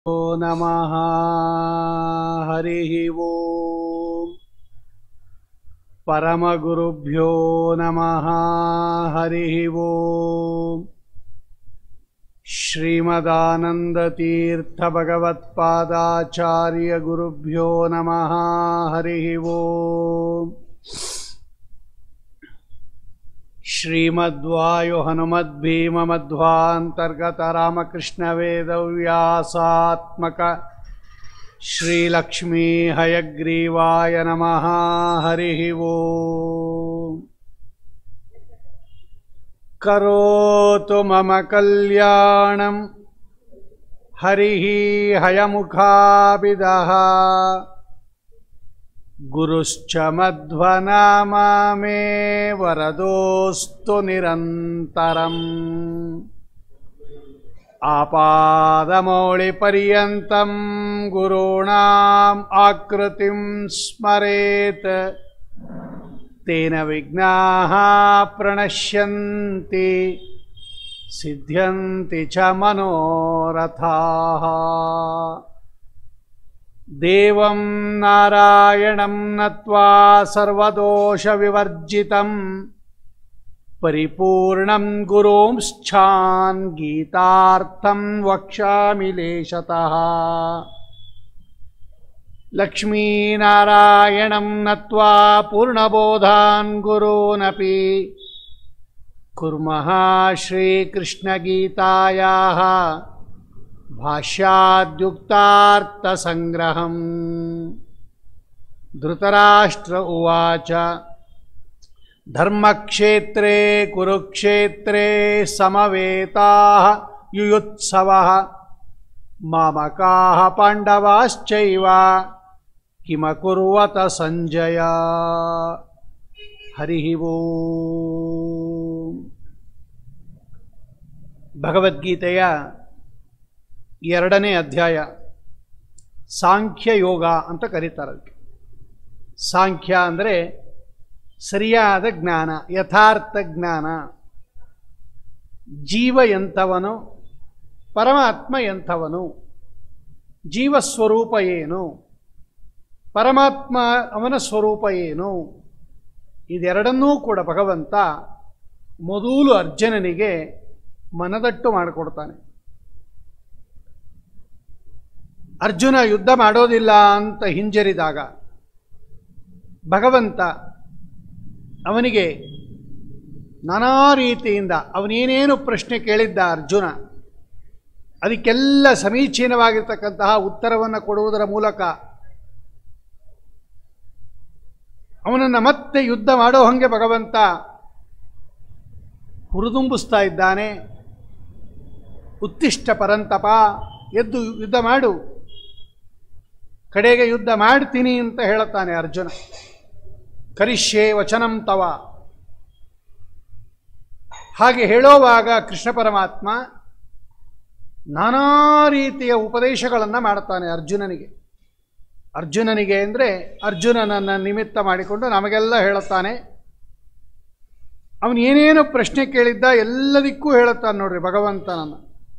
नमः हरिः ॐ परमगुरुभ्यो नमः हरिः ॐ श्रीमदानन्दतीर्थभगवत्पादाचार्यगुरुभ्यो नमः हरिः ॐ श्रीमद्वायु हनुमद्भीममध्वान्तर्गतरामकृष्णवेदव्यासात्मक श्रीलक्ष्मी हयग्रीवाय नमः हरिः ॐ करोतु मम कल्याणं हरिः हयमुखाभिदः गुरुश्च मध्वनामा मे वरदोऽस्तु निरन्तरम् आपादमौलिपर्यन्तं गुरूणाम् आकृतिं स्मरेत् तेन विघ्नाः प्रणश्यन्ति सिद्ध्यन्ति च मनोरथाः देवं नारायणं नत्वा सर्वदोषविवर्जितं परिपूर्णं गुरोंश्चान् गीतार्थं वक्ष्यामि लेशतः लक्ष्मीनारायणं नत्वा पूर्णबोधान् गुरूनपि कुर्मः श्रीकृष्णगीतायाः भाष्याद्युक्तार्थसङ्ग्रहम् धृतराष्ट्र उवाच धर्मक्षेत्रे कुरुक्षेत्रे समवेताः युयुत्सवः मामकाः पाण्डवाश्चैव किमकुर्वत सञ्जय हरिः ಓಂ ಭಗವದ್ಗೀತೆಯ ಎರಡನೇ ಅಧ್ಯಾಯ ಸಾಂಖ್ಯ ಯೋಗ ಅಂತ ಕರೀತಾರೆ ಅದಕ್ಕೆ ಸಾಂಖ್ಯ ಅಂದರೆ ಸರಿಯಾದ ಜ್ಞಾನ ಯಥಾರ್ಥ ಜ್ಞಾನ ಜೀವ ಎಂಥವನು ಪರಮಾತ್ಮ ಎಂಥವನು ಜೀವಸ್ವರೂಪ ಏನು ಪರಮಾತ್ಮ ಅವನ ಸ್ವರೂಪ ಏನು ಇದೆರಡನ್ನೂ ಕೂಡ ಭಗವಂತ ಮೊದಲು ಅರ್ಜುನನಿಗೆ ಮನದಟ್ಟು ಮಾಡಿಕೊಡ್ತಾನೆ ಅರ್ಜುನ ಯುದ್ಧ ಮಾಡೋದಿಲ್ಲ ಅಂತ ಹಿಂಜರಿದಾಗ ಭಗವಂತ ಅವನಿಗೆ ನಾನಾ ರೀತಿಯಿಂದ ಅವನೇನೇನು ಪ್ರಶ್ನೆ ಕೇಳಿದ್ದ ಅರ್ಜುನ ಅದಕ್ಕೆಲ್ಲ ಸಮೀಚೀನವಾಗಿರ್ತಕ್ಕಂತಹ ಉತ್ತರವನ್ನು ಕೊಡುವುದರ ಮೂಲಕ ಅವನನ್ನು ಮತ್ತೆ ಯುದ್ಧ ಮಾಡೋ ಹಾಗೆ ಭಗವಂತ ಹುರಿದುಂಬಿಸ್ತಾ ಇದ್ದಾನೆ ಉತ್ತಿಷ್ಟ ಪರಂತಪ ಎದ್ದು ಯುದ್ಧ ಮಾಡು ಕಡೆಗೆ ಯುದ್ಧ ಮಾಡ್ತೀನಿ ಅಂತ ಹೇಳುತ್ತಾನೆ ಅರ್ಜುನ ಕರಿಷ್ಯೆ ವಚನಂ ತವ ಹಾಗೆ ಹೇಳೋವಾಗ ಕೃಷ್ಣ ಪರಮಾತ್ಮ ನಾನಾ ರೀತಿಯ ಉಪದೇಶಗಳನ್ನು ಮಾಡ್ತಾನೆ ಅರ್ಜುನನಿಗೆ ಅರ್ಜುನನಿಗೆ ಅಂದರೆ ಅರ್ಜುನನನ್ನು ನಿಮಿತ್ತ ಮಾಡಿಕೊಂಡು ನಮಗೆಲ್ಲ ಹೇಳುತ್ತಾನೆ ಅವನು ಏನೇನು ಪ್ರಶ್ನೆ ಕೇಳಿದ್ದ ಎಲ್ಲದಕ್ಕೂ ಹೇಳುತ್ತಾನೆ ನೋಡ್ರಿ ಭಗವಂತನನ್ನು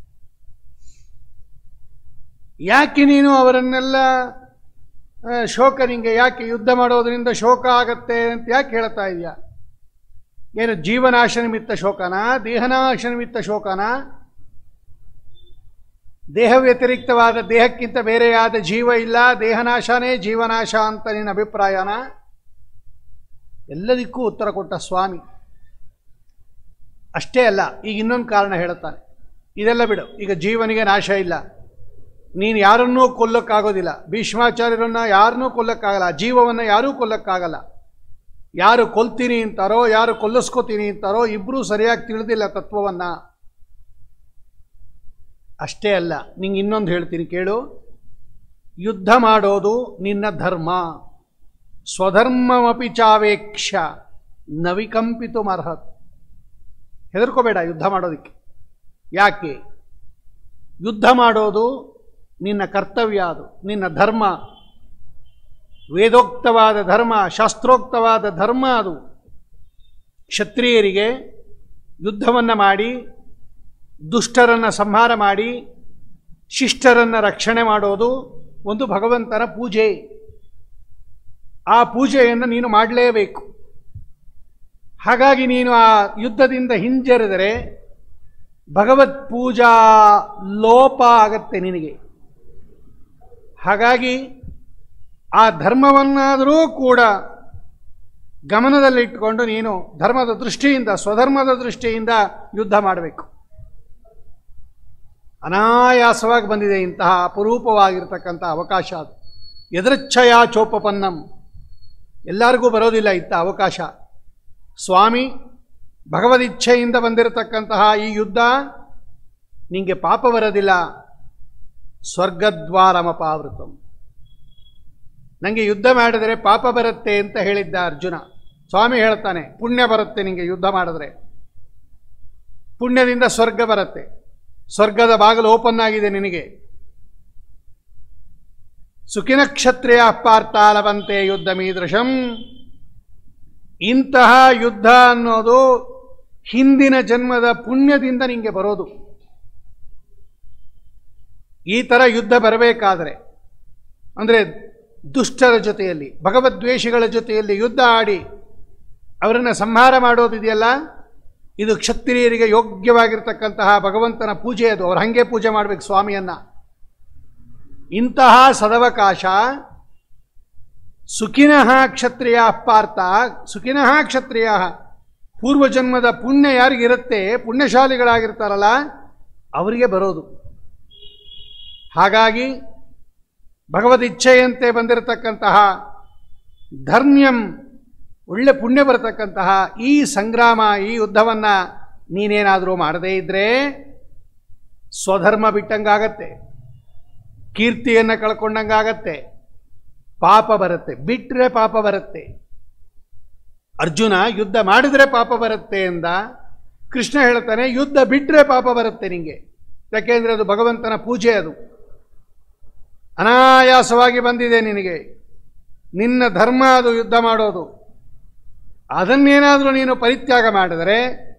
ಯಾಕೆ ನೀನು ಅವರನ್ನೆಲ್ಲ ಆ, ಶೋಕ ನಿಂಗೆ ಯಾಕೆ ಯುದ್ಧ ಮಾಡೋದ್ರಿಂದ ಶೋಕ ಆಗತ್ತೆ ಅಂತ ಯಾಕೆ ಹೇಳ್ತಾ ಇದೆಯಾ ಏನು ಜೀವನಾಶ ನಿಮಿತ್ತ ಶೋಕನ ದೇಹನಾಶ ನಿಮಿತ್ತ ಶೋಕನ ದೇಹ ವ್ಯತಿರಿಕ್ತವಾದ ದೇಹಕ್ಕಿಂತ ಬೇರೆಯಾದ ಜೀವ ಇಲ್ಲ ದೇಹನಾಶನೇ ಜೀವನಾಶ ಅಂತ ನಿನ್ನ ಅಭಿಪ್ರಾಯನ ಎಲ್ಲದಕ್ಕೂ ಉತ್ತರ ಕೊಟ್ಟ ಸ್ವಾಮಿ ಅಷ್ಟೇ ಅಲ್ಲ ಈಗ ಇನ್ನೊಂದು ಕಾರಣ ಹೇಳುತ್ತಾನೆ ಇದೆಲ್ಲ ಬಿಡು ಈಗ ಜೀವನಿಗೆ ನಾಶ ಇಲ್ಲ ನೀನು ಯಾರನ್ನೂ ಕೊಲ್ಲಕ್ಕಾಗೋದಿಲ್ಲ ಭೀಷ್ಮಾಚಾರ್ಯರನ್ನ ಯಾರನ್ನೂ ಕೊಲ್ಲಕ್ಕಾಗಲ್ಲ ಜೀವವನ್ನು ಯಾರೂ ಕೊಲ್ಲಕ್ಕಾಗಲ್ಲ ಯಾರು ಕೊಲ್ತೀನಿ ಅಂತಾರೋ ಯಾರು ಕೊಲ್ಲಿಸ್ಕೋತೀನಿ ಅಂತಾರೋ ಇಬ್ಬರೂ ಸರಿಯಾಗಿ ತಿಳಿದಿಲ್ಲ ತತ್ವವನ್ನು ಅಷ್ಟೇ ಅಲ್ಲ ನಿಂಗೆ ಇನ್ನೊಂದು ಹೇಳ್ತೀನಿ ಕೇಳು ಯುದ್ಧ ಮಾಡೋದು ನಿನ್ನ ಧರ್ಮ ಸ್ವಧರ್ಮಮಪಿ ಚಾವೇಕ್ಷ ನವಿಕಂಪಿತು ಅರ್ಹತ್ ಹೆದರ್ಕೋಬೇಡ ಯುದ್ಧ ಮಾಡೋದಕ್ಕೆ ಯಾಕೆ ಯುದ್ಧ ಮಾಡೋದು ನಿನ್ನ ಕರ್ತವ್ಯ ಅದು ನಿನ್ನ ಧರ್ಮ ವೇದೋಕ್ತವಾದ ಧರ್ಮ ಶಾಸ್ತ್ರೋಕ್ತವಾದ ಧರ್ಮ ಅದು ಕ್ಷತ್ರಿಯರಿಗೆ ಯುದ್ಧವನ್ನು ಮಾಡಿ ದುಷ್ಟರನ್ನು ಸಂಹಾರ ಮಾಡಿ ಶಿಷ್ಟರನ್ನು ರಕ್ಷಣೆ ಮಾಡೋದು ಒಂದು ಭಗವಂತನ ಪೂಜೆ ಆ ಪೂಜೆಯನ್ನು ನೀನು ಮಾಡಲೇಬೇಕು ಹಾಗಾಗಿ ನೀನು ಆ ಯುದ್ಧದಿಂದ ಹಿಂಜರಿದರೆ ಭಗವತ್ ಪೂಜಾ ಲೋಪ ಆಗತ್ತೆ ನಿನಗೆ ಹಾಗಾಗಿ ಆ ಧರ್ಮವನ್ನಾದರೂ ಕೂಡ ಗಮನದಲ್ಲಿಟ್ಟುಕೊಂಡು ನೀನು ಧರ್ಮದ ದೃಷ್ಟಿಯಿಂದ ಸ್ವಧರ್ಮದ ದೃಷ್ಟಿಯಿಂದ ಯುದ್ಧ ಮಾಡಬೇಕು ಅನಾಯಾಸವಾಗಿ ಬಂದಿದೆ ಇಂತಹ ಅಪರೂಪವಾಗಿರ್ತಕ್ಕಂಥ ಅವಕಾಶ ಅದು ಎದೃಚ್ಛಯ ಚೋಪಪನ್ನಂ ಎಲ್ಲರಿಗೂ ಬರೋದಿಲ್ಲ ಇಂಥ ಅವಕಾಶ ಸ್ವಾಮಿ ಭಗವದಿಚ್ಛೆಯಿಂದ ಬಂದಿರತಕ್ಕಂತಹ ಈ ಯುದ್ಧ ನಿಂಗೆ ಪಾಪ ಬರೋದಿಲ್ಲ ಸ್ವರ್ಗದ್ವಾರಮಪಾವೃತಂ ನನಗೆ ಯುದ್ಧ ಮಾಡಿದರೆ ಪಾಪ ಬರುತ್ತೆ ಅಂತ ಹೇಳಿದ್ದ ಅರ್ಜುನ ಸ್ವಾಮಿ ಹೇಳ್ತಾನೆ ಪುಣ್ಯ ಬರುತ್ತೆ ನಿಂಗೆ ಯುದ್ಧ ಮಾಡಿದ್ರೆ ಪುಣ್ಯದಿಂದ ಸ್ವರ್ಗ ಬರುತ್ತೆ ಸ್ವರ್ಗದ ಬಾಗಿಲು ಓಪನ್ ಆಗಿದೆ ನಿನಗೆ ಸುಖಿನ ಕ್ಷತ್ರಿಯ ಪಾರ್ಥಾಲವಂತೆ ಯುದ್ಧ ಮೀದೃಶಂ ಇಂತಹ ಯುದ್ಧ ಅನ್ನೋದು ಹಿಂದಿನ ಜನ್ಮದ ಪುಣ್ಯದಿಂದ ನಿಂಗೆ ಬರೋದು ಈ ಥರ ಯುದ್ಧ ಬರಬೇಕಾದರೆ ಅಂದರೆ ದುಷ್ಟರ ಜೊತೆಯಲ್ಲಿ ಭಗವದ್ವೇಷಿಗಳ ಜೊತೆಯಲ್ಲಿ ಯುದ್ಧ ಆಡಿ ಅವರನ್ನು ಸಂಹಾರ ಮಾಡೋದಿದೆಯಲ್ಲ ಇದು ಕ್ಷತ್ರಿಯರಿಗೆ ಯೋಗ್ಯವಾಗಿರ್ತಕ್ಕಂತಹ ಭಗವಂತನ ಪೂಜೆ ಅದು ಅವ್ರು ಹಾಗೆ ಪೂಜೆ ಮಾಡಬೇಕು ಸ್ವಾಮಿಯನ್ನ ಇಂತಹ ಸದವಕಾಶ ಸುಖಿನಃ ಕ್ಷತ್ರಿಯ ಪಾರ್ಥ ಸುಖಿನಃ ಕ್ಷತ್ರಿಯ ಪೂರ್ವಜನ್ಮದ ಪುಣ್ಯ ಯಾರಿಗಿರುತ್ತೆ ಪುಣ್ಯಶಾಲಿಗಳಾಗಿರ್ತಾರಲ್ಲ ಅವರಿಗೆ ಬರೋದು ಹಾಗಾಗಿ ಭಗವದ್ ಇಚ್ಛೆಯಂತೆ ಬಂದಿರತಕ್ಕಂತಹ ಧರ್ಮ್ಯಂ ಒಳ್ಳೆ ಪುಣ್ಯ ಬರತಕ್ಕಂತಹ ಈ ಸಂಗ್ರಾಮ ಈ ಯುದ್ಧವನ್ನು ನೀನೇನಾದರೂ ಮಾಡದೇ ಇದ್ದರೆ ಸ್ವಧರ್ಮ ಬಿಟ್ಟಂಗಾಗತ್ತೆ ಕೀರ್ತಿಯನ್ನು ಕಳ್ಕೊಂಡಂಗಾಗತ್ತೆ ಪಾಪ ಬರುತ್ತೆ ಬಿಟ್ಟರೆ ಪಾಪ ಬರುತ್ತೆ ಅರ್ಜುನ ಯುದ್ಧ ಮಾಡಿದರೆ ಪಾಪ ಬರುತ್ತೆ ಎಂದ ಕೃಷ್ಣ ಹೇಳ್ತಾನೆ ಯುದ್ಧ ಬಿಟ್ಟರೆ ಪಾಪ ಬರುತ್ತೆ ನಿಂಗೆ ಯಾಕೆಂದರೆ ಅದು ಭಗವಂತನ ಪೂಜೆ ಅದು ಅನಾಯಾಸವಾಗಿ ಬಂದಿದೆ ನಿನಗೆ ನಿನ್ನ ಧರ್ಮ ಅದು ಯುದ್ಧ ಮಾಡೋದು ಅದನ್ನೇನಾದರೂ ನೀನು ಪರಿತ್ಯಾಗ ಮಾಡಿದರೆ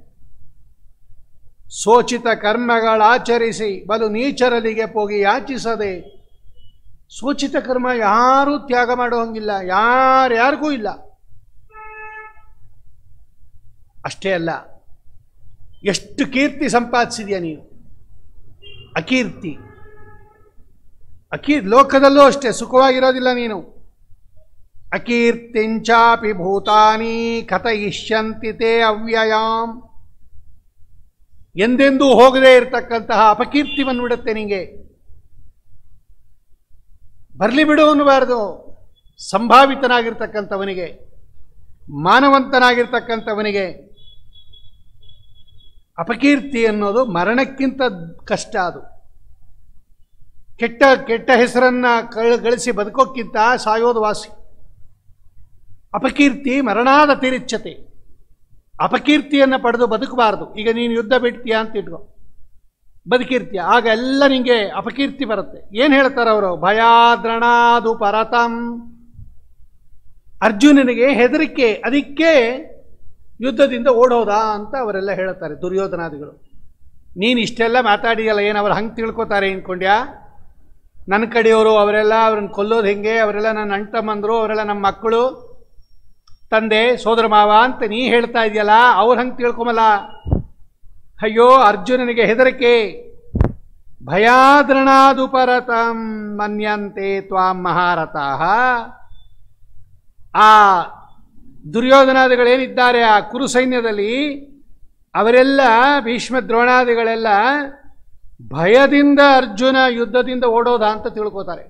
ಸೋಚಿತ ಕರ್ಮಗಳಾಚರಿಸಿ ಬಲು ನೀಚರಲಿಗೆ ಹೋಗಿ ಯಾಚಿಸದೆ ಸೂಚಿತ ಕರ್ಮ ಯಾರೂ ತ್ಯಾಗ ಮಾಡೋ ಹಂಗಿಲ್ಲ ಯಾರ್ಯಾರಿಗೂ ಇಲ್ಲ ಅಷ್ಟೇ ಅಲ್ಲ ಎಷ್ಟು ಕೀರ್ತಿ ಸಂಪಾದಿಸಿದ್ಯಾ ನೀನು ಅಕೀರ್ತಿ ಅಕೀ ಲೋಕದಲ್ಲೂ ಅಷ್ಟೇ ಸುಖವಾಗಿರೋದಿಲ್ಲ ನೀನು ಅಕೀರ್ತಿಂಚಾಪಿ ಭೂತಾನಿ ಕಥಯಿಷ್ಯಂತಿ ತೇ ಅವ್ಯಯಾಂ ಎಂದೆಂದೂ ಹೋಗದೇ ಇರತಕ್ಕಂತಹ ಅಪಕೀರ್ತಿ ಬಂದ್ಬಿಡುತ್ತೆ ನಿಂಗೆ ಬರಲಿ ಬಿಡು ಅನ್ನಬಾರ್ದು ಸಂಭಾವಿತನಾಗಿರ್ತಕ್ಕಂಥವನಿಗೆ ಮಾನವಂತನಾಗಿರ್ತಕ್ಕಂಥವನಿಗೆ ಅಪಕೀರ್ತಿ ಅನ್ನೋದು ಮರಣಕ್ಕಿಂತ ಕಷ್ಟ ಅದು ಕೆಟ್ಟ ಕೆಟ್ಟ ಹೆಸರನ್ನ ಕಳ್ ಗಳಿಸಿ ಬದುಕೋಕ್ಕಿಂತ ಸಾಯೋದು ವಾಸಿ ಅಪಕೀರ್ತಿ ಮರಣಾದ ತಿರಿಚ್ಛತೆ ಅಪಕೀರ್ತಿಯನ್ನು ಪಡೆದು ಬದುಕಬಾರದು ಈಗ ನೀನು ಯುದ್ಧ ಬಿಡ್ತೀಯ ಅಂತ ಇಟ್ಕೋ ಬದುಕಿರ್ತೀಯ ಆಗ ಎಲ್ಲ ನಿಂಗೆ ಅಪಕೀರ್ತಿ ಬರುತ್ತೆ ಏನು ಹೇಳ್ತಾರೆ ಅವರು ಭಯಾದ್ರಣಾದು ಪರತಂ ಅರ್ಜುನನಿಗೆ ಹೆದರಿಕೆ ಅದಕ್ಕೆ ಯುದ್ಧದಿಂದ ಓಡೋದಾ ಅಂತ ಅವರೆಲ್ಲ ಹೇಳ್ತಾರೆ ದುರ್ಯೋಧನಾದಿಗಳು ನೀನು ಇಷ್ಟೆಲ್ಲ ಮಾತಾಡಿಯಲ್ಲ ಏನು ಅವ್ರು ಹಂಗೆ ತಿಳ್ಕೊತಾರೆ ಅಂದ್ಕೊಂಡ್ಯಾ ನನ್ನ ಕಡೆಯವರು ಅವರೆಲ್ಲ ಅವ್ರನ್ನ ಕೊಲ್ಲೋದು ಹೆಂಗೆ ಅವರೆಲ್ಲ ನನ್ನ ಅಣ್ತಮ್ಮಂದರು ಅವರೆಲ್ಲ ನಮ್ಮ ಮಕ್ಕಳು ತಂದೆ ಸೋದರ ಮಾವ ಅಂತ ನೀ ಹೇಳ್ತಾ ಇದೆಯಲ್ಲ ಅವ್ರು ಹಂಗೆ ತಿಳ್ಕೊಮಲ್ಲ ಅಯ್ಯೋ ಅರ್ಜುನನಿಗೆ ಹೆದರಿಕೆ ಭಯಾದ್ರಣಾದುಪರತಂ ಮನ್ಯಂತೆ ತ್ವಾಂ ಮಹಾರಥಾಹ ಆ ದುರ್ಯೋಧನಾದಿಗಳೇನಿದ್ದಾರೆ ಆ ಕುರು ಸೈನ್ಯದಲ್ಲಿ ಅವರೆಲ್ಲ ಭೀಷ್ಮ ದ್ರೋಣಾದಿಗಳೆಲ್ಲ ಭಯದಿಂದ ಅರ್ಜುನ ಯುದ್ಧದಿಂದ ಓಡೋದ ಅಂತ ತಿಳ್ಕೋತಾರೆ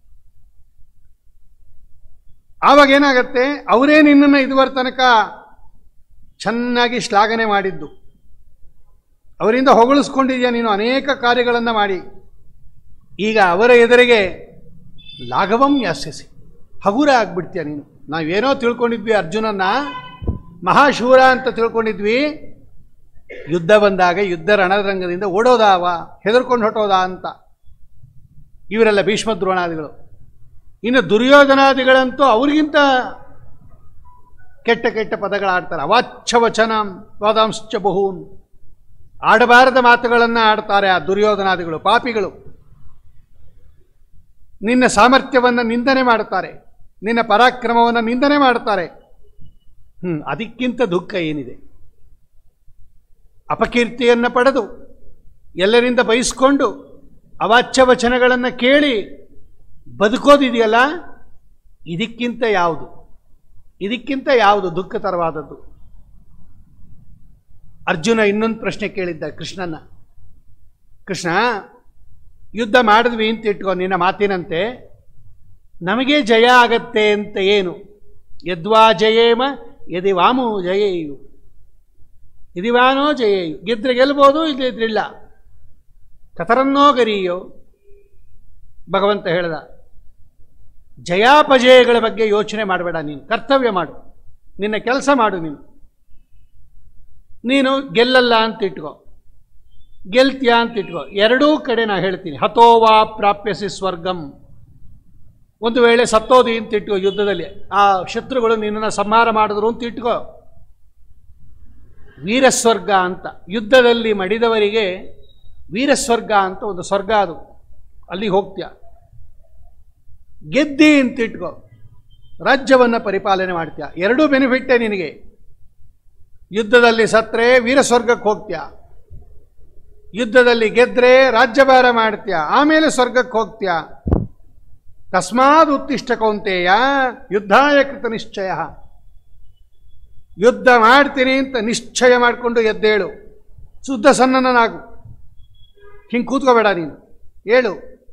ಆವಾಗ ಏನಾಗತ್ತೆ ಅವರೇ ನಿನ್ನನ್ನು ಇದುವರ ತನಕ ಚೆನ್ನಾಗಿ ಶ್ಲಾಘನೆ ಮಾಡಿದ್ದು ಅವರಿಂದ ಹೊಗಳಿಸ್ಕೊಂಡಿದ್ಯಾ ನೀನು ಅನೇಕ ಕಾರ್ಯಗಳನ್ನು ಮಾಡಿ ಈಗ ಅವರ ಎದುರಿಗೆ ಲಾಘವಂ ಯಾಸ್ಯಸಿ ಹಗುರ ಆಗ್ಬಿಡ್ತೀಯ ನೀನು ನಾವೇನೋ ತಿಳ್ಕೊಂಡಿದ್ವಿ ಅರ್ಜುನನ್ನ ಮಹಾಶೂರ ಅಂತ ತಿಳ್ಕೊಂಡಿದ್ವಿ ಯುದ್ಧ ಬಂದಾಗ ಯುದ್ಧ ರಣರಂಗದಿಂದ ಓಡೋದಾವ ಹೆದರ್ಕೊಂಡು ಹೊಟ್ಟೋದ ಅಂತ ಇವರೆಲ್ಲ ಭೀಷ್ಮ ದ್ರೋಣಾದಿಗಳು ಇನ್ನು ದುರ್ಯೋಧನಾದಿಗಳಂತೂ ಅವ್ರಿಗಿಂತ ಕೆಟ್ಟ ಕೆಟ್ಟ ಪದಗಳಾಡ್ತಾರೆ ಅವಾಚ್ಛ ವಚನ ವಾದಾಂಶ್ಚ ಬಹೂನ್ ಆಡಬಾರದ ಮಾತುಗಳನ್ನು ಆಡ್ತಾರೆ ಆ ದುರ್ಯೋಧನಾದಿಗಳು ಪಾಪಿಗಳು ನಿನ್ನ ಸಾಮರ್ಥ್ಯವನ್ನು ನಿಂದನೆ ಮಾಡುತ್ತಾರೆ ನಿನ್ನ ಪರಾಕ್ರಮವನ್ನು ನಿಂದನೆ ಮಾಡುತ್ತಾರೆ ಹ್ಮ್ ಅದಕ್ಕಿಂತ ದುಃಖ ಏನಿದೆ ಅಪಕೀರ್ತಿಯನ್ನು ಪಡೆದು ಎಲ್ಲರಿಂದ ಬಯಸ್ಕೊಂಡು ಅವಾಚ್ಯ ವಚನಗಳನ್ನು ಕೇಳಿ ಬದುಕೋದಿದೆಯಲ್ಲ ಇದಕ್ಕಿಂತ ಯಾವುದು ಇದಕ್ಕಿಂತ ಯಾವುದು ದುಃಖತರವಾದದ್ದು ಅರ್ಜುನ ಇನ್ನೊಂದು ಪ್ರಶ್ನೆ ಕೇಳಿದ್ದ ಕೃಷ್ಣನ ಕೃಷ್ಣ ಯುದ್ಧ ಮಾಡಿದ್ವಿ ಅಂತ ಇಟ್ಕೋ ನಿನ್ನ ಮಾತಿನಂತೆ ನಮಗೆ ಜಯ ಆಗತ್ತೆ ಅಂತ ಏನು ಯದ್ವಾ ಜಯೇಮ ಯದಿ ವಾಮು ಜಯೇಯು ಇದಿವಾನೋ ಜಯೇಯು ಗೆದ್ರೆ ಗೆಲ್ಬೋದು ಇದ್ರಿಲ್ಲ ಕತರನ್ನೋ ಗರಿಯೋ ಭಗವಂತ ಹೇಳ್ದ ಜಯಾಪಜಯಗಳ ಬಗ್ಗೆ ಯೋಚನೆ ಮಾಡಬೇಡ ನೀನು ಕರ್ತವ್ಯ ಮಾಡು ನಿನ್ನ ಕೆಲಸ ಮಾಡು ನೀನು ನೀನು ಗೆಲ್ಲಲ್ಲ ಅಂತ ಇಟ್ಕೋ ಗೆಲ್ತೀಯ ಅಂತ ಇಟ್ಕೋ ಎರಡೂ ಕಡೆ ನಾ ಹೇಳ್ತೀನಿ ಹತೋವಾ ಪ್ರಾಪ್ಯಸಿ ಸ್ವರ್ಗಂ ಒಂದು ವೇಳೆ ಸತ್ತೋದಿ ಅಂತ ಇಟ್ಕೋ ಯುದ್ಧದಲ್ಲಿ ಆ ಶತ್ರುಗಳು ನಿನ್ನನ್ನು ಸಂಹಾರ ಮಾಡಿದ್ರು ಅಂತ ಇಟ್ಕೋ ವೀರಸ್ವರ್ಗ ಅಂತ ಯುದ್ಧದಲ್ಲಿ ಮಡಿದವರಿಗೆ ವೀರಸ್ವರ್ಗ ಅಂತ ಒಂದು ಸ್ವರ್ಗ ಅದು ಅಲ್ಲಿಗೆ ಹೋಗ್ತೀಯ ಗೆದ್ದಿ ಅಂತ ಇಟ್ಕೋ ರಾಜ್ಯವನ್ನು ಪರಿಪಾಲನೆ ಮಾಡ್ತೀಯ ಎರಡೂ ಬೆನಿಫಿಟ್ಟೇ ನಿನಗೆ ಯುದ್ಧದಲ್ಲಿ ಸತ್ರೆ ವೀರಸ್ವರ್ಗಕ್ಕೆ ಹೋಗ್ತೀಯ ಯುದ್ಧದಲ್ಲಿ ಗೆದ್ರೆ ರಾಜ್ಯಭಾರ ಮಾಡ್ತೀಯ ಆಮೇಲೆ ಸ್ವರ್ಗಕ್ಕೆ ಹೋಗ್ತೀಯ ತಸ್ಮಾದ್ ಉತ್ತಿಷ್ಟ ಕೌಂತೆಯ ಯುದ್ಧಾಯ ಕೃತ ನಿಶ್ಚಯ ಯುದ್ಧ ಮಾಡ್ತೀನಿ ಅಂತ ನಿಶ್ಚಯ ಮಾಡಿಕೊಂಡು ಎದ್ದೇಳು ಶುದ್ಧ ಸನ್ನನಾಗು ಹಿಂಗೆ ಕೂತ್ಕೋಬೇಡ ನೀನು ಹೇಳು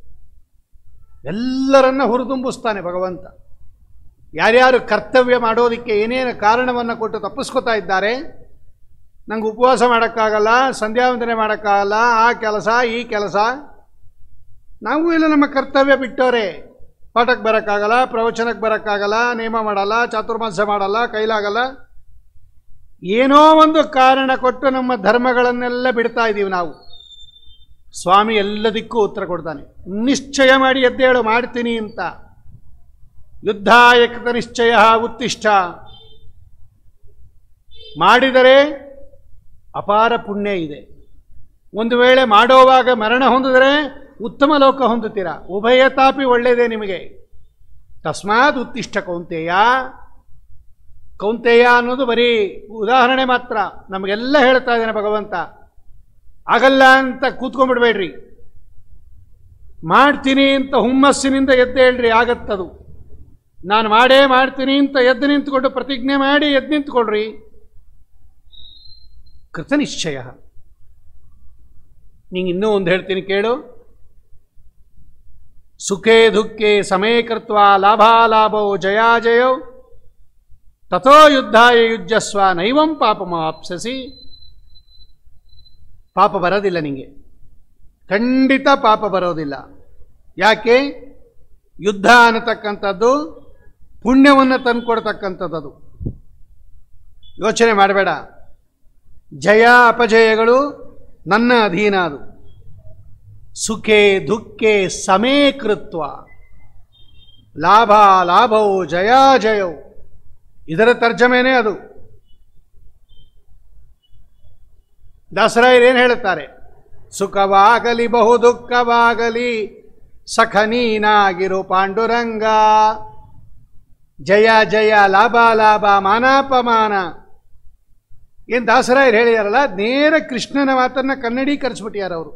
ಎಲ್ಲರನ್ನ ಹುರಿದುಂಬಿಸ್ತಾನೆ ಭಗವಂತ ಯಾರ್ಯಾರು ಕರ್ತವ್ಯ ಮಾಡೋದಕ್ಕೆ ಏನೇನು ಕಾರಣವನ್ನು ಕೊಟ್ಟು ತಪ್ಪಿಸ್ಕೊತಾ ಇದ್ದಾರೆ ನಂಗೆ ಉಪವಾಸ ಮಾಡೋಕ್ಕಾಗಲ್ಲ ಸಂಧ್ಯಾವಂದನೆ ಮಾಡೋಕ್ಕಾಗಲ್ಲ ಆ ಕೆಲಸ ಈ ಕೆಲಸ ನಾವು ಇಲ್ಲ ನಮ್ಮ ಕರ್ತವ್ಯ ಬಿಟ್ಟೋರೆ ಪಾಠಕ್ಕೆ ಬರೋಕ್ಕಾಗಲ್ಲ ಪ್ರವಚನಕ್ಕೆ ಬರೋಕ್ಕಾಗಲ್ಲ ನೇಮ ಮಾಡಲ್ಲ ಚಾತುರ್ಮಾಸ ಮಾಡಲ್ಲ ಕೈಲಾಗಲ್ಲ ಏನೋ ಒಂದು ಕಾರಣ ಕೊಟ್ಟು ನಮ್ಮ ಧರ್ಮಗಳನ್ನೆಲ್ಲ ಬಿಡ್ತಾ ಇದ್ದೀವಿ ನಾವು ಸ್ವಾಮಿ ಎಲ್ಲದಕ್ಕೂ ಉತ್ತರ ಕೊಡ್ತಾನೆ ನಿಶ್ಚಯ ಮಾಡಿ ಎದ್ದೇಳು ಮಾಡ್ತೀನಿ ಅಂತ ಯುದ್ಧಾಯಕೃತ ನಿಶ್ಚಯ ಉತ್ತಿಷ್ಠ ಮಾಡಿದರೆ ಅಪಾರ ಪುಣ್ಯ ಇದೆ ಒಂದು ವೇಳೆ ಮಾಡೋವಾಗ ಮರಣ ಹೊಂದಿದರೆ ಉತ್ತಮ ಲೋಕ ಹೊಂದುತ್ತೀರಾ ಉಭಯತಾಪಿ ಒಳ್ಳೆಯದೇ ನಿಮಗೆ ತಸ್ಮಾತ್ ಉತ್ತಿಷ್ಠ ಕೌಂತೆಯ ಕೌಂತೆಯ ಅನ್ನೋದು ಬರೀ ಉದಾಹರಣೆ ಮಾತ್ರ ನಮಗೆಲ್ಲ ಹೇಳ್ತಾ ಇದ್ದಾನೆ ಭಗವಂತ ಆಗಲ್ಲ ಅಂತ ಕೂತ್ಕೊಂಡ್ಬಿಡ್ಬೇಡ್ರಿ ಮಾಡ್ತೀನಿ ಅಂತ ಹುಮ್ಮಸ್ಸಿನಿಂದ ಎದ್ದು ಹೇಳ್ರಿ ಆಗತ್ತದು ನಾನು ಮಾಡೇ ಮಾಡ್ತೀನಿ ಅಂತ ಎದ್ದು ನಿಂತ್ಕೊಂಡು ಪ್ರತಿಜ್ಞೆ ಮಾಡಿ ಎದ್ದು ನಿಂತ್ಕೊಳ್ರಿ ಕೃತನಿಶ್ಚಯ ನಿಂಗೆ ಇನ್ನೂ ಒಂದು ಹೇಳ್ತೀನಿ ಕೇಳು ಸುಖೇ ದುಃಖೇ ಸಮೇ ಕೃತ್ವ ಲಾಭಾಲಾಭೋ ಜಯಾಜಯೋ ತಥೋ ಯುದ್ಧಾಯ ಯುಜ್ಯಸ್ವ ನೈವಂ ಪಾಪಮಾಪ್ಸಸಿ ಪಾಪ ಬರೋದಿಲ್ಲ ನಿಂಗೆ ಖಂಡಿತ ಪಾಪ ಬರೋದಿಲ್ಲ ಯಾಕೆ ಯುದ್ಧ ಅನ್ನತಕ್ಕಂಥದ್ದು ಪುಣ್ಯವನ್ನು ತಂದುಕೊಡ್ತಕ್ಕಂಥದ್ದು ಯೋಚನೆ ಮಾಡಬೇಡ ಜಯ ಅಪಜಯಗಳು ನನ್ನ ಅಧೀನ ಅದು ಸುಖೇ ದುಃಖೇ ಸಮೇ ಕೃತ್ವ ಲಾಭ ಲಾಭವು ಜಯಾಜಯವು ಇದರ ತರ್ಜಮೆನೇ ಅದು ದಾಸರಾಯರು ಏನು ಹೇಳುತ್ತಾರೆ ಸುಖವಾಗಲಿ ಬಹು ದುಃಖವಾಗಲಿ ಸಖ ನೀನಾಗಿರು ಪಾಂಡುರಂಗ ಜಯ ಜಯ ಲಾಭ ಲಾಭ ಮಾನಾಪಮಾನ ಏನು ದಾಸರಾಯರು ಹೇಳಿದಾರಲ್ಲ ನೇರ ಕೃಷ್ಣನ ಮಾತನ್ನ ಕನ್ನಡೀಕರಿಸ್ಬಿಟ್ಟಿದ್ದಾರೆ ಅವರು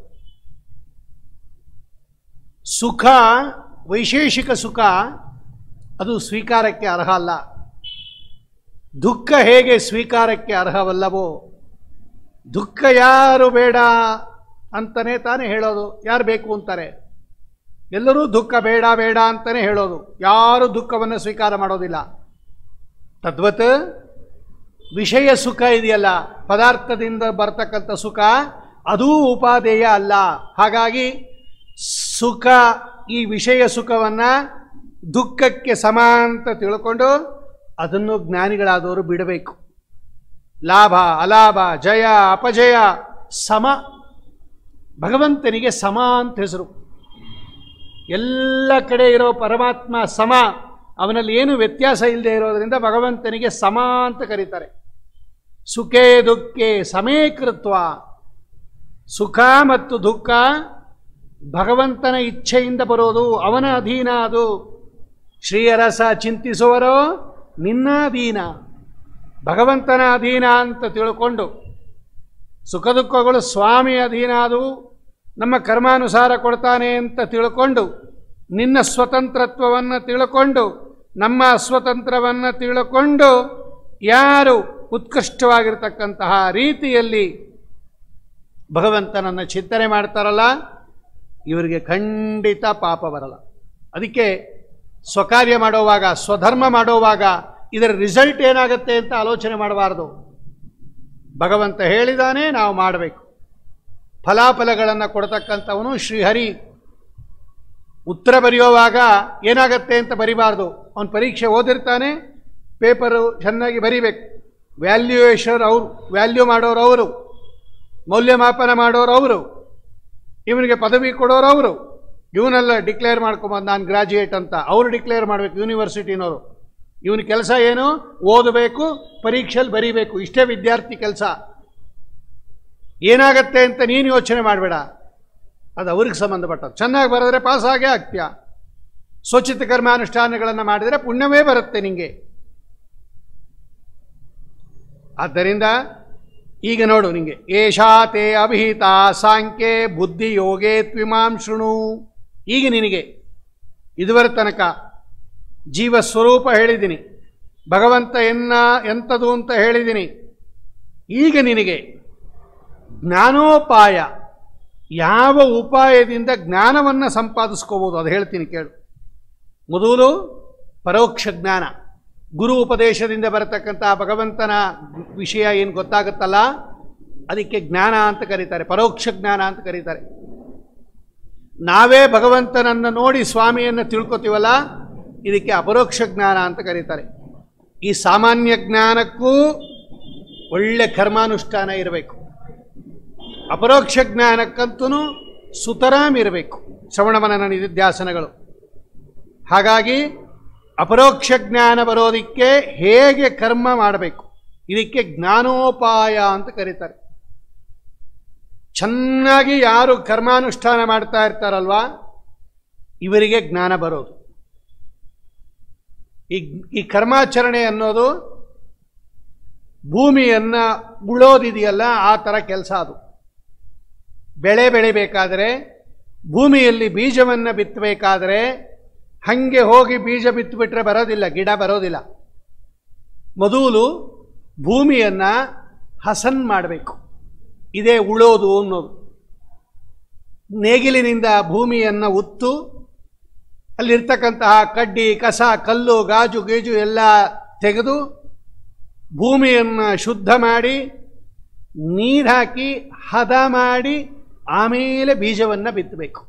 ಸುಖ ವೈಶೇಷಿಕ ಸುಖ ಅದು ಸ್ವೀಕಾರಕ್ಕೆ ಅರ್ಹ ಅಲ್ಲ ದುಃಖ ಹೇಗೆ ಸ್ವೀಕಾರಕ್ಕೆ ಅರ್ಹವಲ್ಲವೋ ದುಃಖ ಯಾರು ಬೇಡ ಅಂತಲೇ ತಾನೇ ಹೇಳೋದು ಯಾರು ಬೇಕು ಅಂತಾರೆ ಎಲ್ಲರೂ ದುಃಖ ಬೇಡ ಬೇಡ ಅಂತಲೇ ಹೇಳೋದು ಯಾರು ದುಃಖವನ್ನು ಸ್ವೀಕಾರ ಮಾಡೋದಿಲ್ಲ ತದ್ವತ್ ವಿಷಯ ಸುಖ ಇದೆಯಲ್ಲ ಪದಾರ್ಥದಿಂದ ಬರ್ತಕ್ಕಂಥ ಸುಖ ಅದೂ ಉಪಾದೇಯ ಅಲ್ಲ ಹಾಗಾಗಿ ಸುಖ ಈ ವಿಷಯ ಸುಖವನ್ನು ದುಃಖಕ್ಕೆ ಸಮ ಅಂತ ತಿಳ್ಕೊಂಡು ಅದನ್ನು ಜ್ಞಾನಿಗಳಾದವರು ಬಿಡಬೇಕು ಲಾಭ ಅಲಾಭ ಜಯ ಅಪಜಯ ಸಮ ಭಗವಂತನಿಗೆ ಸಮ ಅಂತ ಹೆಸರು ಎಲ್ಲ ಕಡೆ ಇರೋ ಪರಮಾತ್ಮ ಸಮ ಅವನಲ್ಲಿ ಏನು ವ್ಯತ್ಯಾಸ ಇಲ್ಲದೆ ಇರೋದರಿಂದ ಭಗವಂತನಿಗೆ ಸಮ ಅಂತ ಕರೀತಾರೆ ಸುಖೇ ದುಃಖೇ ಸಮೇ ಕೃತ್ವ ಸುಖ ಮತ್ತು ದುಃಖ ಭಗವಂತನ ಇಚ್ಛೆಯಿಂದ ಬರೋದು ಅವನ ಅಧೀನ ಅದು ಶ್ರೀಯರಸ ಚಿಂತಿಸುವರೋ ನಿನ್ನ ಅಧೀನ ಭಗವಂತನ ಅಧೀನ ಅಂತ ತಿಳ್ಕೊಂಡು ಸುಖ ದುಃಖಗಳು ಸ್ವಾಮಿ ಅಧೀನ ಅದು ನಮ್ಮ ಕರ್ಮಾನುಸಾರ ಕೊಡ್ತಾನೆ ಅಂತ ತಿಳ್ಕೊಂಡು ನಿನ್ನ ಸ್ವತಂತ್ರತ್ವವನ್ನು ತಿಳ್ಕೊಂಡು ನಮ್ಮ ಅಸ್ವತಂತ್ರವನ್ನು ತಿಳ್ಕೊಂಡು ಯಾರು ಉತ್ಕೃಷ್ಟವಾಗಿರ್ತಕ್ಕಂತಹ ರೀತಿಯಲ್ಲಿ ಭಗವಂತನನ್ನು ಚಿಂತನೆ ಮಾಡ್ತಾರಲ್ಲ ಇವರಿಗೆ ಖಂಡಿತ ಪಾಪ ಬರಲ್ಲ ಅದಕ್ಕೆ ಸ್ವಕಾರ್ಯ ಮಾಡುವಾಗ ಸ್ವಧರ್ಮ ಮಾಡುವಾಗ ಇದರ ರಿಸಲ್ಟ್ ಏನಾಗುತ್ತೆ ಅಂತ ಆಲೋಚನೆ ಮಾಡಬಾರ್ದು ಭಗವಂತ ಹೇಳಿದಾನೆ ನಾವು ಮಾಡಬೇಕು ಫಲಾಫಲಗಳನ್ನು ಕೊಡ್ತಕ್ಕಂಥವನು ಶ್ರೀಹರಿ ಉತ್ತರ ಬರೆಯುವಾಗ ಏನಾಗತ್ತೆ ಅಂತ ಬರಿಬಾರ್ದು ಅವನು ಪರೀಕ್ಷೆ ಓದಿರ್ತಾನೆ ಪೇಪರು ಚೆನ್ನಾಗಿ ಬರಿಬೇಕು ವ್ಯಾಲ್ಯೂಯೇಷನ್ ಅವರು ವ್ಯಾಲ್ಯೂ ಮಾಡೋರು ಅವರು ಮೌಲ್ಯಮಾಪನ ಮಾಡೋರು ಅವರು ಇವನಿಗೆ ಪದವಿ ಕೊಡೋರು ಅವರು ಇವನೆಲ್ಲ ಡಿಕ್ಲೇರ್ ಮಾಡ್ಕೊಂಬಂದು ನಾನು ಗ್ರಾಜ್ಯುಯೇಟ್ ಅಂತ ಅವರು ಡಿಕ್ಲೇರ್ ಮಾಡಬೇಕು ಯೂನಿವರ್ಸಿಟಿನವರು ಇವನ ಕೆಲಸ ಏನು ಓದಬೇಕು ಪರೀಕ್ಷೆಯಲ್ಲಿ ಬರೀಬೇಕು ಇಷ್ಟೇ ವಿದ್ಯಾರ್ಥಿ ಕೆಲಸ ಏನಾಗತ್ತೆ ಅಂತ ನೀನು ಯೋಚನೆ ಮಾಡಬೇಡ ಅದು ಅವ್ರಿಗೆ ಸಂಬಂಧಪಟ್ಟದ್ದು ಚೆನ್ನಾಗಿ ಬರೆದ್ರೆ ಪಾಸ್ ಆಗೇ ಆಗ್ತೀಯ ಸ್ವಚ್ಛತೆ ಕರ್ಮಾನುಷ್ಠಾನಗಳನ್ನು ಮಾಡಿದರೆ ಪುಣ್ಯವೇ ಬರುತ್ತೆ ನಿಮಗೆ ಆದ್ದರಿಂದ ಈಗ ನೋಡು ನಿಂಗೆ ಏಷಾ ತೇ ಅಭಿಹಿತ ಸಾಂಖ್ಯೆ ಬುದ್ಧಿ ಯೋಗೇ ತ್ವಿಮಾಂ ಶೃಣು ಈಗ ನಿನಗೆ ಇದುವರೆ ತನಕ ಜೀವ ಸ್ವರೂಪ ಹೇಳಿದ್ದೀನಿ ಭಗವಂತ ಎನ್ನ ಎಂಥದು ಅಂತ ಹೇಳಿದ್ದೀನಿ ಈಗ ನಿನಗೆ ಜ್ಞಾನೋಪಾಯ ಯಾವ ಉಪಾಯದಿಂದ ಜ್ಞಾನವನ್ನು ಸಂಪಾದಿಸ್ಕೋಬೋದು ಅದು ಹೇಳ್ತೀನಿ ಕೇಳು ಮೊದಲು ಪರೋಕ್ಷ ಜ್ಞಾನ ಗುರು ಉಪದೇಶದಿಂದ ಬರತಕ್ಕಂಥ ಭಗವಂತನ ವಿಷಯ ಏನು ಗೊತ್ತಾಗುತ್ತಲ್ಲ ಅದಕ್ಕೆ ಜ್ಞಾನ ಅಂತ ಕರೀತಾರೆ ಪರೋಕ್ಷ ಜ್ಞಾನ ಅಂತ ಕರೀತಾರೆ ನಾವೇ ಭಗವಂತನನ್ನು ನೋಡಿ ಸ್ವಾಮಿಯನ್ನು ತಿಳ್ಕೊತೀವಲ್ಲ ಇದಕ್ಕೆ ಅಪರೋಕ್ಷ ಜ್ಞಾನ ಅಂತ ಕರೀತಾರೆ ಈ ಸಾಮಾನ್ಯ ಜ್ಞಾನಕ್ಕೂ ಒಳ್ಳೆ ಕರ್ಮಾನುಷ್ಠಾನ ಇರಬೇಕು ಅಪರೋಕ್ಷ ಜ್ಞಾನಕ್ಕಂತೂ ಸುತರಾಮ್ ಇರಬೇಕು ಶ್ರವಣಮನನ ನಿಧಿಧ್ಯಾಸನಗಳು ಹಾಗಾಗಿ ಅಪರೋಕ್ಷ ಜ್ಞಾನ ಬರೋದಕ್ಕೆ ಹೇಗೆ ಕರ್ಮ ಮಾಡಬೇಕು ಇದಕ್ಕೆ ಜ್ಞಾನೋಪಾಯ ಅಂತ ಕರೀತಾರೆ ಚೆನ್ನಾಗಿ ಯಾರು ಕರ್ಮಾನುಷ್ಠಾನ ಮಾಡ್ತಾ ಇರ್ತಾರಲ್ವಾ ಇವರಿಗೆ ಜ್ಞಾನ ಬರೋದು ಈ ಈ ಕರ್ಮಾಚರಣೆ ಅನ್ನೋದು ಭೂಮಿಯನ್ನು ಉಳೋದಿದೆಯಲ್ಲ ಆ ಥರ ಕೆಲಸ ಅದು ಬೆಳೆ ಬೆಳಿಬೇಕಾದರೆ ಭೂಮಿಯಲ್ಲಿ ಬೀಜವನ್ನು ಬಿತ್ತಬೇಕಾದರೆ ಹಾಗೆ ಹೋಗಿ ಬೀಜ ಬಿತ್ತುಬಿಟ್ರೆ ಬರೋದಿಲ್ಲ ಗಿಡ ಬರೋದಿಲ್ಲ ಮೊದಲು ಭೂಮಿಯನ್ನು ಹಸನ್ ಮಾಡಬೇಕು ಇದೇ ಉಳೋದು ಅನ್ನೋದು ನೇಗಿಲಿನಿಂದ ಭೂಮಿಯನ್ನು ಉತ್ತು ಅಲ್ಲಿರ್ತಕ್ಕಂತಹ ಕಡ್ಡಿ ಕಸ ಕಲ್ಲು ಗಾಜು ಗೀಜು ಎಲ್ಲ ತೆಗೆದು ಭೂಮಿಯನ್ನು ಶುದ್ಧ ಮಾಡಿ ನೀರು ಹಾಕಿ ಹದ ಮಾಡಿ ಆಮೇಲೆ ಬೀಜವನ್ನು ಬಿತ್ತಬೇಕು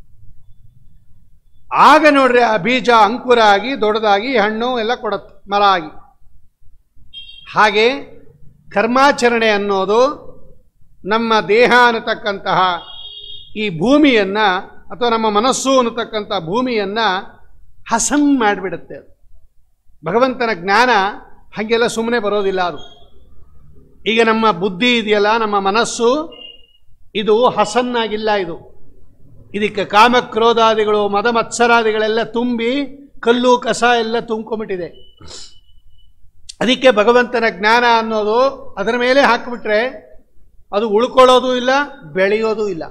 ಆಗ ನೋಡ್ರಿ ಆ ಬೀಜ ಅಂಕುರ ಆಗಿ ದೊಡ್ಡದಾಗಿ ಹಣ್ಣು ಎಲ್ಲ ಕೊಡುತ್ತೆ ಮರ ಆಗಿ ಹಾಗೆ ಕರ್ಮಾಚರಣೆ ಅನ್ನೋದು ನಮ್ಮ ದೇಹ ಅನ್ನತಕ್ಕಂತಹ ಈ ಭೂಮಿಯನ್ನು ಅಥವಾ ನಮ್ಮ ಮನಸ್ಸು ಅನ್ನತಕ್ಕಂಥ ಭೂಮಿಯನ್ನು ಹಸನ್ ಮಾಡಿಬಿಡುತ್ತೆ ಅದು ಭಗವಂತನ ಜ್ಞಾನ ಹಾಗೆಲ್ಲ ಸುಮ್ಮನೆ ಬರೋದಿಲ್ಲ ಅದು ಈಗ ನಮ್ಮ ಬುದ್ಧಿ ಇದೆಯಲ್ಲ ನಮ್ಮ ಮನಸ್ಸು ಇದು ಹಸನ್ನಾಗಿಲ್ಲ ಇದು ಇದಕ್ಕೆ ಕಾಮಕ್ರೋಧಾದಿಗಳು ಮದ ಮತ್ಸರಾದಿಗಳೆಲ್ಲ ತುಂಬಿ ಕಲ್ಲು ಕಸ ಎಲ್ಲ ತುಂಬ್ಕೊಂಬಿಟ್ಟಿದೆ ಅದಕ್ಕೆ ಭಗವಂತನ ಜ್ಞಾನ ಅನ್ನೋದು ಅದರ ಮೇಲೆ ಹಾಕಿಬಿಟ್ರೆ ಅದು ಉಳ್ಕೊಳ್ಳೋದು ಇಲ್ಲ ಬೆಳೆಯೋದು ಇಲ್ಲ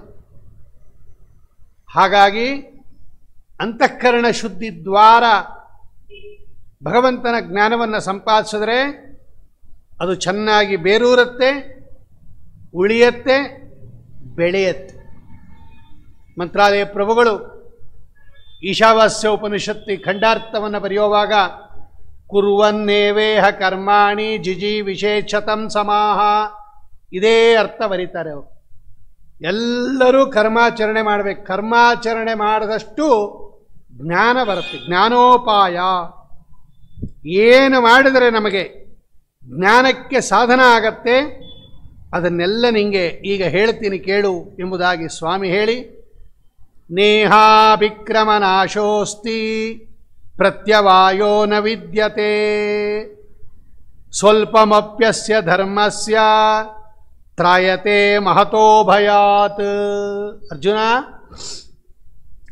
ಹಾಗಾಗಿ ಅಂತಃಕರಣ ಶುದ್ಧಿ ದ್ವಾರ ಭಗವಂತನ ಜ್ಞಾನವನ್ನು ಸಂಪಾದಿಸಿದ್ರೆ ಅದು ಚೆನ್ನಾಗಿ ಬೇರೂರುತ್ತೆ ಉಳಿಯತ್ತೆ ಬೆಳೆಯತ್ತೆ ಮಂತ್ರಾಲಯ ಪ್ರಭುಗಳು ಈಶಾವಾಸ್ಯ ಉಪನಿಷತ್ತಿ ಖಂಡಾರ್ಥವನ್ನು ಬರೆಯುವಾಗ ಕುರುವನ್ನೇವೇಹ ಕರ್ಮಾಣಿ ಜಿಜಿ ವಿಶೇಷತಂ ಸಮಾಹ ಇದೇ ಅರ್ಥ ಬರೀತಾರೆ ಅವರು ಎಲ್ಲರೂ ಕರ್ಮಾಚರಣೆ ಮಾಡಬೇಕು ಕರ್ಮಾಚರಣೆ ಮಾಡಿದಷ್ಟು ಜ್ಞಾನ ಬರುತ್ತೆ ಜ್ಞಾನೋಪಾಯ ಏನು ಮಾಡಿದರೆ ನಮಗೆ ಜ್ಞಾನಕ್ಕೆ ಸಾಧನ ಆಗತ್ತೆ ಅದನ್ನೆಲ್ಲ ನಿಂಗೆ ಈಗ ಹೇಳ್ತೀನಿ ಕೇಳು ಎಂಬುದಾಗಿ ಸ್ವಾಮಿ ಹೇಳಿ ನೇಹಾಭಿಕ್ರಮನಾಶೋಸ್ತಿ ಪ್ರತ್ಯವಾಯೋ ನ ವಿದ್ಯತೆ ಸ್ವಲ್ಪಮಪ್ಯಸ್ಯ ಧರ್ಮಸ್ಯ ತ್ರಾಯತೆ ಮಹತೋ ಭಯಾತ್ ಅರ್ಜುನ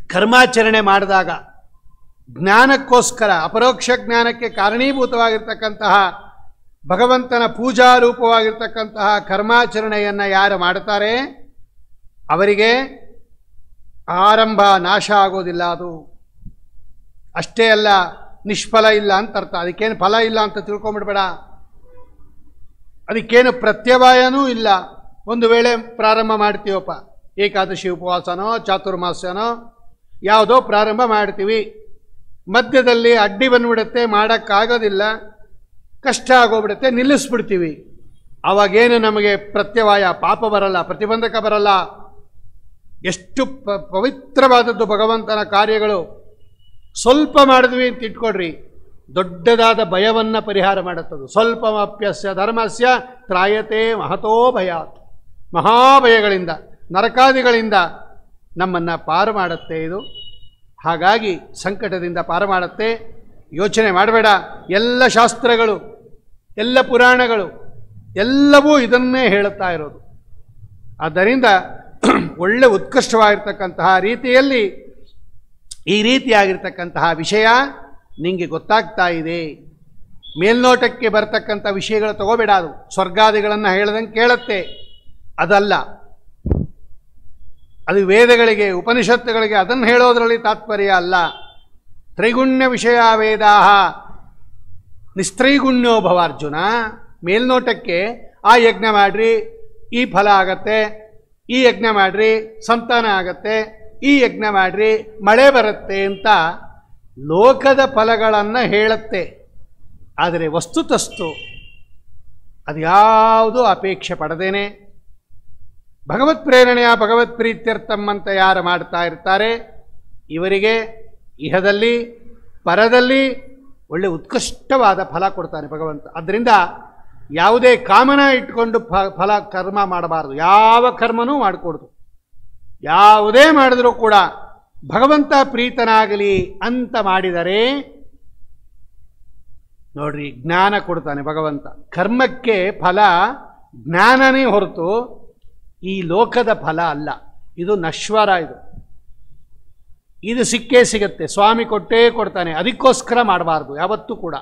ಕರ್ಮಾಚರಣೆ ಮಾಡಿದಾಗ ಜ್ಞಾನಕ್ಕೋಸ್ಕರ ಅಪರೋಕ್ಷ ಜ್ಞಾನಕ್ಕೆ ಕಾರಣೀಭೂತವಾಗಿರ್ತಕ್ಕಂತಹ ಭಗವಂತನ ಪೂಜಾ ರೂಪವಾಗಿರ್ತಕ್ಕಂತಹ ಕರ್ಮಾಚರಣೆಯನ್ನು ಯಾರು ಮಾಡ್ತಾರೆ ಅವರಿಗೆ ಆರಂಭ ನಾಶ ಆಗೋದಿಲ್ಲ ಅದು ಅಷ್ಟೇ ಅಲ್ಲ ನಿಷ್ಫಲ ಇಲ್ಲ ಅಂತ ಅರ್ಥ ಅದಕ್ಕೇನು ಫಲ ಇಲ್ಲ ಅಂತ ತಿಳ್ಕೊಂಬಿಡ್ಬೇಡ ಅದಕ್ಕೇನು ಪ್ರತ್ಯವಾಯನೂ ಇಲ್ಲ ಒಂದು ವೇಳೆ ಪ್ರಾರಂಭ ಮಾಡ್ತೀವಪ್ಪ ಏಕಾದಶಿ ಉಪವಾಸನೋ ಚಾತುರ್ಮಾಸ್ಯನೋ ಯಾವುದೋ ಪ್ರಾರಂಭ ಮಾಡ್ತೀವಿ ಮಧ್ಯದಲ್ಲಿ ಅಡ್ಡಿ ಬಂದ್ಬಿಡುತ್ತೆ ಮಾಡೋಕ್ಕಾಗೋದಿಲ್ಲ ಕಷ್ಟ ಆಗೋಗ್ಬಿಡುತ್ತೆ ನಿಲ್ಲಿಸ್ಬಿಡ್ತೀವಿ ಅವಾಗೇನು ನಮಗೆ ಪ್ರತ್ಯವಾಯ ಪಾಪ ಬರಲ್ಲ ಪ್ರತಿಬಂಧಕ ಬರಲ್ಲ ಎಷ್ಟು ಪ ಪವಿತ್ರವಾದದ್ದು ಭಗವಂತನ ಕಾರ್ಯಗಳು ಸ್ವಲ್ಪ ಮಾಡಿದ್ವಿ ಅಂತ ಇಟ್ಕೊಡ್ರಿ ದೊಡ್ಡದಾದ ಭಯವನ್ನು ಪರಿಹಾರ ಮಾಡುತ್ತದು ಸ್ವಲ್ಪ ಅಪ್ಯಸ್ಯ ಧರ್ಮಸ್ಯ ತ್ರಾಯತೆ ಮಹತೋ ಭಯಾತ್ ಮಹಾಭಯಗಳಿಂದ ನರಕಾದಿಗಳಿಂದ ನಮ್ಮನ್ನು ಪಾರು ಮಾಡುತ್ತೆ ಇದು ಹಾಗಾಗಿ ಸಂಕಟದಿಂದ ಪಾರು ಮಾಡುತ್ತೆ ಯೋಚನೆ ಮಾಡಬೇಡ ಎಲ್ಲ ಶಾಸ್ತ್ರಗಳು ಎಲ್ಲ ಪುರಾಣಗಳು ಎಲ್ಲವೂ ಇದನ್ನೇ ಹೇಳುತ್ತಾ ಇರೋದು ಆದ್ದರಿಂದ ಒಳ್ಳೆ ಉತ್ಕೃಷ್ಟವಾಗಿರ್ತಕ್ಕಂತಹ ರೀತಿಯಲ್ಲಿ ಈ ರೀತಿಯಾಗಿರ್ತಕ್ಕಂತಹ ವಿಷಯ ನಿಮಗೆ ಗೊತ್ತಾಗ್ತಾ ಇದೆ ಮೇಲ್ನೋಟಕ್ಕೆ ಬರ್ತಕ್ಕಂಥ ವಿಷಯಗಳು ತಗೋಬೇಡ ಅದು ಸ್ವರ್ಗಾದಿಗಳನ್ನು ಹೇಳ್ದಂಗೆ ಕೇಳುತ್ತೆ ಅದಲ್ಲ ಅದು ವೇದಗಳಿಗೆ ಉಪನಿಷತ್ತುಗಳಿಗೆ ಅದನ್ನು ಹೇಳೋದರಲ್ಲಿ ತಾತ್ಪರ್ಯ ಅಲ್ಲ ತ್ರೈಗುಣ್ಯ ವಿಷಯ ವೇದಾಹ ನಿಸ್ತ್ರೈಗುಣ್ಯೋ ಭವ ಅರ್ಜುನ ಮೇಲ್ನೋಟಕ್ಕೆ ಆ ಯಜ್ಞ ಮಾಡ್ರಿ ಈ ಫಲ ಆಗತ್ತೆ ಈ ಯಜ್ಞ ಮಾಡ್ರಿ ಸಂತಾನ ಆಗತ್ತೆ ಈ ಯಜ್ಞ ಮಾಡ್ರಿ ಮಳೆ ಬರುತ್ತೆ ಅಂತ ಲೋಕದ ಫಲಗಳನ್ನು ಹೇಳುತ್ತೆ ಆದರೆ ವಸ್ತುತಸ್ತು ಅದು ಯಾವುದೂ ಅಪೇಕ್ಷೆ ಪಡದೇನೆ ಭಗವತ್ ಪ್ರೇರಣೆಯ ಭಗವತ್ ಪ್ರೀತ್ಯರ್ಥಂ ಅಂತ ಯಾರು ಮಾಡ್ತಾ ಇರ್ತಾರೆ ಇವರಿಗೆ ಇಹದಲ್ಲಿ ಪರದಲ್ಲಿ ಒಳ್ಳೆ ಉತ್ಕೃಷ್ಟವಾದ ಫಲ ಕೊಡ್ತಾನೆ ಭಗವಂತ ಅದರಿಂದ ಯಾವುದೇ ಕಾಮನ ಇಟ್ಕೊಂಡು ಫ ಫಲ ಕರ್ಮ ಮಾಡಬಾರ್ದು ಯಾವ ಕರ್ಮನೂ ಮಾಡಿಕೊಡ್ದು ಯಾವುದೇ ಮಾಡಿದ್ರೂ ಕೂಡ ಭಗವಂತ ಪ್ರೀತನಾಗಲಿ ಅಂತ ಮಾಡಿದರೆ ನೋಡ್ರಿ ಜ್ಞಾನ ಕೊಡ್ತಾನೆ ಭಗವಂತ ಕರ್ಮಕ್ಕೆ ಫಲ ಜ್ಞಾನನೇ ಹೊರತು ಈ ಲೋಕದ ಫಲ ಅಲ್ಲ ಇದು ನಶ್ವರ ಇದು ಇದು ಸಿಕ್ಕೇ ಸಿಗತ್ತೆ ಸ್ವಾಮಿ ಕೊಟ್ಟೇ ಕೊಡ್ತಾನೆ ಅದಕ್ಕೋಸ್ಕರ ಮಾಡಬಾರ್ದು ಯಾವತ್ತೂ ಕೂಡ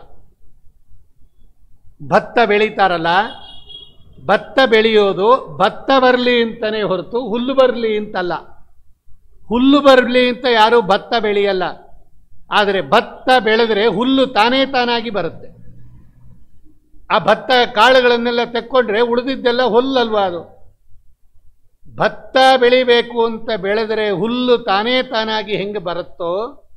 ಭತ್ತ ಬೆಳೀತಾರಲ್ಲ ಭತ್ತ ಬೆಳೆಯೋದು ಭತ್ತ ಬರಲಿ ಅಂತಲೇ ಹೊರತು ಹುಲ್ಲು ಬರಲಿ ಅಂತಲ್ಲ ಹುಲ್ಲು ಬರಲಿ ಅಂತ ಯಾರೂ ಭತ್ತ ಬೆಳೆಯಲ್ಲ ಆದರೆ ಭತ್ತ ಬೆಳೆದ್ರೆ ಹುಲ್ಲು ತಾನೇ ತಾನಾಗಿ ಬರುತ್ತೆ ಆ ಭತ್ತ ಕಾಳುಗಳನ್ನೆಲ್ಲ ತೆಕ್ಕೊಂಡ್ರೆ ಉಳಿದಿದ್ದೆಲ್ಲ ಹುಲ್ಲಲ್ವಾ ಅದು ಭತ್ತ ಬೆಳಿಬೇಕು ಅಂತ ಬೆಳೆದರೆ ಹುಲ್ಲು ತಾನೇ ತಾನಾಗಿ ಹೆಂಗೆ ಬರುತ್ತೋ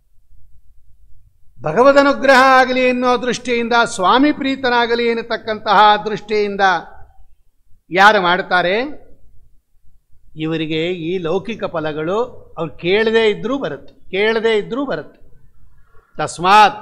ಭಗವದನುಗ್ರಹ ಆಗಲಿ ಎನ್ನುವ ದೃಷ್ಟಿಯಿಂದ ಸ್ವಾಮಿ ಪ್ರೀತನಾಗಲಿ ಎನ್ನತಕ್ಕಂತಹ ದೃಷ್ಟಿಯಿಂದ ಯಾರು ಮಾಡ್ತಾರೆ ಇವರಿಗೆ ಈ ಲೌಕಿಕ ಫಲಗಳು ಅವ್ರು ಕೇಳದೇ ಇದ್ದರೂ ಬರುತ್ತೆ ಕೇಳದೇ ಇದ್ದರೂ ಬರುತ್ತೆ ತಸ್ಮಾತ್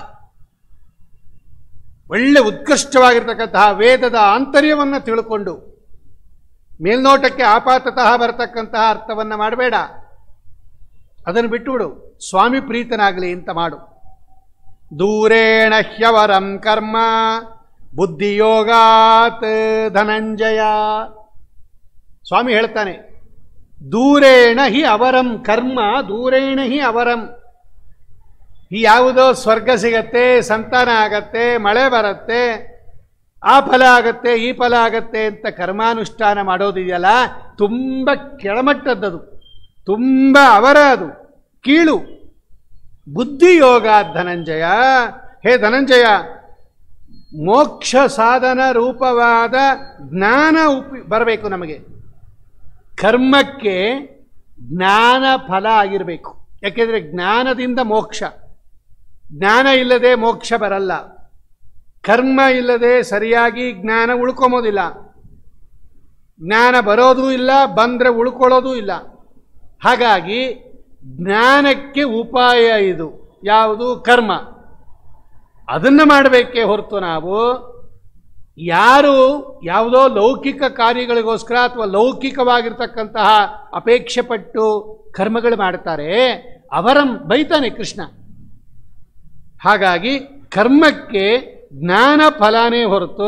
ಒಳ್ಳೆ ಉತ್ಕೃಷ್ಟವಾಗಿರ್ತಕ್ಕಂತಹ ವೇದದ ಆಂತರ್ಯವನ್ನು ತಿಳ್ಕೊಂಡು ಮೇಲ್ನೋಟಕ್ಕೆ ಆಪಾತತಃ ಬರತಕ್ಕಂತಹ ಅರ್ಥವನ್ನು ಮಾಡಬೇಡ ಅದನ್ನು ಬಿಟ್ಟುಬಿಡು ಸ್ವಾಮಿ ಪ್ರೀತನಾಗಲಿ ಅಂತ ಮಾಡು ದೂರೇಣ ಹ್ಯವರಂ ಕರ್ಮ ಬುದ್ಧಿಯೋಗಾತ್ ಧನಂಜಯ ಸ್ವಾಮಿ ಹೇಳ್ತಾನೆ ದೂರೇಣ ಹಿ ಅವರಂ ಕರ್ಮ ದೂರೇಣ ಹಿ ಅವರಂ ಈ ಯಾವುದೋ ಸ್ವರ್ಗ ಸಿಗತ್ತೆ ಸಂತಾನ ಆಗತ್ತೆ ಮಳೆ ಬರುತ್ತೆ ಆ ಫಲ ಆಗತ್ತೆ ಈ ಫಲ ಆಗತ್ತೆ ಅಂತ ಕರ್ಮಾನುಷ್ಠಾನ ಮಾಡೋದಿದೆಯಲ್ಲ ತುಂಬ ಕೆಳಮಟ್ಟದ್ದದು ತುಂಬ ಅವರ ಅದು ಕೀಳು ಬುದ್ಧಿಯೋಗ ಧನಂಜಯ ಹೇ ಧನಂಜಯ ಮೋಕ್ಷ ಸಾಧನ ರೂಪವಾದ ಜ್ಞಾನ ಉಪಿ ಬರಬೇಕು ನಮಗೆ ಕರ್ಮಕ್ಕೆ ಜ್ಞಾನ ಫಲ ಆಗಿರಬೇಕು ಯಾಕೆಂದರೆ ಜ್ಞಾನದಿಂದ ಮೋಕ್ಷ ಜ್ಞಾನ ಇಲ್ಲದೆ ಮೋಕ್ಷ ಬರಲ್ಲ ಕರ್ಮ ಇಲ್ಲದೆ ಸರಿಯಾಗಿ ಜ್ಞಾನ ಉಳ್ಕೊಂಬೋದಿಲ್ಲ ಜ್ಞಾನ ಬರೋದೂ ಇಲ್ಲ ಬಂದರೆ ಉಳ್ಕೊಳ್ಳೋದೂ ಇಲ್ಲ ಹಾಗಾಗಿ ಜ್ಞಾನಕ್ಕೆ ಉಪಾಯ ಇದು ಯಾವುದು ಕರ್ಮ ಅದನ್ನು ಮಾಡಬೇಕೇ ಹೊರತು ನಾವು ಯಾರು ಯಾವುದೋ ಲೌಕಿಕ ಕಾರ್ಯಗಳಿಗೋಸ್ಕರ ಅಥವಾ ಲೌಕಿಕವಾಗಿರ್ತಕ್ಕಂತಹ ಅಪೇಕ್ಷೆ ಪಟ್ಟು ಕರ್ಮಗಳು ಮಾಡ್ತಾರೆ ಅವರ ಬೈತಾನೆ ಕೃಷ್ಣ ಹಾಗಾಗಿ ಕರ್ಮಕ್ಕೆ ಜ್ಞಾನ ಫಲನೇ ಹೊರತು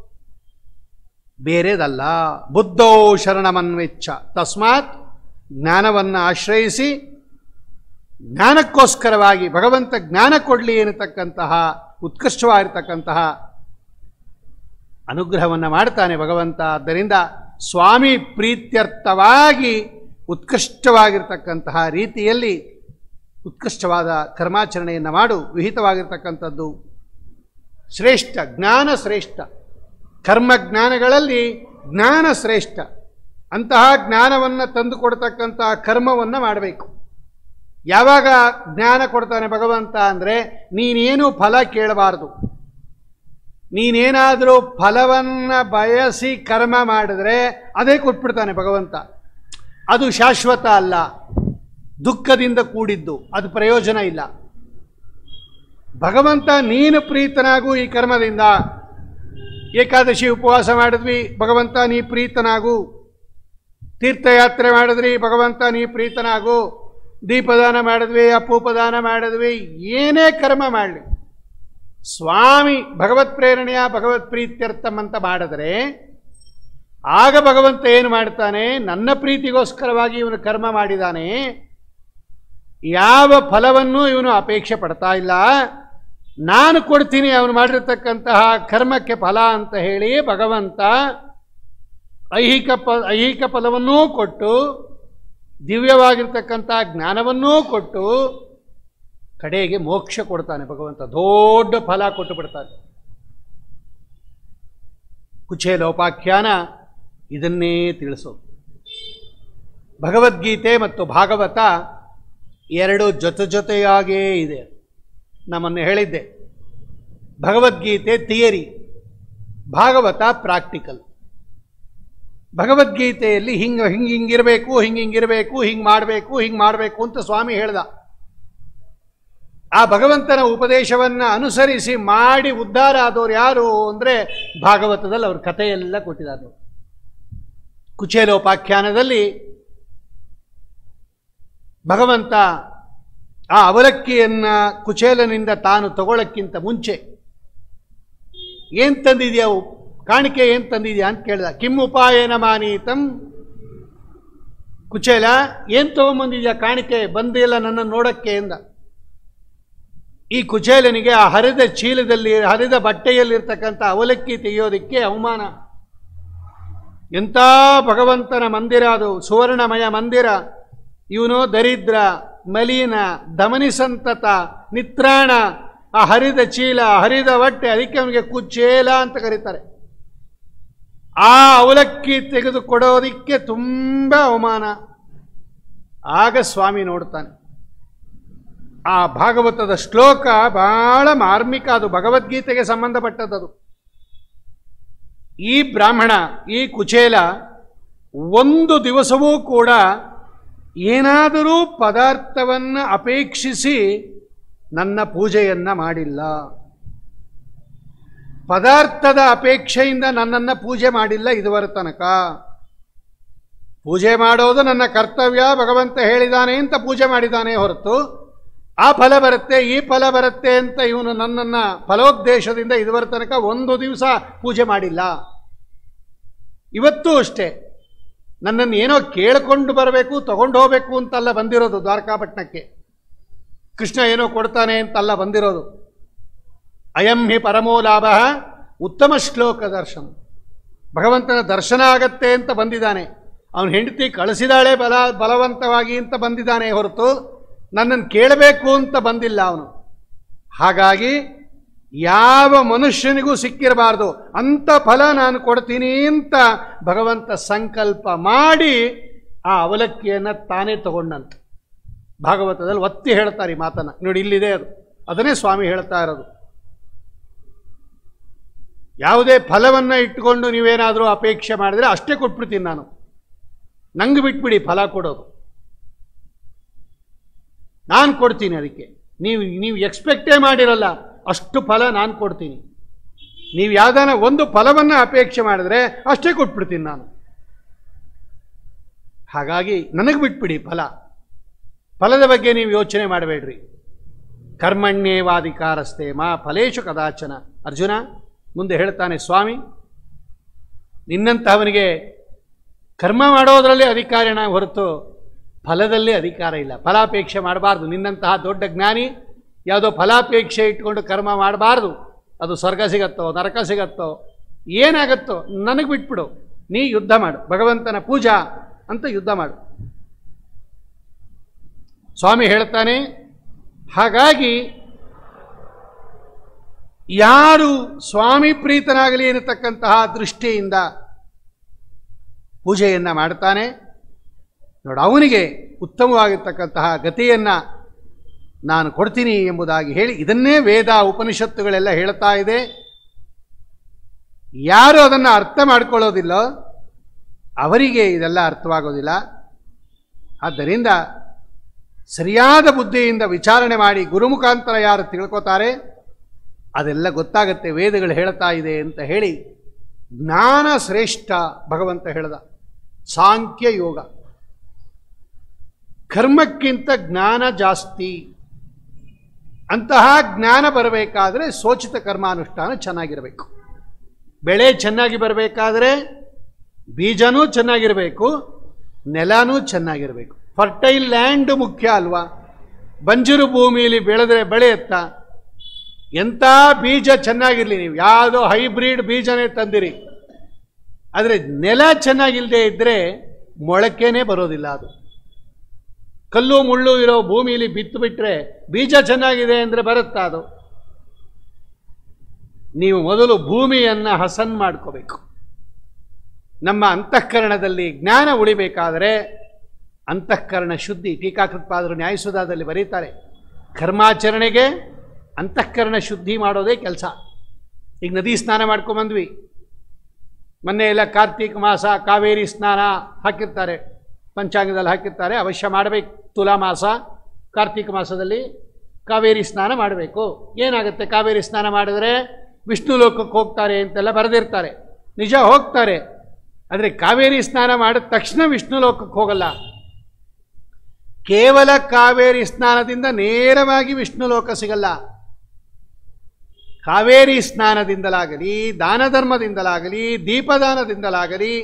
ಬೇರೆದಲ್ಲ ಬುದ್ಧೋ ಶರಣಮನ್ವೆಚ್ಚ ತಸ್ಮಾತ್ ಜ್ಞಾನವನ್ನು ಆಶ್ರಯಿಸಿ ಜ್ಞಾನಕ್ಕೋಸ್ಕರವಾಗಿ ಭಗವಂತ ಜ್ಞಾನ ಕೊಡಲಿ ಎನ್ನತಕ್ಕಂತಹ ಉತ್ಕೃಷ್ಟವಾಗಿರ್ತಕ್ಕಂತಹ ಅನುಗ್ರಹವನ್ನು ಮಾಡ್ತಾನೆ ಭಗವಂತ ಆದ್ದರಿಂದ ಸ್ವಾಮಿ ಪ್ರೀತ್ಯರ್ಥವಾಗಿ ಉತ್ಕೃಷ್ಟವಾಗಿರ್ತಕ್ಕಂತಹ ರೀತಿಯಲ್ಲಿ ಉತ್ಕೃಷ್ಟವಾದ ಕರ್ಮಾಚರಣೆಯನ್ನು ಮಾಡು ವಿಹಿತವಾಗಿರ್ತಕ್ಕಂಥದ್ದು ಶ್ರೇಷ್ಠ ಜ್ಞಾನ ಶ್ರೇಷ್ಠ ಕರ್ಮ ಜ್ಞಾನಗಳಲ್ಲಿ ಜ್ಞಾನ ಶ್ರೇಷ್ಠ ಅಂತಹ ಜ್ಞಾನವನ್ನು ತಂದು ಕೊಡ್ತಕ್ಕಂತಹ ಕರ್ಮವನ್ನು ಮಾಡಬೇಕು ಯಾವಾಗ ಜ್ಞಾನ ಕೊಡ್ತಾನೆ ಭಗವಂತ ಅಂದರೆ ನೀನೇನು ಫಲ ಕೇಳಬಾರ್ದು ನೀನೇನಾದರೂ ಫಲವನ್ನು ಬಯಸಿ ಕರ್ಮ ಮಾಡಿದ್ರೆ ಅದೇ ಕೊಟ್ಬಿಡ್ತಾನೆ ಭಗವಂತ ಅದು ಶಾಶ್ವತ ಅಲ್ಲ ದುಃಖದಿಂದ ಕೂಡಿದ್ದು ಅದು ಪ್ರಯೋಜನ ಇಲ್ಲ ಭಗವಂತ ನೀನು ಪ್ರೀತನಾಗು ಈ ಕರ್ಮದಿಂದ ಏಕಾದಶಿ ಉಪವಾಸ ಮಾಡಿದ್ವಿ ಭಗವಂತ ನೀ ಪ್ರೀತನಾಗು ತೀರ್ಥಯಾತ್ರೆ ಮಾಡಿದ್ರಿ ಭಗವಂತ ನೀ ಪ್ರೀತನಾಗು ದೀಪದಾನ ಮಾಡಿದ್ವಿ ಅಪೂಪದಾನ ಮಾಡಿದ್ವಿ ಏನೇ ಕರ್ಮ ಮಾಡಲಿ ಸ್ವಾಮಿ ಭಗವತ್ ಪ್ರೇರಣೆಯ ಭಗವತ್ ಪ್ರೀತ್ಯರ್ಥಂ ಅಂತ ಮಾಡಿದ್ರೆ ಆಗ ಭಗವಂತ ಏನು ಮಾಡ್ತಾನೆ ನನ್ನ ಪ್ರೀತಿಗೋಸ್ಕರವಾಗಿ ಇವನು ಕರ್ಮ ಮಾಡಿದಾನೆ ಯಾವ ಫಲವನ್ನು ಇವನು ಅಪೇಕ್ಷೆ ಪಡ್ತಾ ಇಲ್ಲ ನಾನು ಕೊಡ್ತೀನಿ ಅವನು ಮಾಡಿರ್ತಕ್ಕಂತಹ ಕರ್ಮಕ್ಕೆ ಫಲ ಅಂತ ಹೇಳಿ ಭಗವಂತ ಐಹಿಕ ಪ ಐಹಿಕ ಫಲವನ್ನೂ ಕೊಟ್ಟು ದಿವ್ಯವಾಗಿರ್ತಕ್ಕಂಥ ಜ್ಞಾನವನ್ನೂ ಕೊಟ್ಟು ಕಡೆಗೆ ಮೋಕ್ಷ ಕೊಡ್ತಾನೆ ಭಗವಂತ ದೊಡ್ಡ ಫಲ ಕೊಟ್ಟು ಬಿಡ್ತಾನೆ ಕುಚೇಲೋಪಾಖ್ಯಾನ ಇದನ್ನೇ ತಿಳಿಸೋದು ಭಗವದ್ಗೀತೆ ಮತ್ತು ಭಾಗವತ ಎರಡು ಜೊತೆ ಜೊತೆಯಾಗೇ ಇದೆ ನಮ್ಮನ್ನು ಹೇಳಿದ್ದೆ ಭಗವದ್ಗೀತೆ ಥಿಯರಿ ಭಾಗವತ ಪ್ರಾಕ್ಟಿಕಲ್ ಭಗವದ್ಗೀತೆಯಲ್ಲಿ ಹಿಂಗೆ ಹಿಂಗೆ ಹಿಂಗಿರಬೇಕು ಹಿಂಗೆ ಹಿಂಗಿರಬೇಕು ಹಿಂಗೆ ಮಾಡಬೇಕು ಹಿಂಗೆ ಮಾಡಬೇಕು ಅಂತ ಸ್ವಾಮಿ ಹೇಳ್ದ ಆ ಭಗವಂತನ ಉಪದೇಶವನ್ನು ಅನುಸರಿಸಿ ಮಾಡಿ ಉದ್ಧಾರ ಆದವ್ರು ಯಾರು ಅಂದರೆ ಭಾಗವತದಲ್ಲಿ ಅವ್ರ ಕಥೆಯೆಲ್ಲ ಕೊಟ್ಟಿದ್ದಾರೆ ಕುಚೇಲೋಪಾಖ್ಯಾನದಲ್ಲಿ ಭಗವಂತ ಆ ಅವಲಕ್ಕಿಯನ್ನ ಕುಚೇಲನಿಂದ ತಾನು ತಗೊಳ್ಳಕ್ಕಿಂತ ಮುಂಚೆ ಏನ್ ತಂದಿದ್ಯಾ ಕಾಣಿಕೆ ಏನ್ ತಂದಿದ್ಯಾ ಅಂತ ಕೇಳ್ದ ಕಿಮ್ ಉಪಾಯನ ಮಾನೀತಂ ಕುಚೇಲ ಏನ್ ತಗೊಂಬಂದಿದ್ಯಾ ಕಾಣಿಕೆ ಬಂದಿಲ್ಲ ನನ್ನ ನೋಡಕ್ಕೆ ಎಂದ ಈ ಕುಚೇಲನಿಗೆ ಆ ಹರಿದ ಚೀಲದಲ್ಲಿ ಹರಿದ ಬಟ್ಟೆಯಲ್ಲಿರ್ತಕ್ಕಂಥ ಅವಲಕ್ಕಿ ತೆಗೆಯೋದಕ್ಕೆ ಅವಮಾನ ಎಂಥ ಭಗವಂತನ ಮಂದಿರ ಅದು ಸುವರ್ಣಮಯ ಮಂದಿರ ಇವನು ದರಿದ್ರ ಮಲೀನ ದಮನಿಸಂತತ ನಿತ್ರಾಣ ಆ ಹರಿದ ಚೀಲ ಹರಿದ ಹೊಟ್ಟೆ ಅದಕ್ಕೆ ಅವನಿಗೆ ಕುಚೇಲ ಅಂತ ಕರೀತಾರೆ ಆ ಅವಲಕ್ಕಿ ತೆಗೆದು ಕೊಡೋದಿಕ್ಕೆ ತುಂಬ ಅವಮಾನ ಆಗ ಸ್ವಾಮಿ ನೋಡ್ತಾನೆ ಆ ಭಾಗವತದ ಶ್ಲೋಕ ಬಹಳ ಮಾರ್ಮಿಕ ಅದು ಭಗವದ್ಗೀತೆಗೆ ಸಂಬಂಧಪಟ್ಟದ್ದು ಈ ಬ್ರಾಹ್ಮಣ ಈ ಕುಚೇಲ ಒಂದು ದಿವಸವೂ ಕೂಡ ಏನಾದರೂ ಪದಾರ್ಥವನ್ನು ಅಪೇಕ್ಷಿಸಿ ನನ್ನ ಪೂಜೆಯನ್ನ ಮಾಡಿಲ್ಲ ಪದಾರ್ಥದ ಅಪೇಕ್ಷೆಯಿಂದ ನನ್ನನ್ನು ಪೂಜೆ ಮಾಡಿಲ್ಲ ಇದುವರ ತನಕ ಪೂಜೆ ಮಾಡೋದು ನನ್ನ ಕರ್ತವ್ಯ ಭಗವಂತ ಹೇಳಿದಾನೆ ಅಂತ ಪೂಜೆ ಮಾಡಿದಾನೆ ಹೊರತು ಆ ಫಲ ಬರುತ್ತೆ ಈ ಫಲ ಬರುತ್ತೆ ಅಂತ ಇವನು ನನ್ನನ್ನು ಫಲೋದ್ದೇಶದಿಂದ ಇದುವರ ತನಕ ಒಂದು ದಿವಸ ಪೂಜೆ ಮಾಡಿಲ್ಲ ಇವತ್ತೂ ಅಷ್ಟೇ ನನ್ನನ್ನು ಏನೋ ಕೇಳಿಕೊಂಡು ಬರಬೇಕು ತಗೊಂಡು ಹೋಗಬೇಕು ಅಂತಲ್ಲ ಬಂದಿರೋದು ದ್ವಾರಕಾಪಟ್ಟಣಕ್ಕೆ ಕೃಷ್ಣ ಏನೋ ಕೊಡ್ತಾನೆ ಅಂತಲ್ಲ ಬಂದಿರೋದು ಅಯಂ ಹಿ ಪರಮೋ ಲಾಭ ಉತ್ತಮ ಶ್ಲೋಕ ದರ್ಶನ ಭಗವಂತನ ದರ್ಶನ ಆಗತ್ತೆ ಅಂತ ಬಂದಿದ್ದಾನೆ ಅವನ ಹೆಂಡತಿ ಕಳಿಸಿದಾಳೆ ಬಲ ಬಲವಂತವಾಗಿ ಅಂತ ಬಂದಿದ್ದಾನೆ ಹೊರತು ನನ್ನನ್ನು ಕೇಳಬೇಕು ಅಂತ ಬಂದಿಲ್ಲ ಅವನು ಹಾಗಾಗಿ ಯಾವ ಮನುಷ್ಯನಿಗೂ ಸಿಕ್ಕಿರಬಾರ್ದು ಅಂಥ ಫಲ ನಾನು ಕೊಡ್ತೀನಿ ಅಂತ ಭಗವಂತ ಸಂಕಲ್ಪ ಮಾಡಿ ಆ ಅವಲಕ್ಕಿಯನ್ನು ತಾನೇ ತಗೊಂಡಂತ ಭಾಗವತದಲ್ಲಿ ಒತ್ತಿ ಹೇಳ್ತಾರೆ ಈ ಮಾತನ್ನ ನೋಡಿ ಇಲ್ಲಿದೆ ಅದು ಅದನ್ನೇ ಸ್ವಾಮಿ ಹೇಳ್ತಾ ಇರೋದು ಯಾವುದೇ ಫಲವನ್ನು ಇಟ್ಟುಕೊಂಡು ನೀವೇನಾದರೂ ಅಪೇಕ್ಷೆ ಮಾಡಿದ್ರೆ ಅಷ್ಟೇ ಕೊಟ್ಬಿಡ್ತೀನಿ ನಾನು ನಂಗೆ ಬಿಟ್ಬಿಡಿ ಫಲ ಕೊಡೋದು ನಾನು ಕೊಡ್ತೀನಿ ಅದಕ್ಕೆ ನೀವು ನೀವು ಎಕ್ಸ್ಪೆಕ್ಟೇ ಮಾಡಿರಲ್ಲ ಅಷ್ಟು ಫಲ ನಾನು ಕೊಡ್ತೀನಿ ನೀವು ಯಾವ್ದಾನ ಒಂದು ಫಲವನ್ನು ಅಪೇಕ್ಷೆ ಮಾಡಿದ್ರೆ ಅಷ್ಟೇ ಕೊಟ್ಬಿಡ್ತೀನಿ ನಾನು ಹಾಗಾಗಿ ನನಗೆ ಬಿಟ್ಬಿಡಿ ಫಲ ಫಲದ ಬಗ್ಗೆ ನೀವು ಯೋಚನೆ ಮಾಡಬೇಡ್ರಿ ಕರ್ಮಣ್ಯೇವಾಧಿಕಾರಸ್ತೆ ಮಾ ಫಲೇಶು ಕದಾಚನ ಅರ್ಜುನ ಮುಂದೆ ಹೇಳ್ತಾನೆ ಸ್ವಾಮಿ ನಿನ್ನಂತಹವನಿಗೆ ಕರ್ಮ ಮಾಡೋದರಲ್ಲಿ ಅಧಿಕಾರಿಣ ಹೊರತು ಫಲದಲ್ಲಿ ಅಧಿಕಾರ ಇಲ್ಲ ಫಲಾಪೇಕ್ಷೆ ಮಾಡಬಾರ್ದು ನಿನ್ನಂತಹ ದೊಡ್ಡ ಜ್ಞಾನಿ ಯಾವುದೋ ಫಲಾಪೇಕ್ಷೆ ಇಟ್ಕೊಂಡು ಕರ್ಮ ಮಾಡಬಾರ್ದು ಅದು ಸ್ವರ್ಗ ಸಿಗತ್ತೋ ನರಕ ಸಿಗತ್ತೋ ಏನಾಗತ್ತೋ ನನಗೆ ಬಿಟ್ಬಿಡು ನೀ ಯುದ್ಧ ಮಾಡು ಭಗವಂತನ ಪೂಜಾ ಅಂತ ಯುದ್ಧ ಮಾಡು ಸ್ವಾಮಿ ಹೇಳ್ತಾನೆ ಹಾಗಾಗಿ ಯಾರು ಸ್ವಾಮಿ ಪ್ರೀತನಾಗಲಿ ಎನ್ನತಕ್ಕಂತಹ ದೃಷ್ಟಿಯಿಂದ ಪೂಜೆಯನ್ನ ಮಾಡ್ತಾನೆ ನೋಡು ಅವನಿಗೆ ಉತ್ತಮವಾಗಿರ್ತಕ್ಕಂತಹ ಗತಿಯನ್ನು ನಾನು ಕೊಡ್ತೀನಿ ಎಂಬುದಾಗಿ ಹೇಳಿ ಇದನ್ನೇ ವೇದ ಉಪನಿಷತ್ತುಗಳೆಲ್ಲ ಹೇಳ್ತಾ ಇದೆ ಯಾರು ಅದನ್ನು ಅರ್ಥ ಮಾಡ್ಕೊಳ್ಳೋದಿಲ್ಲೋ ಅವರಿಗೆ ಇದೆಲ್ಲ ಅರ್ಥವಾಗೋದಿಲ್ಲ ಆದ್ದರಿಂದ ಸರಿಯಾದ ಬುದ್ಧಿಯಿಂದ ವಿಚಾರಣೆ ಮಾಡಿ ಗುರುಮುಖಾಂತರ ಯಾರು ತಿಳ್ಕೊತಾರೆ ಅದೆಲ್ಲ ಗೊತ್ತಾಗತ್ತೆ ವೇದಗಳು ಹೇಳ್ತಾ ಇದೆ ಅಂತ ಹೇಳಿ ಜ್ಞಾನ ಶ್ರೇಷ್ಠ ಭಗವಂತ ಹೇಳ್ದ ಸಾಂಖ್ಯ ಯೋಗ ಕರ್ಮಕ್ಕಿಂತ ಜ್ಞಾನ ಜಾಸ್ತಿ ಅಂತಹ ಜ್ಞಾನ ಬರಬೇಕಾದ್ರೆ ಸೋಚಿತ ಕರ್ಮಾನುಷ್ಠಾನ ಚೆನ್ನಾಗಿರಬೇಕು ಬೆಳೆ ಚೆನ್ನಾಗಿ ಬರಬೇಕಾದ್ರೆ ಬೀಜನೂ ಚೆನ್ನಾಗಿರಬೇಕು ನೆಲನೂ ಚೆನ್ನಾಗಿರಬೇಕು ಫರ್ಟೈಲ್ ಲ್ಯಾಂಡ್ ಮುಖ್ಯ ಅಲ್ವಾ ಬಂಜರು ಭೂಮಿಯಲ್ಲಿ ಬೆಳೆದ್ರೆ ಬೆಳೆಯುತ್ತಾ ಎಂಥ ಬೀಜ ಚೆನ್ನಾಗಿರಲಿ ನೀವು ಯಾವುದೋ ಹೈಬ್ರಿಡ್ ಬೀಜನೇ ತಂದಿರಿ ಆದರೆ ನೆಲ ಚೆನ್ನಾಗಿಲ್ಲದೆ ಇದ್ದರೆ ಮೊಳಕೆನೇ ಬರೋದಿಲ್ಲ ಅದು ಕಲ್ಲು ಮುಳ್ಳು ಇರೋ ಭೂಮಿಯಲ್ಲಿ ಬಿತ್ತು ಬಿಟ್ಟರೆ ಬೀಜ ಚೆನ್ನಾಗಿದೆ ಅಂದರೆ ಬರುತ್ತಾ ಅದು ನೀವು ಮೊದಲು ಭೂಮಿಯನ್ನು ಹಸನ್ ಮಾಡ್ಕೋಬೇಕು ನಮ್ಮ ಅಂತಃಕರಣದಲ್ಲಿ ಜ್ಞಾನ ಉಳಿಬೇಕಾದರೆ ಅಂತಃಕರಣ ಶುದ್ಧಿ ಟೀಕಾಕೃತ್ಪಾದರು ನ್ಯಾಯಸುಧಾದಲ್ಲಿ ಬರೀತಾರೆ ಕರ್ಮಾಚರಣೆಗೆ ಅಂತಃಕರಣ ಶುದ್ಧಿ ಮಾಡೋದೇ ಕೆಲಸ ಈಗ ನದಿ ಸ್ನಾನ ಮಾಡ್ಕೊಂಬಂದ್ವಿ ಮೊನ್ನೆ ಎಲ್ಲ ಕಾರ್ತೀಕ ಮಾಸ ಕಾವೇರಿ ಸ್ನಾನ ಹಾಕಿರ್ತಾರೆ ಪಂಚಾಂಗದಲ್ಲಿ ಹಾಕಿರ್ತಾರೆ ಅವಶ್ಯ ಮಾಡಬೇಕು ತುಲಾ ಮಾಸ ಕಾರ್ತೀಕ ಮಾಸದಲ್ಲಿ ಕಾವೇರಿ ಸ್ನಾನ ಮಾಡಬೇಕು ಏನಾಗುತ್ತೆ ಕಾವೇರಿ ಸ್ನಾನ ಮಾಡಿದ್ರೆ ವಿಷ್ಣು ಲೋಕಕ್ಕೆ ಹೋಗ್ತಾರೆ ಅಂತೆಲ್ಲ ಬರೆದಿರ್ತಾರೆ ನಿಜ ಹೋಗ್ತಾರೆ ಆದರೆ ಕಾವೇರಿ ಸ್ನಾನ ಮಾಡಿದ ತಕ್ಷಣ ವಿಷ್ಣು ಲೋಕಕ್ಕೆ ಹೋಗಲ್ಲ ಕೇವಲ ಕಾವೇರಿ ಸ್ನಾನದಿಂದ ನೇರವಾಗಿ ವಿಷ್ಣು ಲೋಕ ಸಿಗಲ್ಲ ಕಾವೇರಿ ಸ್ನಾನದಿಂದಲಾಗಲಿ ದಾನ ಧರ್ಮದಿಂದಲಾಗಲಿ ದೀಪದಾನದಿಂದಲಾಗಲಿ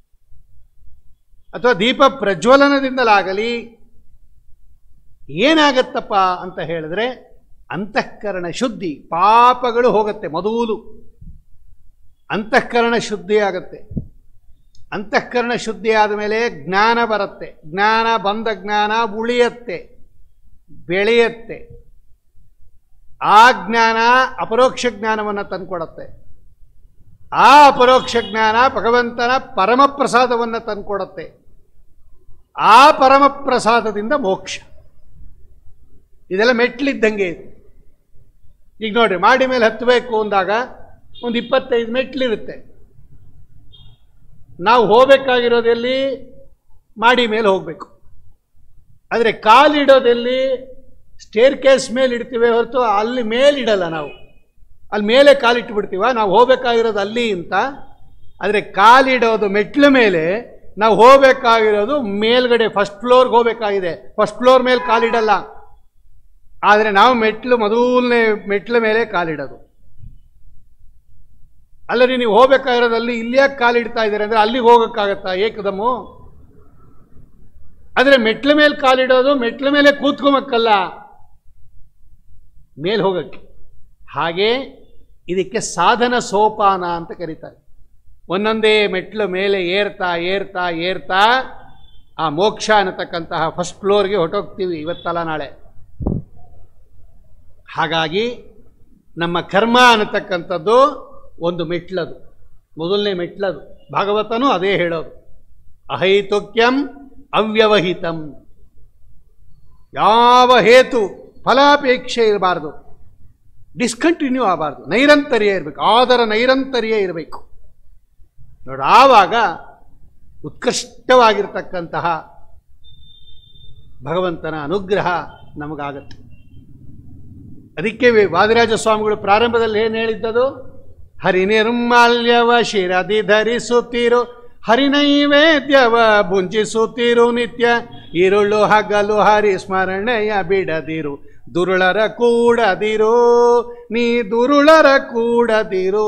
ಅಥವಾ ದೀಪ ಪ್ರಜ್ವಲನದಿಂದಲಾಗಲಿ ಏನಾಗತ್ತಪ್ಪ ಅಂತ ಹೇಳಿದ್ರೆ ಅಂತಃಕರಣ ಶುದ್ಧಿ ಪಾಪಗಳು ಹೋಗುತ್ತೆ ಮೊದಲು ಅಂತಃಕರಣ ಶುದ್ಧಿ ಆಗತ್ತೆ ಅಂತಃಕರಣ ಶುದ್ಧಿ ಆದ ಮೇಲೆ ಜ್ಞಾನ ಬರುತ್ತೆ ಜ್ಞಾನ ಬಂದ ಜ್ಞಾನ ಉಳಿಯತ್ತೆ ಬೆಳೆಯತ್ತೆ ಆ ಜ್ಞಾನ ಅಪರೋಕ್ಷ ಜ್ಞಾನವನ್ನು ತಂದುಕೊಡತ್ತೆ ಆ ಅಪರೋಕ್ಷ ಜ್ಞಾನ ಭಗವಂತನ ಪರಮಪ್ರಸಾದವನ್ನು ತಂದುಕೊಡತ್ತೆ ಆ ಪರಮಪ್ರಸಾದದಿಂದ ಮೋಕ್ಷ ಇದೆಲ್ಲ ಮೆಟ್ಲಿದ್ದಂಗೆ ಇದೆ ಈಗ ನೋಡ್ರಿ ಮಾಡಿ ಮೇಲೆ ಹತ್ತಬೇಕು ಅಂದಾಗ ಒಂದು ಇಪ್ಪತ್ತೈದು ಮೆಟ್ಲಿರುತ್ತೆ ನಾವು ಹೋಗಬೇಕಾಗಿರೋದೆಲ್ಲಿ ಮಾಡಿ ಮೇಲೆ ಹೋಗಬೇಕು ಆದರೆ ಕಾಲಿಡೋದೆಲ್ಲಿ ಸ್ಟೇರ್ ಕೇಸ್ ಮೇಲೆ ಇಡ್ತೀವಿ ಹೊರತು ಅಲ್ಲಿ ಮೇಲಿಡಲ್ಲ ನಾವು ಅಲ್ಲಿ ಮೇಲೆ ಕಾಲಿಟ್ಟು ಬಿಡ್ತೀವ ನಾವು ಹೋಗಬೇಕಾಗಿರೋದು ಅಲ್ಲಿ ಅಂತ ಆದರೆ ಕಾಲಿಡೋದು ಮೆಟ್ಲ ಮೇಲೆ ನಾವು ಹೋಗಬೇಕಾಗಿರೋದು ಮೇಲ್ಗಡೆ ಫಸ್ಟ್ ಫ್ಲೋರ್ಗೆ ಹೋಗಬೇಕಾಗಿದೆ ಫಸ್ಟ್ ಫ್ಲೋರ್ ಮೇಲೆ ಕಾಲಿಡಲ್ಲ ಆದರೆ ನಾವು ಮೆಟ್ಲು ಮೊದಲನೇ ಮೆಟ್ಲ ಮೇಲೆ ಕಾಲಿಡೋದು ಅಲ್ಲರಿ ನೀವು ಹೋಗ್ಬೇಕಾಗಿರೋದು ಅಲ್ಲಿ ಇಲ್ಲಿಯಾಕೆ ಕಾಲಿಡ್ತಾ ಇದ್ದೀರಿ ಅಂದರೆ ಅಲ್ಲಿಗೆ ಹೋಗೋಕ್ಕಾಗತ್ತಾ ಏಕದಮ್ಮು ಆದರೆ ಮೆಟ್ಲ ಮೇಲೆ ಕಾಲಿಡೋದು ಮೆಟ್ಲ ಮೇಲೆ ಕೂತ್ಕೊಮಕ್ಕಲ್ಲ ಮೇಲೆ ಹೋಗಕ್ಕೆ ಹಾಗೆ ಇದಕ್ಕೆ ಸಾಧನ ಸೋಪಾನ ಅಂತ ಕರೀತಾರೆ ಒಂದೊಂದೇ ಮೆಟ್ಲು ಮೇಲೆ ಏರ್ತಾ ಏರ್ತಾ ಏರ್ತಾ ಆ ಮೋಕ್ಷ ಅನ್ನತಕ್ಕಂತಹ ಫಸ್ಟ್ ಫ್ಲೋರ್ಗೆ ಹೊಟ್ಟೋಗ್ತೀವಿ ಇವತ್ತಲ್ಲ ನಾಳೆ ಹಾಗಾಗಿ ನಮ್ಮ ಕರ್ಮ ಅನ್ನತಕ್ಕಂಥದ್ದು ಒಂದು ಮೆಟ್ಲದು ಮೊದಲನೇ ಮೆಟ್ಲದು ಭಾಗವತನೂ ಅದೇ ಹೇಳೋದು ಅಹೈತುಕ್ಯಂ ಅವ್ಯವಹಿತಂ ಯಾವ ಹೇತು ಫಲಾಪೇಕ್ಷೆ ಇರಬಾರ್ದು ಡಿಸ್ಕಂಟಿನ್ಯೂ ಆಗಬಾರ್ದು ನೈರಂತರ್ಯ ಇರಬೇಕು ಆದರ ನೈರಂತರ್ಯ ಇರಬೇಕು ನೋಡಿ ಆವಾಗ ಉತ್ಕೃಷ್ಟವಾಗಿರ್ತಕ್ಕಂತಹ ಭಗವಂತನ ಅನುಗ್ರಹ ನಮಗಾಗತ್ತೆ ಅದಕ್ಕೆ ವಿ- ವಾದಿರಾಜ ಸ್ವಾಮಿಗಳು ಪ್ರಾರಂಭದಲ್ಲಿ ಏನು ಹೇಳಿದ್ದದು ಹರಿನಿರ್ಮಾಲ್ಯವ ಶಿರದಿ ಧರಿಸುತ್ತೀರು ಹರಿನೈವೇದ್ಯವ ಭುಂಜಿಸುತ್ತೀರು ನಿತ್ಯ ಇರುಳು ಹಗಲು ಹರಿ ಸ್ಮರಣೆಯ ಬಿಡದಿರು ದುರುಳರ ಕೂಡದಿರು ನೀ ದುರುಳರ ಕೂಡದಿರು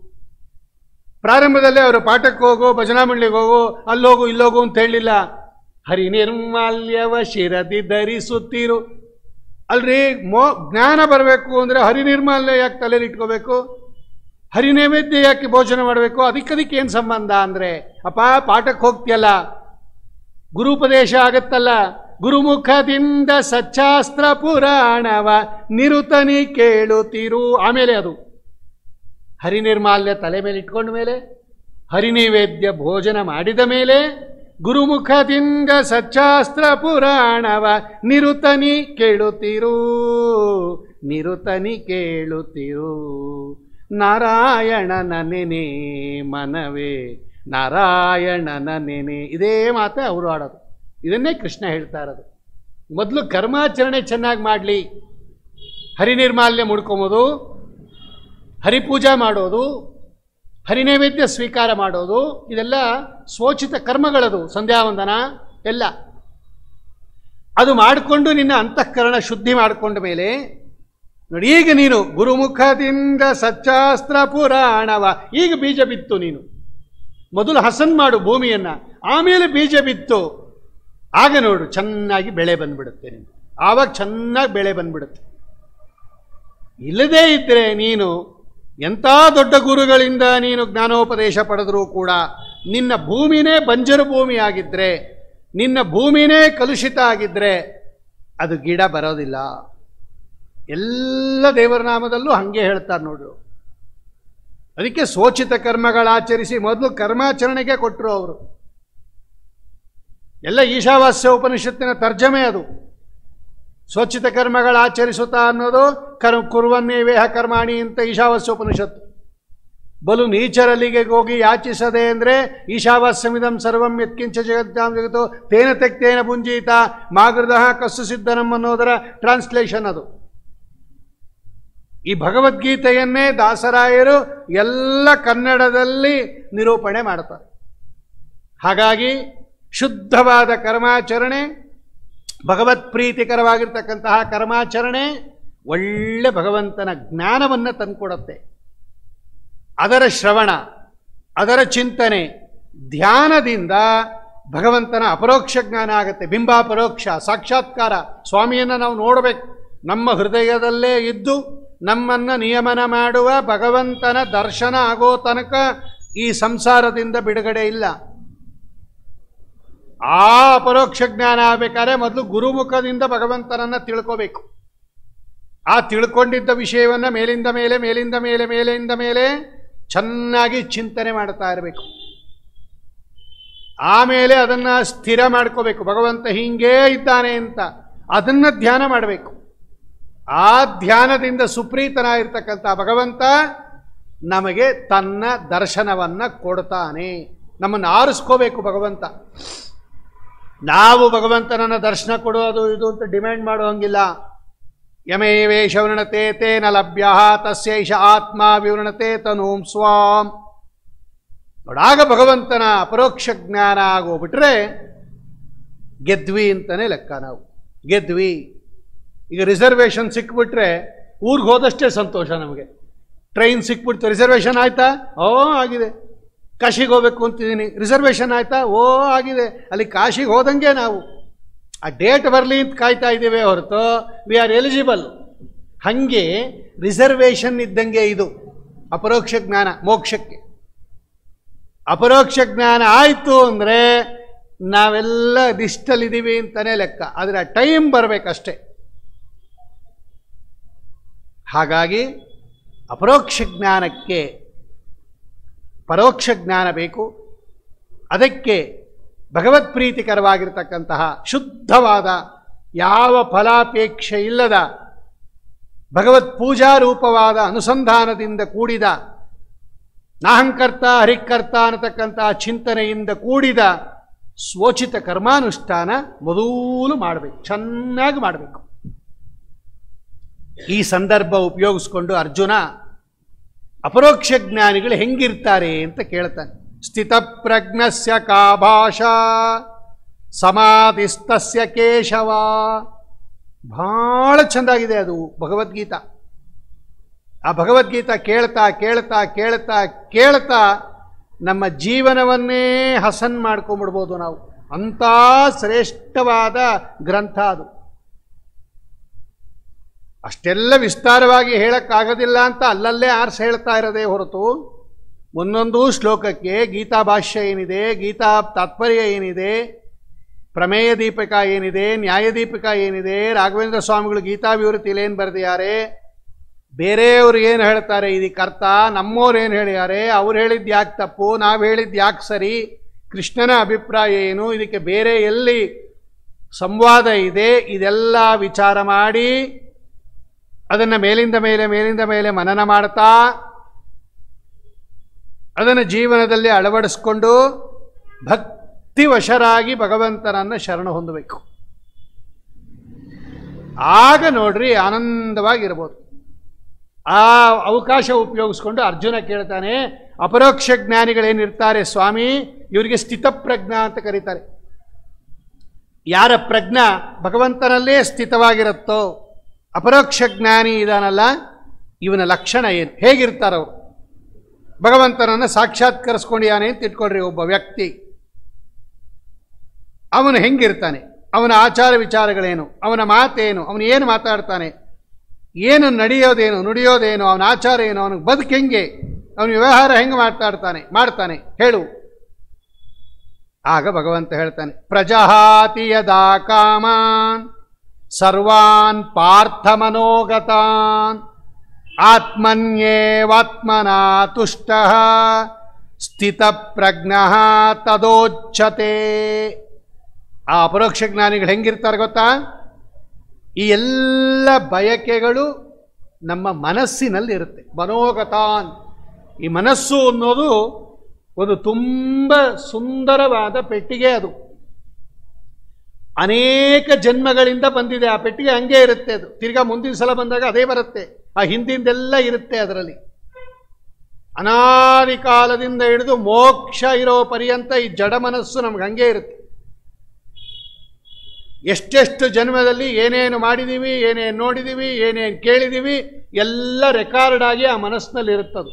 ಪ್ರಾರಂಭದಲ್ಲಿ ಅವರು ಪಾಠಕ್ಕೆ ಹೋಗು ಭಜನಾ ಮಂಡಳಿಗೆ ಹೋಗು ಅಲ್ಲೋಗು ಇಲ್ಲೋಗು ಅಂತ ಹೇಳಿಲ್ಲ ಹರಿನಿರ್ಮಾಲ್ಯವ ಶಿರದಿ ಧರಿಸುತ್ತಿರು ಅಲ್ರಿ ಮೋ ಜ್ಞಾನ ಬರಬೇಕು ಅಂದರೆ ಹರಿನಿರ್ಮಾಲ್ಯ ಯಾಕೆ ತಲೆಯಲ್ಲಿ ಇಟ್ಕೋಬೇಕು ಹರಿನೈವೇದ್ಯ ಯಾಕೆ ಭೋಜನ ಮಾಡಬೇಕು ಅದಕ್ಕದಕ್ಕೆ ಏನು ಸಂಬಂಧ ಅಂದರೆ ಅಪ್ಪ ಪಾಠಕ್ಕೆ ಹೋಗ್ತಿಯಲ್ಲ ಗುರುಪದೇಶ ಆಗತ್ತಲ್ಲ ಗುರುಮುಖದಿಂದ ಸಚ್ಚಾಸ್ತ್ರ ಪುರಾಣವ ನಿರುತನಿ ಕೇಳುತ್ತಿರು ಆಮೇಲೆ ಅದು ಹರಿನಿರ್ಮಾಲ್ಯ ತಲೆ ಮೇಲೆ ಇಟ್ಕೊಂಡ ಮೇಲೆ ಹರಿನೈವೇದ್ಯ ಭೋಜನ ಮಾಡಿದ ಮೇಲೆ ಗುರುಮುಖದಿಂದ ಸಚ್ಚಾಸ್ತ್ರ ಪುರಾಣವ ನಿರುತನಿ ಕೇಳುತ್ತಿರು ನಿರುತನಿ ಕೇಳುತ್ತಿರು ನಾರಾಯಣನ ನೆನೆ ಮನವೇ ನಾರಾಯಣನ ನೆನೆ ಇದೇ ಮಾತೆ ಅವರು ಆಡೋದು ಇದನ್ನೇ ಕೃಷ್ಣ ಹೇಳ್ತಾ ಇರೋದು ಮೊದಲು ಕರ್ಮಾಚರಣೆ ಚೆನ್ನಾಗಿ ಮಾಡಲಿ ಹರಿನಿರ್ಮಾಲ್ಯ ಮುಡ್ಕೊಂಬೋದು ಹರಿಪೂಜಾ ಮಾಡೋದು ಹರಿನೈವೇದ್ಯ ಸ್ವೀಕಾರ ಮಾಡೋದು ಇದೆಲ್ಲ ಸ್ವೋಚಿತ ಕರ್ಮಗಳದು ಸಂಧ್ಯಾವಂದನ ಎಲ್ಲ ಅದು ಮಾಡಿಕೊಂಡು ನಿನ್ನ ಅಂತಃಕರಣ ಶುದ್ಧಿ ಮಾಡಿಕೊಂಡ ಮೇಲೆ ನೋಡಿ ಈಗ ನೀನು ಗುರುಮುಖದಿಂದ ಸಚ್ಚಾಸ್ತ್ರ ಪುರಾಣವ ಈಗ ಬೀಜ ಬಿತ್ತು ನೀನು ಮೊದಲು ಹಸನ್ ಮಾಡು ಭೂಮಿಯನ್ನ ಆಮೇಲೆ ಬೀಜ ಬಿತ್ತು ಆಗ ನೋಡು ಚೆನ್ನಾಗಿ ಬೆಳೆ ಬಂದ್ಬಿಡುತ್ತೆ ನೀನು ಆವಾಗ ಚೆನ್ನಾಗಿ ಬೆಳೆ ಬಂದ್ಬಿಡುತ್ತೆ ಇಲ್ಲದೇ ಇದ್ದರೆ ನೀನು ಎಂಥ ದೊಡ್ಡ ಗುರುಗಳಿಂದ ನೀನು ಜ್ಞಾನೋಪದೇಶ ಪಡೆದರೂ ಕೂಡ ನಿನ್ನ ಭೂಮಿನೇ ಬಂಜರು ಭೂಮಿ ಆಗಿದ್ದರೆ ನಿನ್ನ ಭೂಮಿನೇ ಕಲುಷಿತ ಆಗಿದ್ದರೆ ಅದು ಗಿಡ ಬರೋದಿಲ್ಲ ಎಲ್ಲ ದೇವರ ನಾಮದಲ್ಲೂ ಹಾಗೆ ಹೇಳ್ತಾರೆ ನೋಡು ಅದಕ್ಕೆ ಸೋಚಿತ ಕರ್ಮಗಳಾಚರಿಸಿ ಮೊದಲು ಕರ್ಮಾಚರಣೆಗೆ ಕೊಟ್ಟರು ಅವರು ಎಲ್ಲ ಈಶಾವಾಸ್ಯ ಉಪನಿಷತ್ತಿನ ತರ್ಜಮೆ ಅದು ಸ್ವಚ್ಛಿತ ಕರ್ಮಗಳ ಆಚರಿಸುತ್ತಾ ಅನ್ನೋದು ಕರ್ ಕುರುವನ್ನೇ ವೇಹ ಕರ್ಮಾಣಿ ಅಂತ ಈಶಾವಾಸ್ಯ ಉಪನಿಷತ್ತು ಬಲು ನೀಚರಲ್ಲಿಗೆ ಹೋಗಿ ಯಾಚಿಸದೆ ಅಂದರೆ ಈಶಾವಾಸ್ಯಮಿದಂ ಸರ್ವಂ ಯತ್ಕಿಂಚ ಜಗತ್ತಾಂ ಜಗತ್ತು ತೇನ ತೆಕ್ತೇನ ಪುಂಜೀತ ಮಾಗೃದ ಕಸ್ಸು ಸಿದ್ಧನಂ ಅನ್ನೋದರ ಟ್ರಾನ್ಸ್ಲೇಷನ್ ಅದು ಈ ಭಗವದ್ಗೀತೆಯನ್ನೇ ದಾಸರಾಯರು ಎಲ್ಲ ಕನ್ನಡದಲ್ಲಿ ನಿರೂಪಣೆ ಮಾಡ್ತಾರೆ ಹಾಗಾಗಿ ಶುದ್ಧವಾದ ಕರ್ಮಾಚರಣೆ ಭಗವತ್ ಪ್ರೀತಿಕರವಾಗಿರ್ತಕ್ಕಂತಹ ಕರ್ಮಾಚರಣೆ ಒಳ್ಳೆ ಭಗವಂತನ ಜ್ಞಾನವನ್ನು ತಂದುಕೊಡುತ್ತೆ ಅದರ ಶ್ರವಣ ಅದರ ಚಿಂತನೆ ಧ್ಯಾನದಿಂದ ಭಗವಂತನ ಅಪರೋಕ್ಷ ಜ್ಞಾನ ಆಗುತ್ತೆ ಬಿಂಬಾಪರೋಕ್ಷ ಸಾಕ್ಷಾತ್ಕಾರ ಸ್ವಾಮಿಯನ್ನು ನಾವು ನೋಡಬೇಕು ನಮ್ಮ ಹೃದಯದಲ್ಲೇ ಇದ್ದು ನಮ್ಮನ್ನು ನಿಯಮನ ಮಾಡುವ ಭಗವಂತನ ದರ್ಶನ ಆಗೋ ತನಕ ಈ ಸಂಸಾರದಿಂದ ಬಿಡುಗಡೆ ಇಲ್ಲ ಆ ಅಪರೋಕ್ಷ ಜ್ಞಾನ ಆಗಬೇಕಾದ್ರೆ ಮೊದಲು ಗುರುಮುಖದಿಂದ ಭಗವಂತನನ್ನ ತಿಳ್ಕೋಬೇಕು ಆ ತಿಳ್ಕೊಂಡಿದ್ದ ವಿಷಯವನ್ನ ಮೇಲಿಂದ ಮೇಲೆ ಮೇಲಿಂದ ಮೇಲೆ ಮೇಲಿಂದ ಮೇಲೆ ಚೆನ್ನಾಗಿ ಚಿಂತನೆ ಮಾಡ್ತಾ ಇರಬೇಕು ಆಮೇಲೆ ಅದನ್ನ ಸ್ಥಿರ ಮಾಡ್ಕೋಬೇಕು ಭಗವಂತ ಹಿಂಗೇ ಇದ್ದಾನೆ ಅಂತ ಅದನ್ನ ಧ್ಯಾನ ಮಾಡಬೇಕು ಆ ಧ್ಯಾನದಿಂದ ಸುಪ್ರೀತನಾಗಿರ್ತಕ್ಕಂಥ ಭಗವಂತ ನಮಗೆ ತನ್ನ ದರ್ಶನವನ್ನ ಕೊಡ್ತಾನೆ ನಮ್ಮನ್ನು ಆರಿಸ್ಕೋಬೇಕು ಭಗವಂತ ನಾವು ಭಗವಂತನನ್ನ ದರ್ಶನ ಕೊಡೋದು ಇದು ಅಂತ ಡಿಮ್ಯಾಂಡ್ ಮಾಡುವಂಗಿಲ್ಲ ಯಮೇವೇಶ ವಿವೃಣತೆ ತೇನ ಲಭ್ಯ ತಸ್ಯೈಷ ಆತ್ಮ ವಿವೃಣತೆ ತನೂಂ ಸ್ವಾಂ ನೋಡಾಗ ಭಗವಂತನ ಅಪರೋಕ್ಷ ಜ್ಞಾನ ಆಗೋಗ್ಬಿಟ್ರೆ ಗೆದ್ವಿ ಅಂತಲೇ ಲೆಕ್ಕ ನಾವು ಗೆದ್ವಿ ಈಗ ರಿಸರ್ವೇಷನ್ ಸಿಕ್ಬಿಟ್ರೆ ಊರಿಗೆ ಹೋದಷ್ಟೇ ಸಂತೋಷ ನಮಗೆ ಟ್ರೈನ್ ಸಿಕ್ಬಿಡ್ತು ರಿಸರ್ವೇಷನ್ ಆಯ್ತಾ ಓ ಆಗಿದೆ ಕಾಶಿಗೆ ಹೋಗ್ಬೇಕು ಅಂತಿದ್ದೀನಿ ರಿಸರ್ವೇಷನ್ ಆಯ್ತಾ ಓ ಆಗಿದೆ ಅಲ್ಲಿ ಕಾಶಿಗೆ ಹೋದಂಗೆ ನಾವು ಆ ಡೇಟ್ ಬರಲಿ ಅಂತ ಕಾಯ್ತಾ ಇದ್ದೀವಿ ಹೊರತು ವಿ ಆರ್ ಎಲಿಜಿಬಲ್ ಹಾಗೆ ರಿಸರ್ವೇಷನ್ ಇದ್ದಂಗೆ ಇದು ಅಪರೋಕ್ಷ ಜ್ಞಾನ ಮೋಕ್ಷಕ್ಕೆ ಅಪರೋಕ್ಷ ಜ್ಞಾನ ಆಯಿತು ಅಂದರೆ ನಾವೆಲ್ಲ ಲಿಸ್ಟಲ್ಲಿದ್ದೀವಿ ಅಂತಲೇ ಲೆಕ್ಕ ಆದರೆ ಟೈಮ್ ಬರಬೇಕಷ್ಟೆ ಹಾಗಾಗಿ ಅಪರೋಕ್ಷ ಜ್ಞಾನಕ್ಕೆ ಪರೋಕ್ಷ ಜ್ಞಾನ ಬೇಕು ಅದಕ್ಕೆ ಭಗವತ್ ಪ್ರೀತಿಕರವಾಗಿರ್ತಕ್ಕಂತಹ ಶುದ್ಧವಾದ ಯಾವ ಫಲಾಪೇಕ್ಷೆ ಇಲ್ಲದ ಭಗವತ್ ಪೂಜಾ ರೂಪವಾದ ಅನುಸಂಧಾನದಿಂದ ಕೂಡಿದ ನಾಹಂಕರ್ತ ಹರಿಕರ್ತ ಅನ್ನತಕ್ಕಂತಹ ಚಿಂತನೆಯಿಂದ ಕೂಡಿದ ಸ್ವೋಚಿತ ಕರ್ಮಾನುಷ್ಠಾನ ಮೊದಲು ಮಾಡಬೇಕು ಚೆನ್ನಾಗಿ ಮಾಡಬೇಕು ಈ ಸಂದರ್ಭ ಉಪಯೋಗಿಸ್ಕೊಂಡು ಅರ್ಜುನ ಅಪರೋಕ್ಷ ಜ್ಞಾನಿಗಳು ಹೆಂಗಿರ್ತಾರೆ ಅಂತ ಕೇಳ್ತಾನೆ ಸ್ಥಿತಪ್ರಜ್ಞಸ್ಯ ಕಾ ಭಾಷಾ ಸಮಾಧಿಸ್ತಸ್ಯ ಕೇಶವ ಬಹಳ ಚೆಂದಾಗಿದೆ ಅದು ಭಗವದ್ಗೀತಾ ಆ ಭಗವದ್ಗೀತಾ ಕೇಳ್ತಾ ಕೇಳ್ತಾ ಕೇಳ್ತಾ ಕೇಳ್ತಾ ನಮ್ಮ ಜೀವನವನ್ನೇ ಹಸನ್ ಮಾಡ್ಕೊಂಡ್ಬಿಡ್ಬೋದು ನಾವು ಅಂಥ ಶ್ರೇಷ್ಠವಾದ ಗ್ರಂಥ ಅದು ಅಷ್ಟೆಲ್ಲ ವಿಸ್ತಾರವಾಗಿ ಹೇಳಕ್ಕಾಗೋದಿಲ್ಲ ಅಂತ ಅಲ್ಲಲ್ಲೇ ಆರಿಸಿ ಹೇಳ್ತಾ ಇರೋದೇ ಹೊರತು ಒಂದೊಂದು ಶ್ಲೋಕಕ್ಕೆ ಗೀತಾ ಭಾಷ್ಯ ಏನಿದೆ ಗೀತಾ ತಾತ್ಪರ್ಯ ಏನಿದೆ ಪ್ರಮೇಯ ದೀಪಿಕ ಏನಿದೆ ನ್ಯಾಯ ದೀಪಿಕ ಏನಿದೆ ರಾಘವೇಂದ್ರ ಸ್ವಾಮಿಗಳು ಗೀತಾ ವಿವೃತ್ತಿಲಿ ಏನು ಬರೆದಿದ್ದಾರೆ ಬೇರೆಯವರು ಏನು ಹೇಳ್ತಾರೆ ಇದಕ್ಕೆ ಅರ್ಥ ನಮ್ಮವ್ರು ಏನು ಹೇಳಿದ್ದಾರೆ ಅವ್ರು ಹೇಳಿದ್ದು ಯಾಕೆ ತಪ್ಪು ನಾವು ಹೇಳಿದ್ದು ಯಾಕೆ ಸರಿ ಕೃಷ್ಣನ ಅಭಿಪ್ರಾಯ ಏನು ಇದಕ್ಕೆ ಬೇರೆ ಎಲ್ಲಿ ಸಂವಾದ ಇದೆ ಇದೆಲ್ಲ ವಿಚಾರ ಮಾಡಿ ಅದನ್ನು ಮೇಲಿಂದ ಮೇಲೆ ಮೇಲಿಂದ ಮೇಲೆ ಮನನ ಮಾಡ್ತಾ ಅದನ್ನು ಜೀವನದಲ್ಲಿ ಅಳವಡಿಸ್ಕೊಂಡು ಭಕ್ತಿವಶರಾಗಿ ಭಗವಂತನನ್ನು ಶರಣ ಹೊಂದಬೇಕು ಆಗ ನೋಡ್ರಿ ಆನಂದವಾಗಿರ್ಬೋದು ಆ ಅವಕಾಶ ಉಪಯೋಗಿಸ್ಕೊಂಡು ಅರ್ಜುನ ಕೇಳ್ತಾನೆ ಅಪರೋಕ್ಷ ಜ್ಞಾನಿಗಳೇನಿರ್ತಾರೆ ಸ್ವಾಮಿ ಇವರಿಗೆ ಸ್ಥಿತಪ್ರಜ್ಞ ಅಂತ ಕರೀತಾರೆ ಯಾರ ಪ್ರಜ್ಞ ಭಗವಂತನಲ್ಲೇ ಸ್ಥಿತವಾಗಿರುತ್ತೋ ಅಪರೋಕ್ಷ ಜ್ಞಾನಿ ಇದಾನಲ್ಲ ಇವನ ಲಕ್ಷಣ ಏನು ಹೇಗಿರ್ತಾರವ್ರು ಭಗವಂತನನ್ನು ಸಾಕ್ಷಾತ್ಕರಿಸ್ಕೊಂಡಿಯಾನೆ ಅಂತ ಇಟ್ಕೊಳ್ರಿ ಒಬ್ಬ ವ್ಯಕ್ತಿ ಅವನು ಹೆಂಗಿರ್ತಾನೆ ಅವನ ಆಚಾರ ವಿಚಾರಗಳೇನು ಅವನ ಮಾತೇನು ಅವನು ಏನು ಮಾತಾಡ್ತಾನೆ ಏನು ನಡೆಯೋದೇನು ನುಡಿಯೋದೇನು ಅವನ ಆಚಾರ ಏನು ಅವನಿಗೆ ಬದುಕು ಹೆಂಗೆ ಅವನ ವ್ಯವಹಾರ ಹೆಂಗೆ ಮಾತಾಡ್ತಾನೆ ಮಾಡ್ತಾನೆ ಹೇಳು ಆಗ ಭಗವಂತ ಹೇಳ್ತಾನೆ ಪ್ರಜಹಾತಿ ಯದಾ ಕಾಮಾನ್ ಸರ್ವಾನ್ ಪಾರ್ಥ ಮನೋಗತಾನ್ ಆತ್ಮನ್ಯೇವಾತ್ಮನಾ ತುಷ್ಟ ಸ್ಥಿತ ಪ್ರಜ್ಞ ತದೋಚ್ಯತೆ ಆ ಅಪರೋಕ್ಷ ಜ್ಞಾನಿಗಳು ಹೆಂಗಿರ್ತಾರೆ ಗೊತ್ತಾ ಈ ಎಲ್ಲ ಬಯಕೆಗಳು ನಮ್ಮ ಮನಸ್ಸಿನಲ್ಲಿ ಇರುತ್ತೆ ಮನೋಗತಾನ್ ಈ ಮನಸ್ಸು ಅನ್ನೋದು ಒಂದು ತುಂಬ ಸುಂದರವಾದ ಪೆಟ್ಟಿಗೆ ಅದು ಅನೇಕ ಜನ್ಮಗಳಿಂದ ಬಂದಿದೆ ಆ ಪೆಟ್ಟಿಗೆ ಹಂಗೆ ಇರುತ್ತೆ ಅದು ತಿರ್ಗಾ ಮುಂದಿನ ಸಲ ಬಂದಾಗ ಅದೇ ಬರುತ್ತೆ ಆ ಹಿಂದಿಂದೆಲ್ಲ ಇರುತ್ತೆ ಅದರಲ್ಲಿ ಅನಾದಿ ಕಾಲದಿಂದ ಹಿಡಿದು ಮೋಕ್ಷ ಇರೋ ಪರ್ಯಂತ ಈ ಜಡ ಮನಸ್ಸು ನಮ್ಗೆ ಹಂಗೆ ಇರುತ್ತೆ ಎಷ್ಟೆಷ್ಟು ಜನ್ಮದಲ್ಲಿ ಏನೇನು ಮಾಡಿದ್ದೀವಿ ಏನೇನು ನೋಡಿದ್ದೀವಿ ಏನೇನು ಕೇಳಿದ್ದೀವಿ ಎಲ್ಲ ರೆಕಾರ್ಡ್ ಆಗಿ ಆ ಮನಸ್ಸಿನಲ್ಲಿ ಇರುತ್ತದು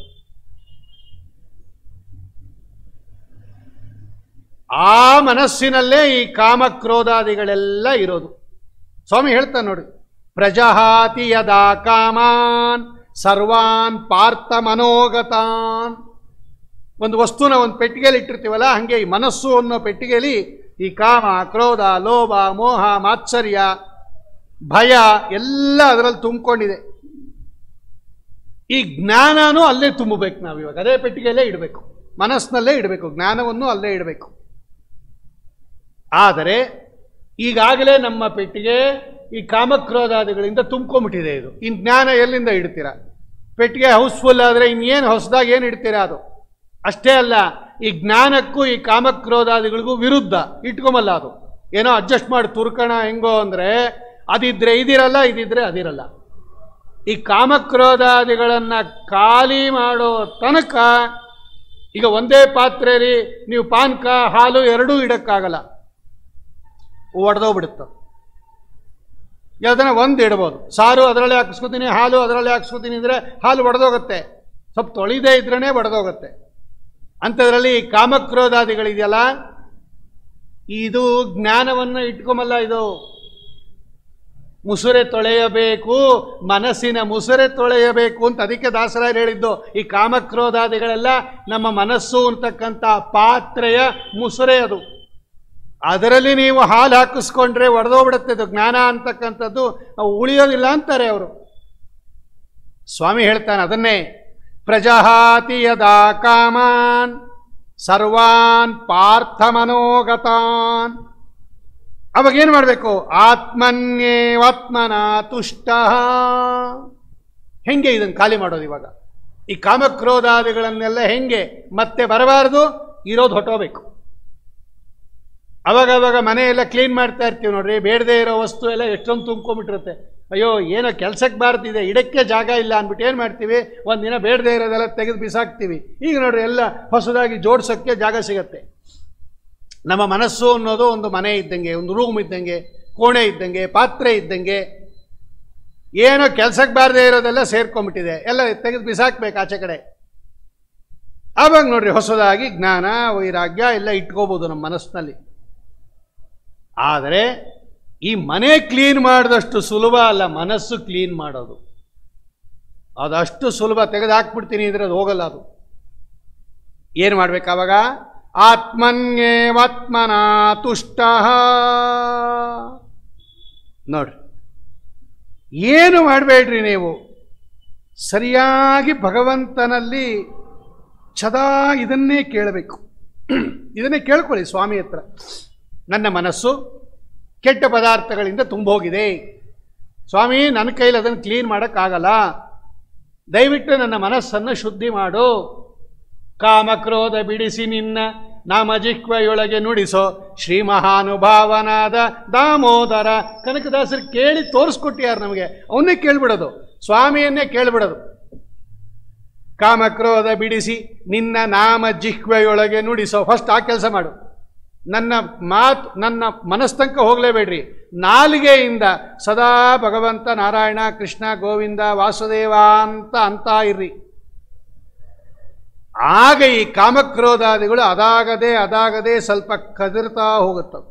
ಆ ಮನಸ್ಸಿನಲ್ಲೇ ಈ ಕಾಮಕ್ರೋಧಾದಿಗಳೆಲ್ಲ ಇರೋದು ಸ್ವಾಮಿ ಹೇಳ್ತಾನೆ ನೋಡಿ ಪ್ರಜಹಾತಿ ಯದಾ ಕಾಮಾನ್ ಸರ್ವಾನ್ ಪಾರ್ಥ ಮನೋಗತಾನ್ ಒಂದು ವಸ್ತುನ ಒಂದು ಪೆಟ್ಟಿಗೆಯಲ್ಲಿ ಇಟ್ಟಿರ್ತೀವಲ್ಲ ಹಂಗೆ ಈ ಮನಸ್ಸು ಅನ್ನೋ ಪೆಟ್ಟಿಗೆಯಲ್ಲಿ ಈ ಕಾಮ ಕ್ರೋಧ ಲೋಭ ಮೋಹ ಮಾತ್ಸರ್ಯ ಭಯ ಎಲ್ಲ ಅದರಲ್ಲಿ ತುಂಬಿಕೊಂಡಿದೆ ಈ ಜ್ಞಾನನೂ ಅಲ್ಲೇ ತುಂಬಬೇಕು ನಾವು ಇವಾಗ ಅದೇ ಪೆಟ್ಟಿಗೆಯಲ್ಲೇ ಇಡಬೇಕು ಮನಸ್ಸಿನಲ್ಲೇ ಇಡಬೇಕು ಜ್ಞಾನವನ್ನು ಅಲ್ಲೇ ಇಡಬೇಕು ಆದರೆ ಈಗಾಗಲೇ ನಮ್ಮ ಪೆಟ್ಟಿಗೆ ಈ ಕಾಮಕ್ರೋಧಾದಿಗಳಿಂದ ತುಂಬ್ಕೊಂಬಿಟ್ಟಿದೆ ಇದು ಇನ್ನು ಜ್ಞಾನ ಎಲ್ಲಿಂದ ಇಡ್ತೀರಾ ಪೆಟ್ಟಿಗೆ ಹೌಸ್ಫುಲ್ ಆದರೆ ಇನ್ನೇನು ಹೊಸದಾಗಿ ಏನು ಇಡ್ತೀರಾ ಅದು ಅಷ್ಟೇ ಅಲ್ಲ ಈ ಜ್ಞಾನಕ್ಕೂ ಈ ಕಾಮಕ್ರೋಧಾದಿಗಳಿಗೂ ವಿರುದ್ಧ ಇಟ್ಕೊಂಬಲ್ಲ ಅದು ಏನೋ ಅಡ್ಜಸ್ಟ್ ಮಾಡಿ ತುರ್ಕಣ ಹೆಂಗೋ ಅಂದರೆ ಅದಿದ್ರೆ ಇದಿರಲ್ಲ ಇದಿದ್ರೆ ಅದಿರಲ್ಲ ಈ ಕಾಮಕ್ರೋಧಾದಿಗಳನ್ನು ಖಾಲಿ ಮಾಡೋ ತನಕ ಈಗ ಒಂದೇ ಪಾತ್ರೆಯಲ್ಲಿ ನೀವು ಪಾನಕ ಹಾಲು ಎರಡೂ ಇಡಕ್ಕಾಗಲ್ಲ ಒಡೆದೋಗ್ಬಿಡುತ್ತೆ ಯಾವ್ದನ್ನ ಒಂದು ಇಡ್ಬೋದು ಸಾರು ಅದರಲ್ಲೇ ಹಾಕಿಸ್ಕೊತೀನಿ ಹಾಲು ಅದರಲ್ಲೇ ಹಾಕಿಸ್ಕೊತೀನಿ ಅಂದರೆ ಹಾಲು ಒಡೆದೋಗುತ್ತೆ ಸ್ವಲ್ಪ ತೊಳಿದೇ ಇದ್ರೇ ಒಡೆದೋಗುತ್ತೆ ಅಂಥದ್ರಲ್ಲಿ ಈ ಕಾಮಕ್ರೋಧಾದಿಗಳಿದೆಯಲ್ಲ ಇದು ಜ್ಞಾನವನ್ನು ಇಟ್ಕೊಂಬಲ್ಲ ಇದು ಮುಸುರೆ ತೊಳೆಯಬೇಕು ಮನಸ್ಸಿನ ಮುಸುರೆ ತೊಳೆಯಬೇಕು ಅಂತ ಅದಕ್ಕೆ ದಾಸರಾಯರು ಹೇಳಿದ್ದು ಈ ಕಾಮಕ್ರೋಧಾದಿಗಳೆಲ್ಲ ನಮ್ಮ ಮನಸ್ಸು ಅಂತಕ್ಕಂಥ ಪಾತ್ರೆಯ ಮುಸುರೆ ಅದು ಅದರಲ್ಲಿ ನೀವು ಹಾಲು ಹಾಕಿಸ್ಕೊಂಡ್ರೆ ಒಡೆದೋಗ್ಬಿಡುತ್ತೆ ಅದು ಜ್ಞಾನ ಅಂತಕ್ಕಂಥದ್ದು ಅವು ಉಳಿಯೋದಿಲ್ಲ ಅಂತಾರೆ ಅವರು ಸ್ವಾಮಿ ಹೇಳ್ತಾನೆ ಅದನ್ನೇ ಪ್ರಜಹಾತಿ ಯದಾ ಕಾಮಾನ್ ಸರ್ವಾನ್ ಪಾರ್ಥ ಮನೋಗತಾನ್ ಅವಾಗೇನು ಮಾಡಬೇಕು ಆತ್ಮನ್ಯೇವಾತ್ಮನ ತುಷ್ಟ ಹೆಂಗೆ ಇದನ್ನು ಖಾಲಿ ಮಾಡೋದು ಇವಾಗ ಈ ಕಾಮಕ್ರೋಧಾದಿಗಳನ್ನೆಲ್ಲ ಹೆಂಗೆ ಮತ್ತೆ ಬರಬಾರದು ಇರೋದು ಹೊಟ್ಟೋಬೇಕು ಅವಾಗ ಅವಾಗ ಮನೆ ಎಲ್ಲ ಕ್ಲೀನ್ ಮಾಡ್ತಾ ಇರ್ತೀವಿ ನೋಡ್ರಿ ಬೇಡದೇ ಇರೋ ವಸ್ತು ಎಲ್ಲ ಎಷ್ಟೊಂದು ತುಂಬ್ಕೊಂಬಿಟ್ಟಿರುತ್ತೆ ಅಯ್ಯೋ ಏನೋ ಕೆಲ್ಸಕ್ಕೆ ಬಾರ್ದಿದೆ ಇಡಕ್ಕೆ ಜಾಗ ಇಲ್ಲ ಅಂದ್ಬಿಟ್ಟು ಏನು ಮಾಡ್ತೀವಿ ಒಂದಿನ ಬೇಡದೇ ಇರೋದೆಲ್ಲ ತೆಗೆದು ಬಿಸಾಕ್ತೀವಿ ಈಗ ನೋಡ್ರಿ ಎಲ್ಲ ಹೊಸದಾಗಿ ಜೋಡ್ಸೋಕ್ಕೆ ಜಾಗ ಸಿಗತ್ತೆ ನಮ್ಮ ಮನಸ್ಸು ಅನ್ನೋದು ಒಂದು ಮನೆ ಇದ್ದಂಗೆ ಒಂದು ರೂಮ್ ಇದ್ದಂಗೆ ಕೋಣೆ ಇದ್ದಂಗೆ ಪಾತ್ರೆ ಇದ್ದಂಗೆ ಏನೋ ಕೆಲ್ಸಕ್ಕೆ ಬಾರದೇ ಇರೋದೆಲ್ಲ ಸೇರ್ಕೊಂಡ್ಬಿಟ್ಟಿದೆ ಎಲ್ಲ ತೆಗೆದು ಬಿಸಾಕ್ಬೇಕು ಆಚೆ ಕಡೆ ಆವಾಗ ನೋಡ್ರಿ ಹೊಸದಾಗಿ ಜ್ಞಾನ ವೈರಾಗ್ಯ ಎಲ್ಲ ಇಟ್ಕೋಬೋದು ನಮ್ಮ ಮನಸ್ಸಿನಲ್ಲಿ ಆದರೆ ಈ ಮನೆ ಕ್ಲೀನ್ ಮಾಡಿದಷ್ಟು ಸುಲಭ ಅಲ್ಲ ಮನಸ್ಸು ಕ್ಲೀನ್ ಮಾಡೋದು ಅದಷ್ಟು ಸುಲಭ ತೆಗೆದು ಹಾಕ್ಬಿಡ್ತೀನಿ ಅಂದ್ರೆ ಅದು ಹೋಗಲ್ಲ ಅದು ಏನು ಮಾಡ್ಬೇಕು ಅವಾಗ ಆತ್ಮನ್ಯೇವಾತ್ಮನ ತುಷ್ಟ ನೋಡ್ರಿ ಏನು ಮಾಡಬೇಡ್ರಿ ನೀವು ಸರಿಯಾಗಿ ಭಗವಂತನಲ್ಲಿ ಸದಾ ಇದನ್ನೇ ಕೇಳಬೇಕು ಇದನ್ನೇ ಕೇಳ್ಕೊಳ್ಳಿ ಸ್ವಾಮಿ ಹತ್ರ ನನ್ನ ಮನಸ್ಸು ಕೆಟ್ಟ ಪದಾರ್ಥಗಳಿಂದ ತುಂಬೋಗಿದೆ ಸ್ವಾಮಿ ನನ್ನ ಕೈಲಿ ಅದನ್ನು ಕ್ಲೀನ್ ಮಾಡೋಕ್ಕಾಗಲ್ಲ ದಯವಿಟ್ಟು ನನ್ನ ಮನಸ್ಸನ್ನು ಶುದ್ಧಿ ಮಾಡು ಕಾಮಕ್ರೋಧ ಬಿಡಿಸಿ ನಿನ್ನ ನಾಮಜಿಕ್ವೆಯೊಳಗೆ ನುಡಿಸೋ ಶ್ರೀ ಮಹಾನುಭಾವನಾದ ದಾಮೋದರ ಕನಕದಾಸರು ಕೇಳಿ ತೋರಿಸ್ಕೊಟ್ಟಿಯಾರ ನಮಗೆ ಅವನ್ನೇ ಕೇಳ್ಬಿಡೋದು ಸ್ವಾಮಿಯನ್ನೇ ಕೇಳ್ಬಿಡೋದು ಕಾಮಕ್ರೋಧ ಬಿಡಿಸಿ ನಿನ್ನ ನಾಮ ಜಿಹ್ವೆಯೊಳಗೆ ನುಡಿಸೋ ಫಸ್ಟ್ ಆ ಕೆಲಸ ಮಾಡು ನನ್ನ ಮಾತು ನನ್ನ ಮನಸ್ತಂಕ ಹೋಗಲೇಬೇಡ್ರಿ ನಾಲಿಗೆಯಿಂದ ಸದಾ ಭಗವಂತ ನಾರಾಯಣ ಕೃಷ್ಣ ಗೋವಿಂದ ವಾಸುದೇವ ಅಂತ ಅಂತ ಇರ್ರಿ ಆಗ ಈ ಕಾಮಕ್ರೋಧಾದಿಗಳು ಅದಾಗದೆ ಅದಾಗದೆ ಸ್ವಲ್ಪ ಕದರ್ತಾ ಹೋಗುತ್ತವೆ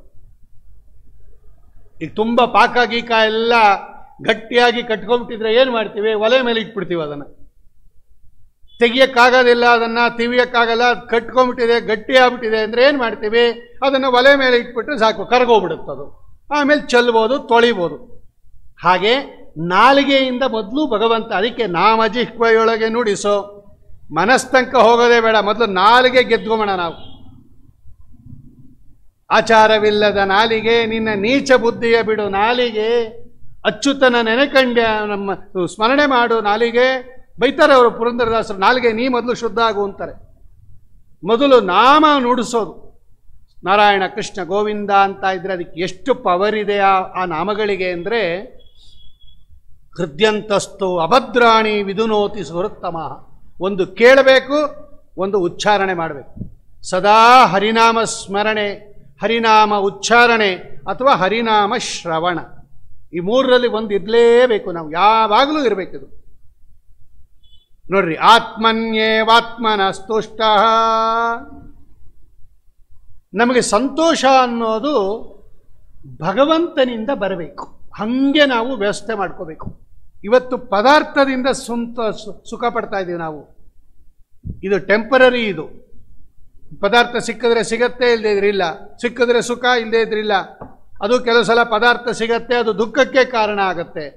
ಈಗ ತುಂಬ ಪಾಕ ಗೀಕ ಎಲ್ಲ ಗಟ್ಟಿಯಾಗಿ ಕಟ್ಕೊಂಡ್ಬಿಟ್ಟಿದ್ರೆ ಏನು ಮಾಡ್ತೀವಿ ಒಲೆ ಮೇಲೆ ಇಟ್ಬಿಡ್ತೀವಿ ಅದನ್ನು ತೆಗಿಯಕ್ಕಾಗೋದಿಲ್ಲ ಅದನ್ನು ತಿವಿಯಕ್ಕಾಗಲ್ಲ ಅದು ಕಟ್ಕೊಂಡ್ಬಿಟ್ಟಿದೆ ಗಟ್ಟಿ ಆಗ್ಬಿಟ್ಟಿದೆ ಅಂದರೆ ಏನು ಮಾಡ್ತೀವಿ ಅದನ್ನು ಒಲೆ ಮೇಲೆ ಇಟ್ಬಿಟ್ರೆ ಸಾಕು ಕರಗೋಗ್ಬಿಡುತ್ತೆ ಅದು ಆಮೇಲೆ ಚೆಲ್ಬೋದು ತೊಳಿಬೋದು ಹಾಗೆ ನಾಲಿಗೆಯಿಂದ ಮೊದಲು ಭಗವಂತ ಅದಕ್ಕೆ ನಾಮಜಿಹ್ವೆಯೊಳಗೆ ನುಡಿಸೋ ಮನಸ್ತಂಕ ಹೋಗೋದೇ ಬೇಡ ಮೊದಲು ನಾಲಿಗೆ ಗೆದ್ಕೊಂಬೋಣ ನಾವು ಆಚಾರವಿಲ್ಲದ ನಾಲಿಗೆ ನಿನ್ನ ನೀಚ ಬುದ್ಧಿಯ ಬಿಡು ನಾಲಿಗೆ ಅಚ್ಚುತನ ನೆನೆಕಂಡ್ಯ ನಮ್ಮ ಸ್ಮರಣೆ ಮಾಡು ನಾಲಿಗೆ ಬೈತಾರೆ ಅವರು ಪುರಂದರದಾಸರು ನಾಲಿಗೆ ನೀ ಮೊದಲು ಶುದ್ಧ ಆಗು ಅಂತಾರೆ ಮೊದಲು ನಾಮ ನುಡಿಸೋದು ನಾರಾಯಣ ಕೃಷ್ಣ ಗೋವಿಂದ ಅಂತ ಇದ್ರೆ ಅದಕ್ಕೆ ಎಷ್ಟು ಪವರ್ ಇದೆ ಆ ಆ ನಾಮಗಳಿಗೆ ಅಂದರೆ ಹೃದ್ಯಂತಸ್ತು ಅಭದ್ರಾಣಿ ವಿದುನೋತಿ ಸುಹೃತ್ತಮ ಒಂದು ಕೇಳಬೇಕು ಒಂದು ಉಚ್ಚಾರಣೆ ಮಾಡಬೇಕು ಸದಾ ಹರಿನಾಮ ಸ್ಮರಣೆ ಹರಿನಾಮ ಉಚ್ಚಾರಣೆ ಅಥವಾ ಹರಿನಾಮ ಶ್ರವಣ ಈ ಮೂರರಲ್ಲಿ ಒಂದು ಇರಲೇಬೇಕು ನಾವು ಯಾವಾಗಲೂ ಇರಬೇಕಿದು ನೋಡ್ರಿ ಆತ್ಮನ್ಯೇವಾತ್ಮನ ಸ್ತುಷ್ಟ ನಮಗೆ ಸಂತೋಷ ಅನ್ನೋದು ಭಗವಂತನಿಂದ ಬರಬೇಕು ಹಾಗೆ ನಾವು ವ್ಯವಸ್ಥೆ ಮಾಡ್ಕೋಬೇಕು ಇವತ್ತು ಪದಾರ್ಥದಿಂದ ಸುಂತ ಸು- ಸುಖ ಪಡ್ತಾ ಇದ್ದೀವಿ ನಾವು ಇದು ಟೆಂಪರರಿ ಇದು ಪದಾರ್ಥ ಸಿಕ್ಕಿದ್ರೆ ಸಿಗತ್ತೆ ಇಲ್ಲದೆ ಇದ್ರಿಲ್ಲ ಸಿಕ್ಕಿದ್ರೆ ಸುಖ ಇಲ್ಲದೆ ಇದ್ರಿಲ್ಲ ಅದು ಕೆಲವು ಸಲ ಪದಾರ್ಥ ಸಿಗತ್ತೆ ಅದು ದುಃಖಕ್ಕೆ ಕಾರಣ ಆಗತ್ತೆ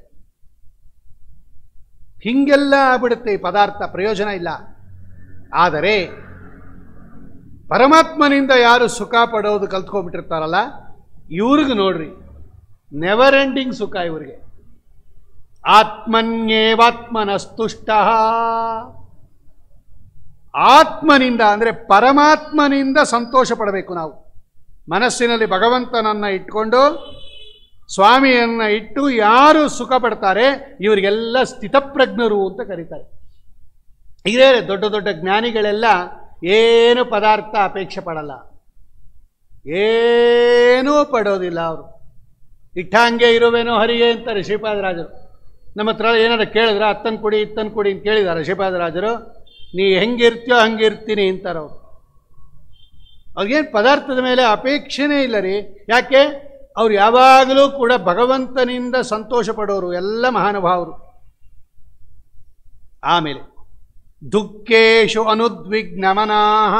ಹಿಂಗೆಲ್ಲ ಆಗ್ಬಿಡುತ್ತೆ ಈ ಪದಾರ್ಥ ಪ್ರಯೋಜನ ಇಲ್ಲ ಆದರೆ ಪರಮಾತ್ಮನಿಂದ ಯಾರು ಸುಖ ಪಡೋದು ಕಲ್ತ್ಕೊಂಡ್ಬಿಟ್ಟಿರ್ತಾರಲ್ಲ ಇವ್ರಿಗೆ ನೋಡ್ರಿ ನೆವರ್ ಎಂಡಿಂಗ್ ಸುಖ ಇವರಿಗೆ ಆತ್ಮನ್ಯೇವಾತ್ಮನ ಸ್ತುಷ್ಟ ಆತ್ಮನಿಂದ ಅಂದರೆ ಪರಮಾತ್ಮನಿಂದ ಸಂತೋಷ ಪಡಬೇಕು ನಾವು ಮನಸ್ಸಿನಲ್ಲಿ ಭಗವಂತನನ್ನ ಇಟ್ಕೊಂಡು ಸ್ವಾಮಿಯನ್ನ ಇಟ್ಟು ಯಾರು ಸುಖ ಪಡ್ತಾರೆ ಇವರಿಗೆಲ್ಲ ಸ್ಥಿತಪ್ರಜ್ಞರು ಅಂತ ಕರೀತಾರೆ ಇದೇ ದೊಡ್ಡ ದೊಡ್ಡ ಜ್ಞಾನಿಗಳೆಲ್ಲ ಏನು ಪದಾರ್ಥ ಅಪೇಕ್ಷೆ ಪಡಲ್ಲ ಏನೂ ಪಡೋದಿಲ್ಲ ಅವರು ಇಟ್ಟಂಗೆ ಇರುವೇನೋ ಹರಿಗೆ ಅಂತಾರೆ ಶ್ರೀಪಾದರಾಜರು ನಮ್ಮ ಹತ್ರ ಏನಾರು ಕೇಳಿದ್ರೆ ಅತ್ತನ್ ಕೊಡಿ ಇತ್ತನ್ ಕೊಡಿ ಅಂತ ಕೇಳಿದ್ದಾರೆ ಶ್ರೀಪಾದರಾಜರು ನೀ ಹೆಂಗಿರ್ತೀಯೋ ಹಂಗಿರ್ತೀನಿ ಅಂತಾರೆ ಅವರು ಅವ್ರಿಗೇನು ಪದಾರ್ಥದ ಮೇಲೆ ಅಪೇಕ್ಷೆನೇ ಇಲ್ಲ ರೀ ಯಾಕೆ ಅವ್ರು ಯಾವಾಗಲೂ ಕೂಡ ಭಗವಂತನಿಂದ ಸಂತೋಷ ಪಡೋರು ಎಲ್ಲ ಮಹಾನುಭಾವರು ಆಮೇಲೆ ದುಃಖೇಶು ಅನುದ್ವಿಗ್ನಮನಾಹ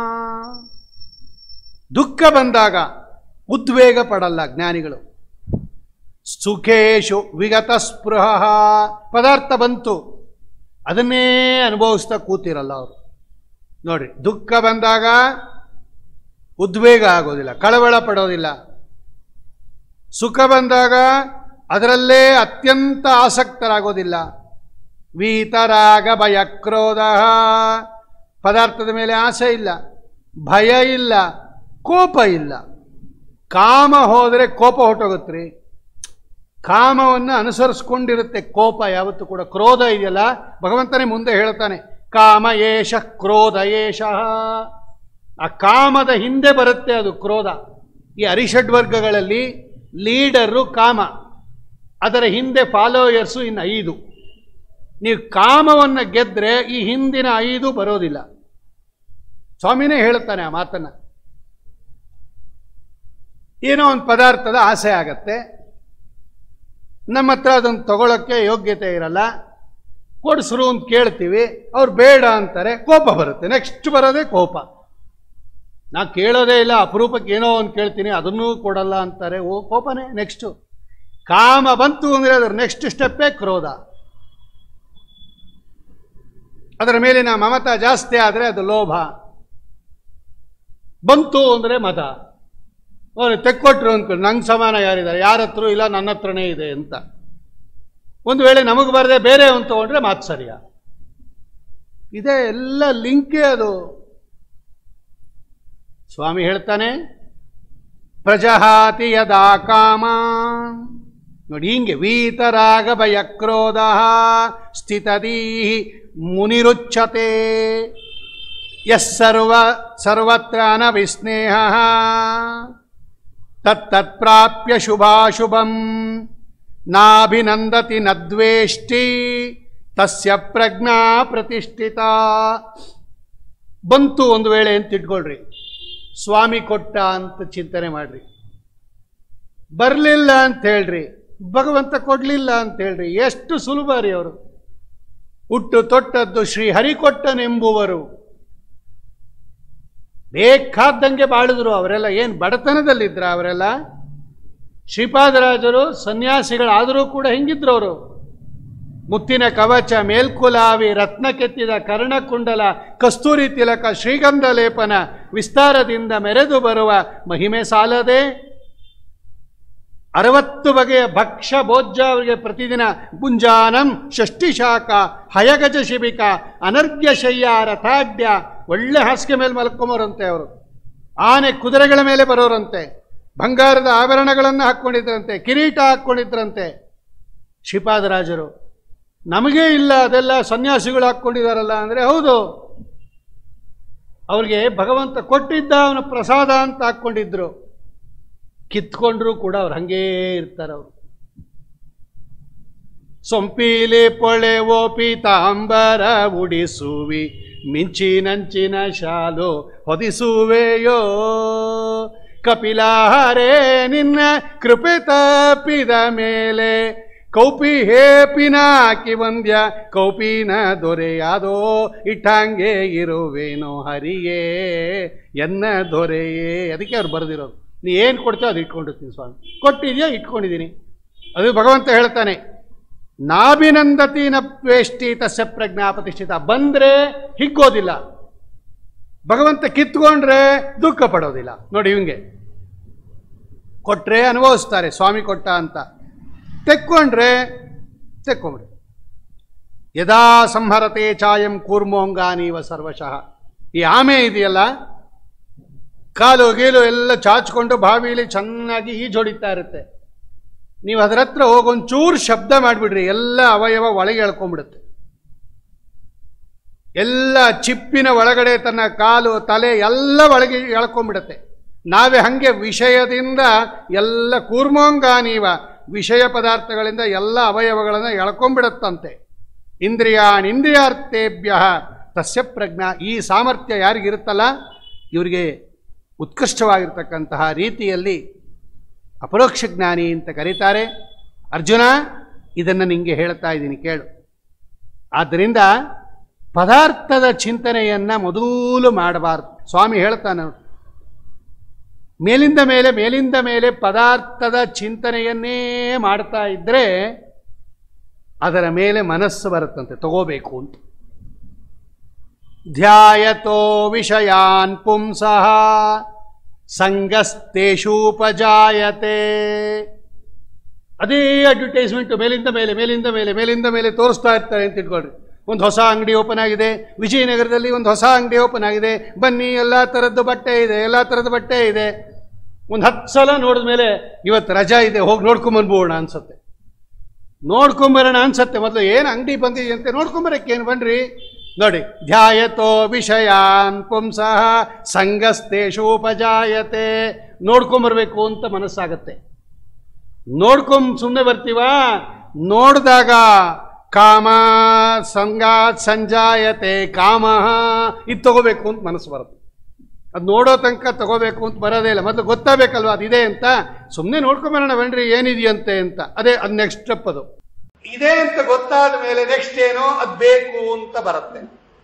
ದುಃಖ ಬಂದಾಗ ಉದ್ವೇಗ ಪಡಲ್ಲ ಜ್ಞಾನಿಗಳು ಸುಖೇಶು ವಿಗತ ಸ್ಪೃಹ ಪದಾರ್ಥ ಬಂತು ಅದನ್ನೇ ಅನುಭವಿಸ್ತಾ ಕೂತಿರಲ್ಲ ಅವರು ನೋಡ್ರಿ ದುಃಖ ಬಂದಾಗ ಉದ್ವೇಗ ಆಗೋದಿಲ್ಲ ಕಳವಳ ಪಡೋದಿಲ್ಲ ಸುಖ ಬಂದಾಗ ಅದರಲ್ಲೇ ಅತ್ಯಂತ ಆಸಕ್ತರಾಗೋದಿಲ್ಲ ವೀತರಾಗ ಭಯ ಕ್ರೋಧ ಪದಾರ್ಥದ ಮೇಲೆ ಆಸೆ ಇಲ್ಲ ಭಯ ಇಲ್ಲ ಕೋಪ ಇಲ್ಲ ಕಾಮ ಹೋದರೆ ಕೋಪ ಹೊಟ್ಟೋಗುತ್ತೆ ಕಾಮವನ್ನು ಅನುಸರಿಸ್ಕೊಂಡಿರುತ್ತೆ ಕೋಪ ಯಾವತ್ತೂ ಕೂಡ ಕ್ರೋಧ ಇದೆಯಲ್ಲ ಭಗವಂತನೇ ಮುಂದೆ ಹೇಳ್ತಾನೆ ಕಾಮ ಏಷ ಕ್ರೋಧ ಏಷ ಆ ಕಾಮದ ಹಿಂದೆ ಬರುತ್ತೆ ಅದು ಕ್ರೋಧ ಈ ಅರಿಷಡ್ ವರ್ಗಗಳಲ್ಲಿ ಲೀಡರು ಕಾಮ ಅದರ ಹಿಂದೆ ಫಾಲೋಯರ್ಸು ಇನ್ನು ಐದು ನೀವು ಕಾಮವನ್ನು ಗೆದ್ರೆ ಈ ಹಿಂದಿನ ಐದು ಬರೋದಿಲ್ಲ ಸ್ವಾಮಿನೇ ಹೇಳುತ್ತಾನೆ ಆ ಮಾತನ್ನ ಏನೋ ಒಂದು ಪದಾರ್ಥದ ಆಸೆ ಆಗತ್ತೆ ನಮ್ಮ ಹತ್ರ ಅದನ್ನು ತಗೊಳ್ಳೋಕ್ಕೆ ಯೋಗ್ಯತೆ ಇರಲ್ಲ ಕೊಡಿಸ್ರು ಅಂತ ಕೇಳ್ತೀವಿ ಅವ್ರು ಬೇಡ ಅಂತಾರೆ ಕೋಪ ಬರುತ್ತೆ ನೆಕ್ಸ್ಟ್ ಬರೋದೇ ಕೋಪ ನಾ ಕೇಳೋದೇ ಇಲ್ಲ ಅಪರೂಪಕ್ಕೆ ಏನೋ ಒಂದು ಕೇಳ್ತೀನಿ ಅದನ್ನೂ ಕೊಡಲ್ಲ ಅಂತಾರೆ ಓ ಕೋಪನೇ ನೆಕ್ಸ್ಟು ಕಾಮ ಬಂತು ಅಂದರೆ ಅದರ ನೆಕ್ಸ್ಟ್ ಸ್ಟೆಪ್ಪೇ ಕ್ರೋಧ ಅದರ ಮೇಲಿನ ಮಮತ ಜಾಸ್ತಿ ಆದರೆ ಅದು ಲೋಭ ಬಂತು ಅಂದರೆ ಮತ ಅವನು ತೆಕ್ಕೊಟ್ರು ಅಂದ್ಕೊಂಡು ನಂಗೆ ಸಮಾನ ಯಾರಿದ್ದಾರೆ ಯಾರ ಹತ್ರ ಇಲ್ಲ ನನ್ನ ಹತ್ರನೇ ಇದೆ ಅಂತ ಒಂದು ವೇಳೆ ನಮಗೆ ಬರದೆ ಬೇರೆ ಒಂದು ತಗೊಂಡ್ರೆ ಮಾತ್ಸರ್ಯ ಇದೇ ಎಲ್ಲ ಲಿಂಕೇ ಅದು ಸ್ವಾಮಿ ಹೇಳ್ತಾನೆ ಪ್ರಜಹಾತಿ ಯದಾ ಕಾಮ ನೋಡಿ ಹಿಂಗೆ ವೀತರಾಗ ಭಯ ಕ್ರೋಧ ಸ್ಥಿತದೀ ಮುನಿರುಚ್ಯತೆ ಯಸ್ ಸರ್ವ ಸರ್ವತ್ರ ಅನವಿಸ್ನೇಹ ತತ್ತತ್ಪ್ರಾಪ್ಯ ಶುಭಾಶುಭಂ ನಾಭಿನಂದತಿ ನದ್ವೇಷ್ಟಿ ತಸ್ಯ ಪ್ರಜ್ಞಾ ಪ್ರತಿಷ್ಠಿತ ಬಂತು ಒಂದು ವೇಳೆ ಅಂತ ಇಟ್ಕೊಳ್ರಿ ಸ್ವಾಮಿ ಕೊಟ್ಟ ಅಂತ ಚಿಂತನೆ ಮಾಡ್ರಿ ಬರಲಿಲ್ಲ ಅಂತ ಹೇಳ್ರಿ ಭಗವಂತ ಕೊಡ್ಲಿಲ್ಲ ಅಂತ ಹೇಳ್ರಿ ಎಷ್ಟು ಸುಲಭ ರೀ ಅವರು ಹುಟ್ಟು ತೊಟ್ಟದ್ದು ಶ್ರೀ ಹರಿಕೊಟ್ಟನೆಂಬುವರು ಬೇಕಾದಂಗೆ ಬಾಳಿದ್ರು ಅವರೆಲ್ಲ ಏನು ಬಡತನದಲ್ಲಿದ್ರ ಅವರೆಲ್ಲ ಶ್ರೀಪಾದರಾಜರು ಸನ್ಯಾಸಿಗಳಾದರೂ ಕೂಡ ಹೆಂಗಿದ್ರು ಅವರು ಮುತ್ತಿನ ಕವಚ ಮೇಲ್ಕುಲಾವಿ ರತ್ನ ಕೆತ್ತಿದ ಕರ್ಣಕುಂಡಲ ಕಸ್ತೂರಿ ತಿಲಕ ಶ್ರೀಗಂಧ ಲೇಪನ ವಿಸ್ತಾರದಿಂದ ಮೆರೆದು ಬರುವ ಮಹಿಮೆ ಸಾಲದೆ ಅರವತ್ತು ಬಗೆಯ ಭಕ್ಷ್ಯ ಭೋಜ್ಯ ಅವರಿಗೆ ಪ್ರತಿದಿನ ಗುಂಜಾನಂ ಷಷ್ಠಿ ಶಾಖ ಹಯಗಜ ಶಿಬಿಕ ಅನರ್ಘ್ಯ ಶಯ್ಯ ರಥಾಢ್ಯ ಒಳ್ಳೆ ಹಾಸಿಗೆ ಮೇಲೆ ಮಲ್ಕೊಂಬರಂತೆ ಅವರು ಆನೆ ಕುದುರೆಗಳ ಮೇಲೆ ಬರೋರಂತೆ ಬಂಗಾರದ ಆಭರಣಗಳನ್ನು ಹಾಕ್ಕೊಂಡಿದ್ರಂತೆ ಕಿರೀಟ ಹಾಕ್ಕೊಂಡಿದ್ರಂತೆ ಶ್ರೀಪಾದರಾಜರು ನಮಗೇ ಇಲ್ಲ ಅದೆಲ್ಲ ಸನ್ಯಾಸಿಗಳು ಹಾಕ್ಕೊಂಡಿದಾರಲ್ಲ ಅಂದರೆ ಹೌದು ಅವ್ರಿಗೆ ಭಗವಂತ ಕೊಟ್ಟಿದ್ದ ಅವನ ಪ್ರಸಾದ ಅಂತ ಹಾಕ್ಕೊಂಡಿದ್ರು ಕಿತ್ಕೊಂಡ್ರು ಕೂಡ ಅವ್ರು ಹಂಗೇ ಇರ್ತಾರೆ ಅವರು ಸೊಂಪೀಲಿ ಪೊಳೆ ಓ ಪೀತಾಂಬರ ಉಡಿಸುವಿ ಮಿಂಚಿನಂಚಿನ ಶಾಲು ಹೊದಿಸುವೆಯೋ ಕಪಿಲಾಹರೇ ನಿನ್ನ ಕೃಪೆ ತಪ್ಪಿದ ಮೇಲೆ ಕೌಪಿ ಹೇ ಪಿನಾಕಿ ವಂದ್ಯ ಕೌಪಿನ ದೊರೆಯಾದೋ ಇಟ್ಟಂಗೆ ಇರುವೇನೋ ಹರಿಯೇ ಎನ್ನ ದೊರೆಯೇ ಅದಕ್ಕೆ ಅವ್ರು ಬರೆದಿರೋದು ನೀ ಏನು ಕೊಡ್ತೀಯೋ ಅದು ಇಟ್ಕೊಂಡಿರ್ತೀನಿ ಸ್ವಾಮಿ ಕೊಟ್ಟಿದ್ಯಾ ಇಟ್ಕೊಂಡಿದ್ದೀನಿ ಅದು ಭಗವಂತ ಹೇಳ್ತಾನೆ ನಾಭಿನಂದತಿ ನಪ್ವೇಷ್ಟಿ ತಸ್ಯ ಪ್ರಜ್ಞಾ ಪ್ರತಿಷ್ಠಿತ ಬಂದ್ರೆ ಹಿಗ್ಗೋದಿಲ್ಲ ಭಗವಂತ ಕಿತ್ಕೊಂಡ್ರೆ ದುಃಖ ಪಡೋದಿಲ್ಲ ನೋಡಿ ಇವಂಗೆ ಕೊಟ್ರೆ ಅನುಭವಿಸ್ತಾರೆ ಸ್ವಾಮಿ ಕೊಟ್ಟ ಅಂತ ತೆಕ್ಕೊಂಡ್ರೆ ತೆಕ್ಕೊಂಡ್ರೆ ಯದಾ ಸಂಹರತೆ ಚಾಯಂ ಕೂರ್ಮೋಂಗಾನೀವ ಸರ್ವಶಃ ಈ ಆಮೆ ಇದೆಯಲ್ಲ ಕಾಲು ಗೀಲು ಎಲ್ಲ ಚಾಚ್ಕೊಂಡು ಬಾವಿಲಿ ಚೆನ್ನಾಗಿ ಈಜೊಡಿತಾ ಇರುತ್ತೆ ನೀವು ಅದರ ಹತ್ರ ಹೋಗಿ ಒಂಚೂರು ಶಬ್ದ ಮಾಡಿಬಿಡ್ರಿ ಎಲ್ಲ ಅವಯವ ಒಳಗೆ ಎಳ್ಕೊಂಡ್ಬಿಡುತ್ತೆ ಎಲ್ಲ ಚಿಪ್ಪಿನ ಒಳಗಡೆ ತನ್ನ ಕಾಲು ತಲೆ ಎಲ್ಲ ಒಳಗೆ ಎಳ್ಕೊಂಡ್ಬಿಡುತ್ತೆ ನಾವೇ ಹಂಗೆ ವಿಷಯದಿಂದ ಎಲ್ಲ ಕೂರ್ಮೋಂಗಾನೀವ ವಿಷಯ ಪದಾರ್ಥಗಳಿಂದ ಎಲ್ಲ ಅವಯವಗಳನ್ನು ಎಳ್ಕೊಂಡ್ಬಿಡತ್ತಂತೆ ಇಂದ್ರಿಯಾಣ್ ಇಂದ್ರಿಯಾರ್ಥೇಭ್ಯ ತಸ್ಯ ಪ್ರಜ್ಞಾ ಈ ಸಾಮರ್ಥ್ಯ ಯಾರಿಗಿರುತ್ತಲ್ಲ ಇವರಿಗೆ ಉತ್ಕೃಷ್ಟವಾಗಿರ್ತಕ್ಕಂತಹ ರೀತಿಯಲ್ಲಿ ಅಪರೋಕ್ಷ ಜ್ಞಾನಿ ಅಂತ ಕರೀತಾರೆ ಅರ್ಜುನ ಇದನ್ನು ನಿಂಗೆ ಹೇಳ್ತಾ ಇದ್ದೀನಿ ಕೇಳು ಆದ್ದರಿಂದ ಪದಾರ್ಥದ ಚಿಂತನೆಯನ್ನು ಮೊದಲು ಮಾಡಬಾರ್ದು ಸ್ವಾಮಿ ಹೇಳ್ತಾನೆ ಮೇಲಿಂದ ಮೇಲೆ ಮೇಲಿಂದ ಮೇಲೆ ಪದಾರ್ಥದ ಚಿಂತನೆಯನ್ನೇ ಮಾಡ್ತಾ ಇದ್ದರೆ ಅದರ ಮೇಲೆ ಮನಸ್ಸು ಬರುತ್ತಂತೆ ತಗೋಬೇಕು ಅಂತ ಧ್ಯಾಯತೋ ವಿಷಯಾನ್ ಪುಂಸಃ ಸಂಗಸ್ತೇಷೂಪಜಾಯತೆ ಅದೇ ಅಡ್ವರ್ಟೈಸ್ಮೆಂಟ್ ಮೇಲಿಂದ ಮೇಲೆ ಮೇಲಿಂದ ಮೇಲೆ ಮೇಲಿಂದ ಮೇಲೆ ತೋರಿಸ್ತಾ ಇರ್ತಾರೆ ಅಂತ ಇಟ್ಕೊಳ್ರಿ ಒಂದು ಹೊಸ ಅಂಗಡಿ ಓಪನ್ ಆಗಿದೆ ವಿಜಯನಗರದಲ್ಲಿ ಒಂದು ಹೊಸ ಅಂಗಡಿ ಓಪನ್ ಆಗಿದೆ ಬನ್ನಿ ಎಲ್ಲ ಥರದ್ದು ಬಟ್ಟೆ ಇದೆ ಎಲ್ಲ ಥರದ ಬಟ್ಟೆ ಇದೆ ಒಂದು ಹತ್ತು ಸಲ ನೋಡಿದ ಮೇಲೆ ಇವತ್ತು ರಜಾ ಇದೆ ಹೋಗಿ ನೋಡ್ಕೊಂಬಂದ್ಬೋಣ ಅನ್ಸುತ್ತೆ ನೋಡ್ಕೊಂಬರೋಣ ಅನ್ಸತ್ತೆ ಮೊದಲು ಏನು ಅಂಗಡಿ ಬಂದಿದೆ ಅಂತ ನೋಡ್ಕೊಂಬರಕ್ಕೆ ಏನು ಬನ್ರಿ ನೋಡಿ ಧ್ಯಾಯತೋ ವಿಷಯಾನ್ ಪುಂಸಃ ಸಂಗಸ್ತೇಷೂಪಜಾಯತೆ ನೋಡ್ಕೊಂಬರ್ಬೇಕು ಅಂತ ಮನಸ್ಸಾಗತ್ತೆ ನೋಡ್ಕೊಂಡ್ ಸುಮ್ಮನೆ ಬರ್ತೀವ ನೋಡಿದಾಗ ಕಾಮ ಸಂಗಾತ್ ಸಂಜಾಯತೆ ಕಾಮ ಇದು ತಗೋಬೇಕು ಅಂತ ಮನಸ್ಸು ಬರುತ್ತೆ ಅದು ನೋಡೋ ತನಕ ತಗೋಬೇಕು ಅಂತ ಬರೋದೇ ಇಲ್ಲ ಮೊದಲು ಗೊತ್ತಾಗಬೇಕಲ್ವ ಅದಿದೆ ಅಂತ ಸುಮ್ಮನೆ ನೋಡ್ಕೊಂಬರೋಣ ಬನ್ರಿ ಏನಿದೆಯಂತೆ ಅಂತ ಅದೇ ಅದು ನೆಕ್ಸ್ಟ್ ಸ್ಟೆಪ್ ಅದು ಇದೆ ಅಂತ ಗೊತ್ತಾದ ಮೇಲೆ ನೆಕ್ಸ್ಟ್ ಏನೋ ಅದು ಬೇಕು ಅಂತ ಬರುತ್ತೆ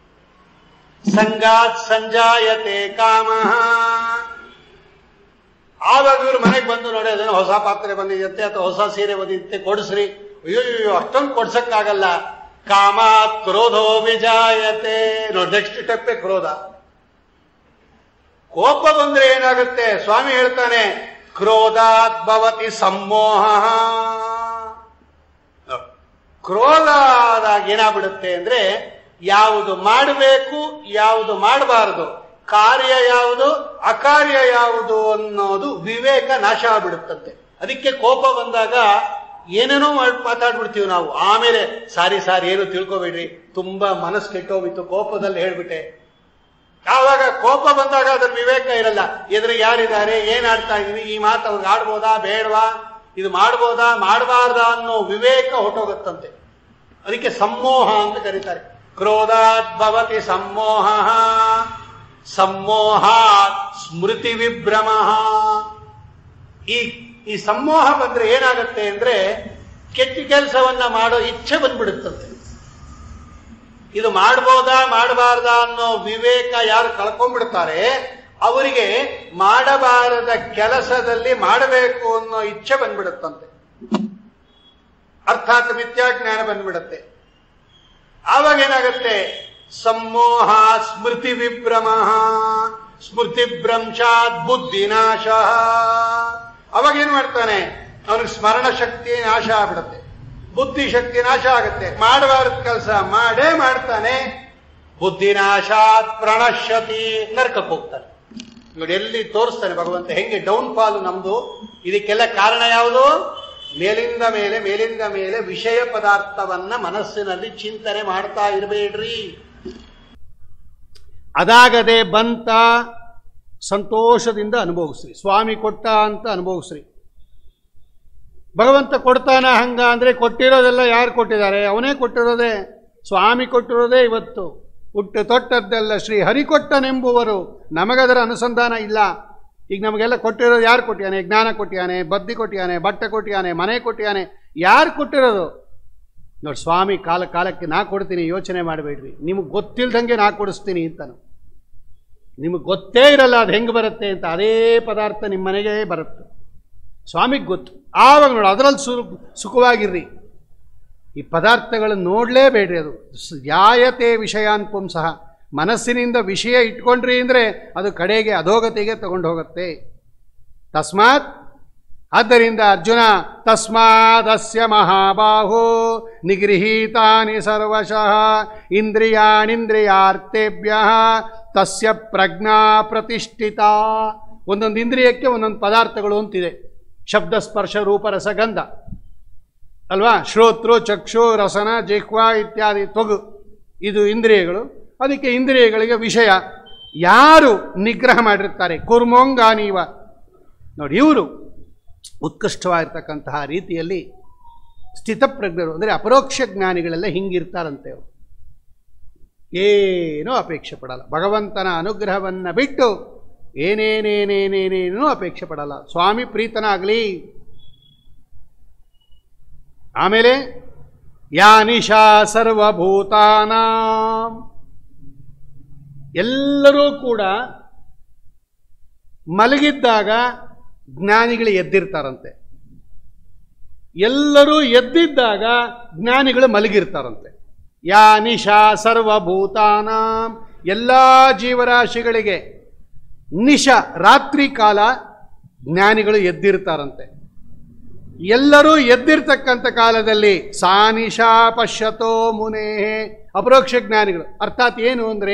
ಸಂಗಾತ್ ಸಂಜಾಯತೆ ಕಾಮ ಆವಾಗ ಇವ್ರು ಮನೆಗೆ ಬಂದು ನೋಡಿ ಅದೇನೋ ಹೊಸ ಪಾತ್ರೆ ಬಂದಿದೆಯಂತೆ ಅಥವಾ ಹೊಸ ಸೀರೆ ಬಂದಿತ್ತೆ ಕೊಡಿಸ್ರಿ ಅಯ್ಯೋ ಅಯ್ಯೋ ಅಷ್ಟೊಂದು ಕೊಡ್ಸಕ್ಕಾಗಲ್ಲ ಕಾಮಾತ್ ಕ್ರೋಧೋ ವಿಜಾಯತೆ ನೋಡಿ ನೆಕ್ಸ್ಟ್ ಸ್ಟೆಪ್ಪೇ ಕ್ರೋಧ ಕೋಪ ಬಂದ್ರೆ ಏನಾಗುತ್ತೆ ಸ್ವಾಮಿ ಹೇಳ್ತಾನೆ ಕ್ರೋಧಾತ್ ಭವತಿ ಸಮ್ಮೋಹ ಕ್ರೋಧ ಆದಾಗ ಏನಾಗ್ಬಿಡುತ್ತೆ ಅಂದ್ರೆ ಯಾವುದು ಮಾಡಬೇಕು ಯಾವುದು ಮಾಡಬಾರದು ಕಾರ್ಯ ಯಾವುದು ಅಕಾರ್ಯ ಯಾವುದು ಅನ್ನೋದು ವಿವೇಕ ನಾಶ ಆಗ್ಬಿಡುತ್ತಂತೆ ಅದಕ್ಕೆ ಕೋಪ ಬಂದಾಗ ಏನೇನೋ ಮಾಡಿ ಮಾತಾಡ್ಬಿಡ್ತೀವಿ ನಾವು ಆಮೇಲೆ ಸಾರಿ ಸಾರಿ ಏನು ತಿಳ್ಕೊಬೇಡ್ರಿ ತುಂಬಾ ಮನಸ್ಸು ಕೆಟ್ಟೋಗಿತ್ತು ಕೋಪದಲ್ಲಿ ಹೇಳ್ಬಿಟ್ಟೆ ಆವಾಗ ಕೋಪ ಬಂದಾಗ ಅದ್ರ ವಿವೇಕ ಇರಲ್ಲ ಎದುರು ಯಾರಿದ್ದಾರೆ ಏನ್ ಆಡ್ತಾ ಇದೀವಿ ಈ ಮಾತು ಅವ್ರಿಗೆ ಆಡ್ಬೋದಾ ಬೇಡವಾ ಇದು ಮಾಡ್ಬೋದಾ ಮಾಡಬಾರ್ದಾ ಅನ್ನೋ ವಿವೇಕ ಹೊಟ್ಟೋಗುತ್ತಂತೆ ಅದಕ್ಕೆ ಸಮ್ಮೋಹ ಅಂತ ಕರೀತಾರೆ ಕ್ರೋಧಾತ್ ಭವತಿ ಸಮ್ಮೋಹ ಸಮ್ಮೋಹಾತ್ ಸ್ಮೃತಿ ವಿಭ್ರಮ ಈ ಈ ಸಮ್ಮೋಹ ಬಂದ್ರೆ ಏನಾಗುತ್ತೆ ಅಂದ್ರೆ ಕೆಟ್ಟ ಕೆಲಸವನ್ನ ಮಾಡೋ ಇಚ್ಛೆ ಬಂದ್ಬಿಡುತ್ತಂತೆ ಇದು ಮಾಡ್ಬೋದಾ ಮಾಡಬಾರ್ದಾ ಅನ್ನೋ ವಿವೇಕ ಯಾರು ಕಳ್ಕೊಂಡ್ಬಿಡ್ತಾರೆ ಅವರಿಗೆ ಮಾಡಬಾರದ ಕೆಲಸದಲ್ಲಿ ಮಾಡಬೇಕು ಅನ್ನೋ ಇಚ್ಛೆ ಬಂದ್ಬಿಡುತ್ತಂತೆ ಅರ್ಥಾತ್ ಮಿಥ್ಯಾಜ್ಞಾನ ಬಂದ್ಬಿಡುತ್ತೆ ಆವಾಗ ಏನಾಗುತ್ತೆ ಸಮ್ಮೋಹ ಸ್ಮೃತಿ ವಿಭ್ರಮ ಸ್ಮೃತಿ ಭ್ರಂಶಾತ್ ಬುದ್ಧಿನಾಶ ಅವಾಗ ಏನ್ ಮಾಡ್ತಾನೆ ಅವನಿಗೆ ಸ್ಮರಣ ಶಕ್ತಿ ನಾಶ ಆಗ್ಬಿಡುತ್ತೆ ಬುದ್ಧಿ ಶಕ್ತಿ ನಾಶ ಆಗುತ್ತೆ ಮಾಡಬಾರದ ಕೆಲಸ ಮಾಡೇ ಮಾಡ್ತಾನೆ ಬುದ್ಧಿನಾಶಾತ್ ಪ್ರಣಶ್ಯತಿ ನರಕಕ್ಕೆ ಹೋಗ್ತಾನೆ ನೋಡಿ ಎಲ್ಲಿ ತೋರಿಸ್ತಾನೆ ಭಗವಂತ ಹೆಂಗೆ ಡೌನ್ ಫಾಲ್ ನಮ್ದು ಇದಕ್ಕೆಲ್ಲ ಕಾರಣ ಯಾವುದು ಮೇಲಿಂದ ಮೇಲೆ ಮೇಲಿಂದ ಮೇಲೆ ವಿಷಯ ಪದಾರ್ಥವನ್ನ ಮನಸ್ಸಿನಲ್ಲಿ ಚಿಂತನೆ ಮಾಡ್ತಾ ಇರಬೇಡ್ರಿ ಅದಾಗದೆ ಬಂತ ಸಂತೋಷದಿಂದ ಅನುಭವಿಸ್ರಿ ಸ್ವಾಮಿ ಕೊಟ್ಟ ಅಂತ ಅನುಭವಿಸ್ರಿ ಭಗವಂತ ಕೊಡ್ತಾನ ಹಂಗ ಅಂದ್ರೆ ಕೊಟ್ಟಿರೋದೆಲ್ಲ ಯಾರು ಕೊಟ್ಟಿದ್ದಾರೆ ಅವನೇ ಕೊಟ್ಟಿರೋದೇ ಸ್ವಾಮಿ ಕೊಟ್ಟಿರೋದೇ ಇವತ್ತು ಹುಟ್ಟು ತೊಟ್ಟದ್ದೆಲ್ಲ ಶ್ರೀ ಹರಿ ಕೊಟ್ಟನೆಂಬುವರು ನಮಗದರ ಅನುಸಂಧಾನ ಇಲ್ಲ ಈಗ ನಮಗೆಲ್ಲ ಕೊಟ್ಟಿರೋದು ಯಾರು ಕೊಟ್ಟಿಯಾನೆ ಜ್ಞಾನ ಕೊಟ್ಟಿಯಾನೆ ಬದ್ದಿ ಕೊಟ್ಟಿಯಾನೆ ಬಟ್ಟೆ ಕೊಟ್ಟಿಯಾನೆ ಮನೆ ಕೊಟ್ಟಿಯಾನೆ ಯಾರು ಕೊಟ್ಟಿರೋದು ನೋಡಿ ಸ್ವಾಮಿ ಕಾಲ ಕಾಲಕ್ಕೆ ನಾ ಕೊಡ್ತೀನಿ ಯೋಚನೆ ಮಾಡಬೇಡ್ರಿ ನಿಮಗೆ ಗೊತ್ತಿಲ್ದಂಗೆ ನಾ ಕೊಡಿಸ್ತೀನಿ ಅಂತಾನು ನಿಮಗೆ ಗೊತ್ತೇ ಇರಲ್ಲ ಅದು ಹೆಂಗೆ ಬರುತ್ತೆ ಅಂತ ಅದೇ ಪದಾರ್ಥ ನಿಮ್ಮ ಮನೆಗೆ ಬರುತ್ತೆ ಸ್ವಾಮಿಗೆ ಗೊತ್ತು ಆವಾಗ ನೋಡಿ ಅದರಲ್ಲಿ ಸು ಸುಖವಾಗಿರ್ರಿ ಈ ಪದಾರ್ಥಗಳನ್ನು ನೋಡಲೇಬೇಡ್ರಿ ಅದು ಸ್- ಯಾಯತೆ ವಿಷಯಾನ್ ಪುಂಸಃ ಮನಸ್ಸಿನಿಂದ ವಿಷಯ ಇಟ್ಕೊಂಡ್ರಿ ಅಂದರೆ ಅದು ಕಡೆಗೆ ಅಧೋಗತಿಗೆ ತಗೊಂಡು ಹೋಗುತ್ತೆ ತಸ್ಮಾತ್ ಆದ್ದರಿಂದ ಅರ್ಜುನ ತಸ್ಮಾದಸ್ಯ ಮಹಾಬಾಹೋ ನಿಗೃಹೀತಾನಿ ಸರ್ವಶಃ ಇಂದ್ರಿಯಾಣಿಂದ್ರಿಯಾರ್ಥೇಭ್ಯ ತಸ್ಯ ಪ್ರಜ್ಞಾ ಪ್ರತಿಷ್ಠಿತ ಒಂದೊಂದು ಇಂದ್ರಿಯಕ್ಕೆ ಒಂದೊಂದು ಪದಾರ್ಥಗಳು ಅಂತಿದೆ ಶಬ್ದ ಸ್ಪರ್ಶ ರೂಪ ರಸಗಂಧ ಅಲ್ವಾ ಶ್ರೋತೃ ಚಕ್ಷು ರಸನ ಜಿಹ್ವಾ ಇತ್ಯಾದಿ ತೊಗು ಇದು ಇಂದ್ರಿಯಗಳು ಅದಕ್ಕೆ ಇಂದ್ರಿಯಗಳಿಗೆ ವಿಷಯ ಯಾರು ನಿಗ್ರಹ ಮಾಡಿರ್ತಾರೆ ಕುರ್ಮೋಂಗಾನೀವ ನೋಡಿ ಇವರು ಉತ್ಕೃಷ್ಟವಾಗಿರ್ತಕ್ಕಂತಹ ರೀತಿಯಲ್ಲಿ ಸ್ಥಿತಪ್ರಜ್ಞರು ಅಂದರೆ ಅಪರೋಕ್ಷ ಜ್ಞಾನಿಗಳೆಲ್ಲ ಹಿಂಗಿರ್ತಾರಂತೆ ಅವರು ಏನೂ ಅಪೇಕ್ಷೆ ಪಡಲ್ಲ ಭಗವಂತನ ಅನುಗ್ರಹವನ್ನು ಬಿಟ್ಟು ಏನೇನೇನೇನೇನೇನೂ ಅಪೇಕ್ಷೆ ಪಡಲ್ಲ ಸ್ವಾಮಿ ಪ್ರೀತನಾಗಲಿ ಆಮೇಲೆ ಯಾ ನಿಶಾ ಸರ್ವಭೂತಾನ ಎಲ್ಲರೂ ಕೂಡ ಮಲಗಿದ್ದಾಗ ಜ್ಞಾನಿಗಳು ಎದ್ದಿರ್ತಾರಂತೆ ಎಲ್ಲರೂ ಎದ್ದಿದ್ದಾಗ ಜ್ಞಾನಿಗಳು ಮಲಗಿರ್ತಾರಂತೆ ಯಾ ನಿಶಾ ಸರ್ವಭೂತಾನ ಎಲ್ಲ ಜೀವರಾಶಿಗಳಿಗೆ ನಿಶ ರಾತ್ರಿ ಕಾಲ ಜ್ಞಾನಿಗಳು ಎದ್ದಿರ್ತಾರಂತೆ ಎಲ್ಲರೂ ಎದ್ದಿರ್ತಕ್ಕಂಥ ಕಾಲದಲ್ಲಿ ಸಾನಿಶಾ ಪಶ್ಯತೋ ಮುನೇ ಅಪರೋಕ್ಷ ಜ್ಞಾನಿಗಳು ಅರ್ಥಾತ್ ಏನು ಅಂದರೆ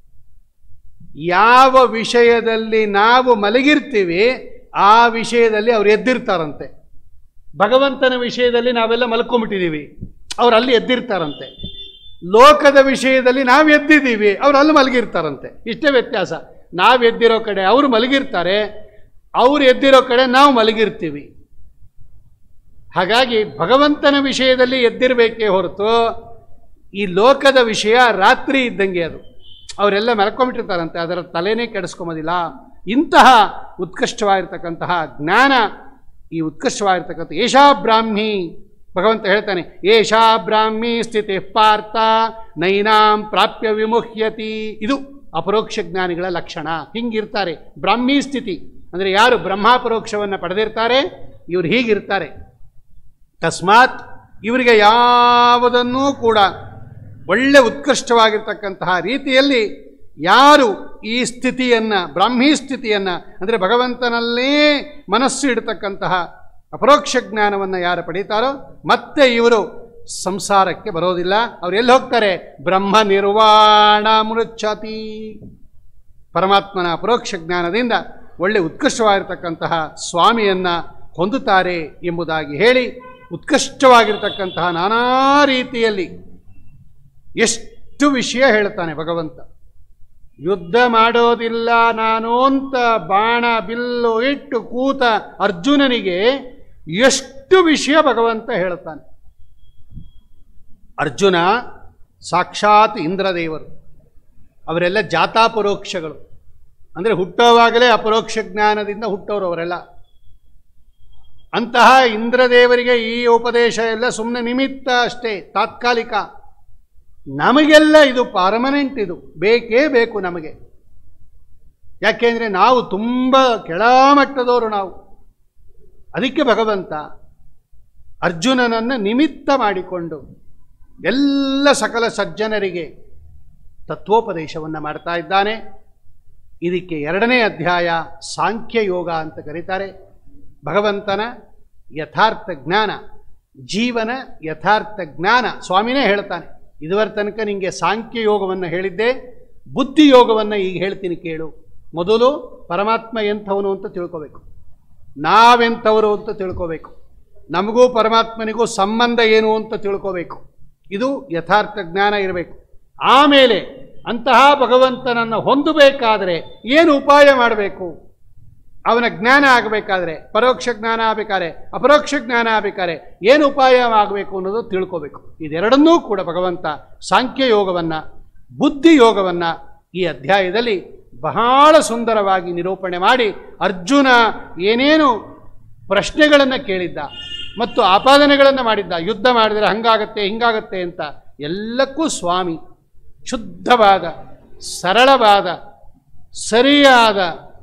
ಯಾವ ವಿಷಯದಲ್ಲಿ ನಾವು ಮಲಗಿರ್ತೀವಿ ಆ ವಿಷಯದಲ್ಲಿ ಅವ್ರು ಎದ್ದಿರ್ತಾರಂತೆ ಭಗವಂತನ ವಿಷಯದಲ್ಲಿ ನಾವೆಲ್ಲ ಮಲ್ಕೊಂಬಿಟ್ಟಿದ್ದೀವಿ ಅವ್ರು ಅಲ್ಲಿ ಎದ್ದಿರ್ತಾರಂತೆ ಲೋಕದ ವಿಷಯದಲ್ಲಿ ನಾವು ಎದ್ದಿದ್ದೀವಿ ಅವ್ರು ಅಲ್ಲಿ ಮಲಗಿರ್ತಾರಂತೆ ಇಷ್ಟೇ ವ್ಯತ್ಯಾಸ ನಾವು ಎದ್ದಿರೋ ಕಡೆ ಅವರು ಮಲಗಿರ್ತಾರೆ ಅವ್ರು ಎದ್ದಿರೋ ಕಡೆ ನಾವು ಮಲಗಿರ್ತೀವಿ ಹಾಗಾಗಿ ಭಗವಂತನ ವಿಷಯದಲ್ಲಿ ಎದ್ದಿರಬೇಕೇ ಹೊರತು ಈ ಲೋಕದ ವಿಷಯ ರಾತ್ರಿ ಇದ್ದಂಗೆ ಅದು ಅವರೆಲ್ಲ ಮಲ್ಕೊಂಡ್ಬಿಟ್ಟಿರ್ತಾರಂತೆ ಅದರ ತಲೆನೇ ಕೆಡಿಸ್ಕೊಂಬೋದಿಲ್ಲ ಇಂತಹ ಉತ್ಕೃಷ್ಟವಾಗಿರ್ತಕ್ಕಂತಹ ಜ್ಞಾನ ಈ ಉತ್ಕೃಷ್ಟವಾಗಿರ್ತಕ್ಕಂಥ ಏಷಾ ಬ್ರಾಹ್ಮಿ ಭಗವಂತ ಹೇಳ್ತಾನೆ ಏಷಾ ಬ್ರಾಹ್ಮಿ ಸ್ಥಿತಿ ಪಾರ್ಥ ನೈನಾಂ ಪ್ರಾಪ್ಯ ವಿಮುಹ್ಯತಿ ಇದು ಅಪರೋಕ್ಷ ಜ್ಞಾನಿಗಳ ಲಕ್ಷಣ ಹಿಂಗಿರ್ತಾರೆ ಬ್ರಾಹ್ಮಿ ಸ್ಥಿತಿ ಅಂದರೆ ಯಾರು ಬ್ರಹ್ಮಾಪರೋಕ್ಷವನ್ನು ಪಡೆದಿರ್ತಾರೆ ಇವರು ಹೀಗಿರ್ತಾರೆ ತಸ್ಮಾತ್ ಇವರಿಗೆ ಯಾವುದನ್ನೂ ಕೂಡ ಒಳ್ಳೆ ಉತ್ಕೃಷ್ಟವಾಗಿರ್ತಕ್ಕಂತಹ ರೀತಿಯಲ್ಲಿ ಯಾರು ಈ ಸ್ಥಿತಿಯನ್ನು ಬ್ರಾಹ್ಮಿ ಸ್ಥಿತಿಯನ್ನು ಅಂದರೆ ಭಗವಂತನಲ್ಲೇ ಮನಸ್ಸು ಇಡತಕ್ಕಂತಹ ಅಪರೋಕ್ಷ ಜ್ಞಾನವನ್ನು ಯಾರು ಪಡೀತಾರೋ ಮತ್ತೆ ಇವರು ಸಂಸಾರಕ್ಕೆ ಬರೋದಿಲ್ಲ ಅವ್ರು ಎಲ್ಲಿ ಹೋಗ್ತಾರೆ ಬ್ರಹ್ಮ ನಿರ್ವಾಣ ಮೃಚ್ಛತಿ ಪರಮಾತ್ಮನ ಅಪರೋಕ್ಷ ಜ್ಞಾನದಿಂದ ಒಳ್ಳೆ ಉತ್ಕೃಷ್ಟವಾಗಿರ್ತಕ್ಕಂತಹ ಸ್ವಾಮಿಯನ್ನು ಹೊಂದುತ್ತಾರೆ ಎಂಬುದಾಗಿ ಹೇಳಿ ಉತ್ಕೃಷ್ಟವಾಗಿರ್ತಕ್ಕಂತಹ ನಾನಾ ರೀತಿಯಲ್ಲಿ ಎಷ್ಟು ವಿಷಯ ಹೇಳ್ತಾನೆ ಭಗವಂತ ಯುದ್ಧ ಮಾಡೋದಿಲ್ಲ ನಾನು ಅಂತ ಬಾಣ ಬಿಲ್ಲು ಇಟ್ಟು ಕೂತ ಅರ್ಜುನನಿಗೆ ಎಷ್ಟು ವಿಷಯ ಭಗವಂತ ಹೇಳ್ತಾನೆ ಅರ್ಜುನ ಸಾಕ್ಷಾತ್ ಇಂದ್ರದೇವರು ಅವರೆಲ್ಲ ಜಾತಾಪರೋಕ್ಷಗಳು ಅಂದರೆ ಹುಟ್ಟೋವಾಗಲೇ ಅಪರೋಕ್ಷ ಜ್ಞಾನದಿಂದ ಹುಟ್ಟೋರು ಅವರೆಲ್ಲ ಅಂತಹ ಇಂದ್ರದೇವರಿಗೆ ಈ ಉಪದೇಶ ಎಲ್ಲ ಸುಮ್ಮನೆ ನಿಮಿತ್ತ ಅಷ್ಟೇ ತಾತ್ಕಾಲಿಕ ನಮಗೆಲ್ಲ ಇದು ಪರ್ಮನೆಂಟ್ ಇದು ಬೇಕೇ ಬೇಕು ನಮಗೆ ಯಾಕೆಂದರೆ ನಾವು ತುಂಬ ಕೆಳಮಟ್ಟದವರು ನಾವು ಅದಕ್ಕೆ ಭಗವಂತ ಅರ್ಜುನನನ್ನು ನಿಮಿತ್ತ ಮಾಡಿಕೊಂಡು ಎಲ್ಲ ಸಕಲ ಸಜ್ಜನರಿಗೆ ತತ್ವೋಪದೇಶವನ್ನು ಮಾಡ್ತಾ ಇದ್ದಾನೆ ಇದಕ್ಕೆ ಎರಡನೇ ಅಧ್ಯಾಯ ಸಾಂಖ್ಯ ಯೋಗ ಅಂತ ಕರೀತಾರೆ ಭಗವಂತನ ಯಥಾರ್ಥ ಜ್ಞಾನ ಜೀವನ ಯಥಾರ್ಥ ಜ್ಞಾನ ಸ್ವಾಮಿನೇ ಹೇಳ್ತಾನೆ ಇದುವರ ತನಕ ನಿಮಗೆ ಸಾಂಖ್ಯ ಯೋಗವನ್ನು ಹೇಳಿದ್ದೆ ಬುದ್ಧಿ ಯೋಗವನ್ನು ಈಗ ಹೇಳ್ತೀನಿ ಕೇಳು ಮೊದಲು ಪರಮಾತ್ಮ ಎಂಥವನು ಅಂತ ತಿಳ್ಕೋಬೇಕು ನಾವೆಂಥವರು ಅಂತ ತಿಳ್ಕೋಬೇಕು ನಮಗೂ ಪರಮಾತ್ಮನಿಗೂ ಸಂಬಂಧ ಏನು ಅಂತ ತಿಳ್ಕೋಬೇಕು ಇದು ಯಥಾರ್ಥ ಜ್ಞಾನ ಇರಬೇಕು ಆಮೇಲೆ ಅಂತಹ ಭಗವಂತನನ್ನು ಹೊಂದಬೇಕಾದರೆ ಏನು ಉಪಾಯ ಮಾಡಬೇಕು ಅವನ ಜ್ಞಾನ ಆಗಬೇಕಾದ್ರೆ ಪರೋಕ್ಷ ಜ್ಞಾನ ಆಗಬೇಕಾದ್ರೆ ಅಪರೋಕ್ಷ ಜ್ಞಾನ ಆಗಬೇಕಾದ್ರೆ ಏನು ಉಪಾಯ ಆಗಬೇಕು ಅನ್ನೋದು ತಿಳ್ಕೋಬೇಕು ಇದೆರಡನ್ನೂ ಕೂಡ ಭಗವಂತ ಸಾಂಖ್ಯ ಯೋಗವನ್ನು ಬುದ್ಧಿ ಯೋಗವನ್ನು ಈ ಅಧ್ಯಾಯದಲ್ಲಿ ಬಹಳ ಸುಂದರವಾಗಿ ನಿರೂಪಣೆ ಮಾಡಿ ಅರ್ಜುನ ಏನೇನು ಪ್ರಶ್ನೆಗಳನ್ನು ಕೇಳಿದ್ದ ಮತ್ತು ಆಪಾದನೆಗಳನ್ನು ಮಾಡಿದ್ದ ಯುದ್ಧ ಮಾಡಿದರೆ ಹಂಗಾಗತ್ತೆ ಹಿಂಗಾಗತ್ತೆ ಅಂತ ಎಲ್ಲಕ್ಕೂ ಸ್ವಾಮಿ ಶುದ್ಧವಾದ ಸರಳವಾದ ಸರಿಯಾದ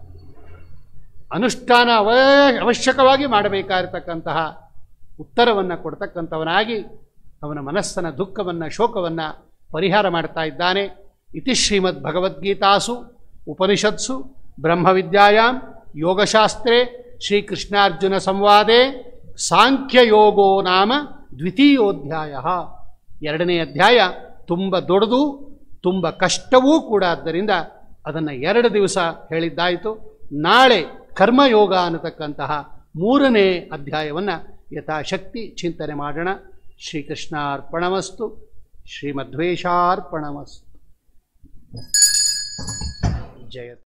ಅನುಷ್ಠಾನ ಅವ ಅವಶ್ಯಕವಾಗಿ ಮಾಡಬೇಕಾಗಿರ್ತಕ್ಕಂತಹ ಉತ್ತರವನ್ನು ಕೊಡ್ತಕ್ಕಂಥವನಾಗಿ ಅವನ ಮನಸ್ಸನ ದುಃಖವನ್ನು ಶೋಕವನ್ನು ಪರಿಹಾರ ಮಾಡ್ತಾ ಇದ್ದಾನೆ ಇತಿ ಶ್ರೀಮದ್ ಭಗವದ್ಗೀತಾಸು ಉಪನಿಷತ್ಸು ಬ್ರಹ್ಮವಿದ್ಯಾಯಾಂ ಯೋಗಶಾಸ್ತ್ರೇ ಶ್ರೀಕೃಷ್ಣಾರ್ಜುನ ಸಂವಾದೆ ಸಾಂಖ್ಯಯೋಗೋ ನಾಮ ದ್ವಿತೀಯೋಧ್ಯಾಯ ಎರಡನೇ ಅಧ್ಯಾಯ ತುಂಬ ದೊಡ್ಡದು ತುಂಬ ಕಷ್ಟವೂ ಕೂಡ ಆದ್ದರಿಂದ ಅದನ್ನು ಎರಡು ದಿವಸ ಹೇಳಿದ್ದಾಯಿತು ನಾಳೆ ಕರ್ಮಯೋಗ ಅನ್ನತಕ್ಕಂತಹ ಮೂರನೇ ಅಧ್ಯಾಯವನ್ನು ಯಥಾಶಕ್ತಿ ಚಿಂತನೆ ಮಾಡೋಣ ಶ್ರೀಕೃಷ್ಣಾರ್ಪಣಮಸ್ತು ಶ್ರೀಮಧ್ವೇಶಾರ್ಪಣಮಸ್ತು ಜಯ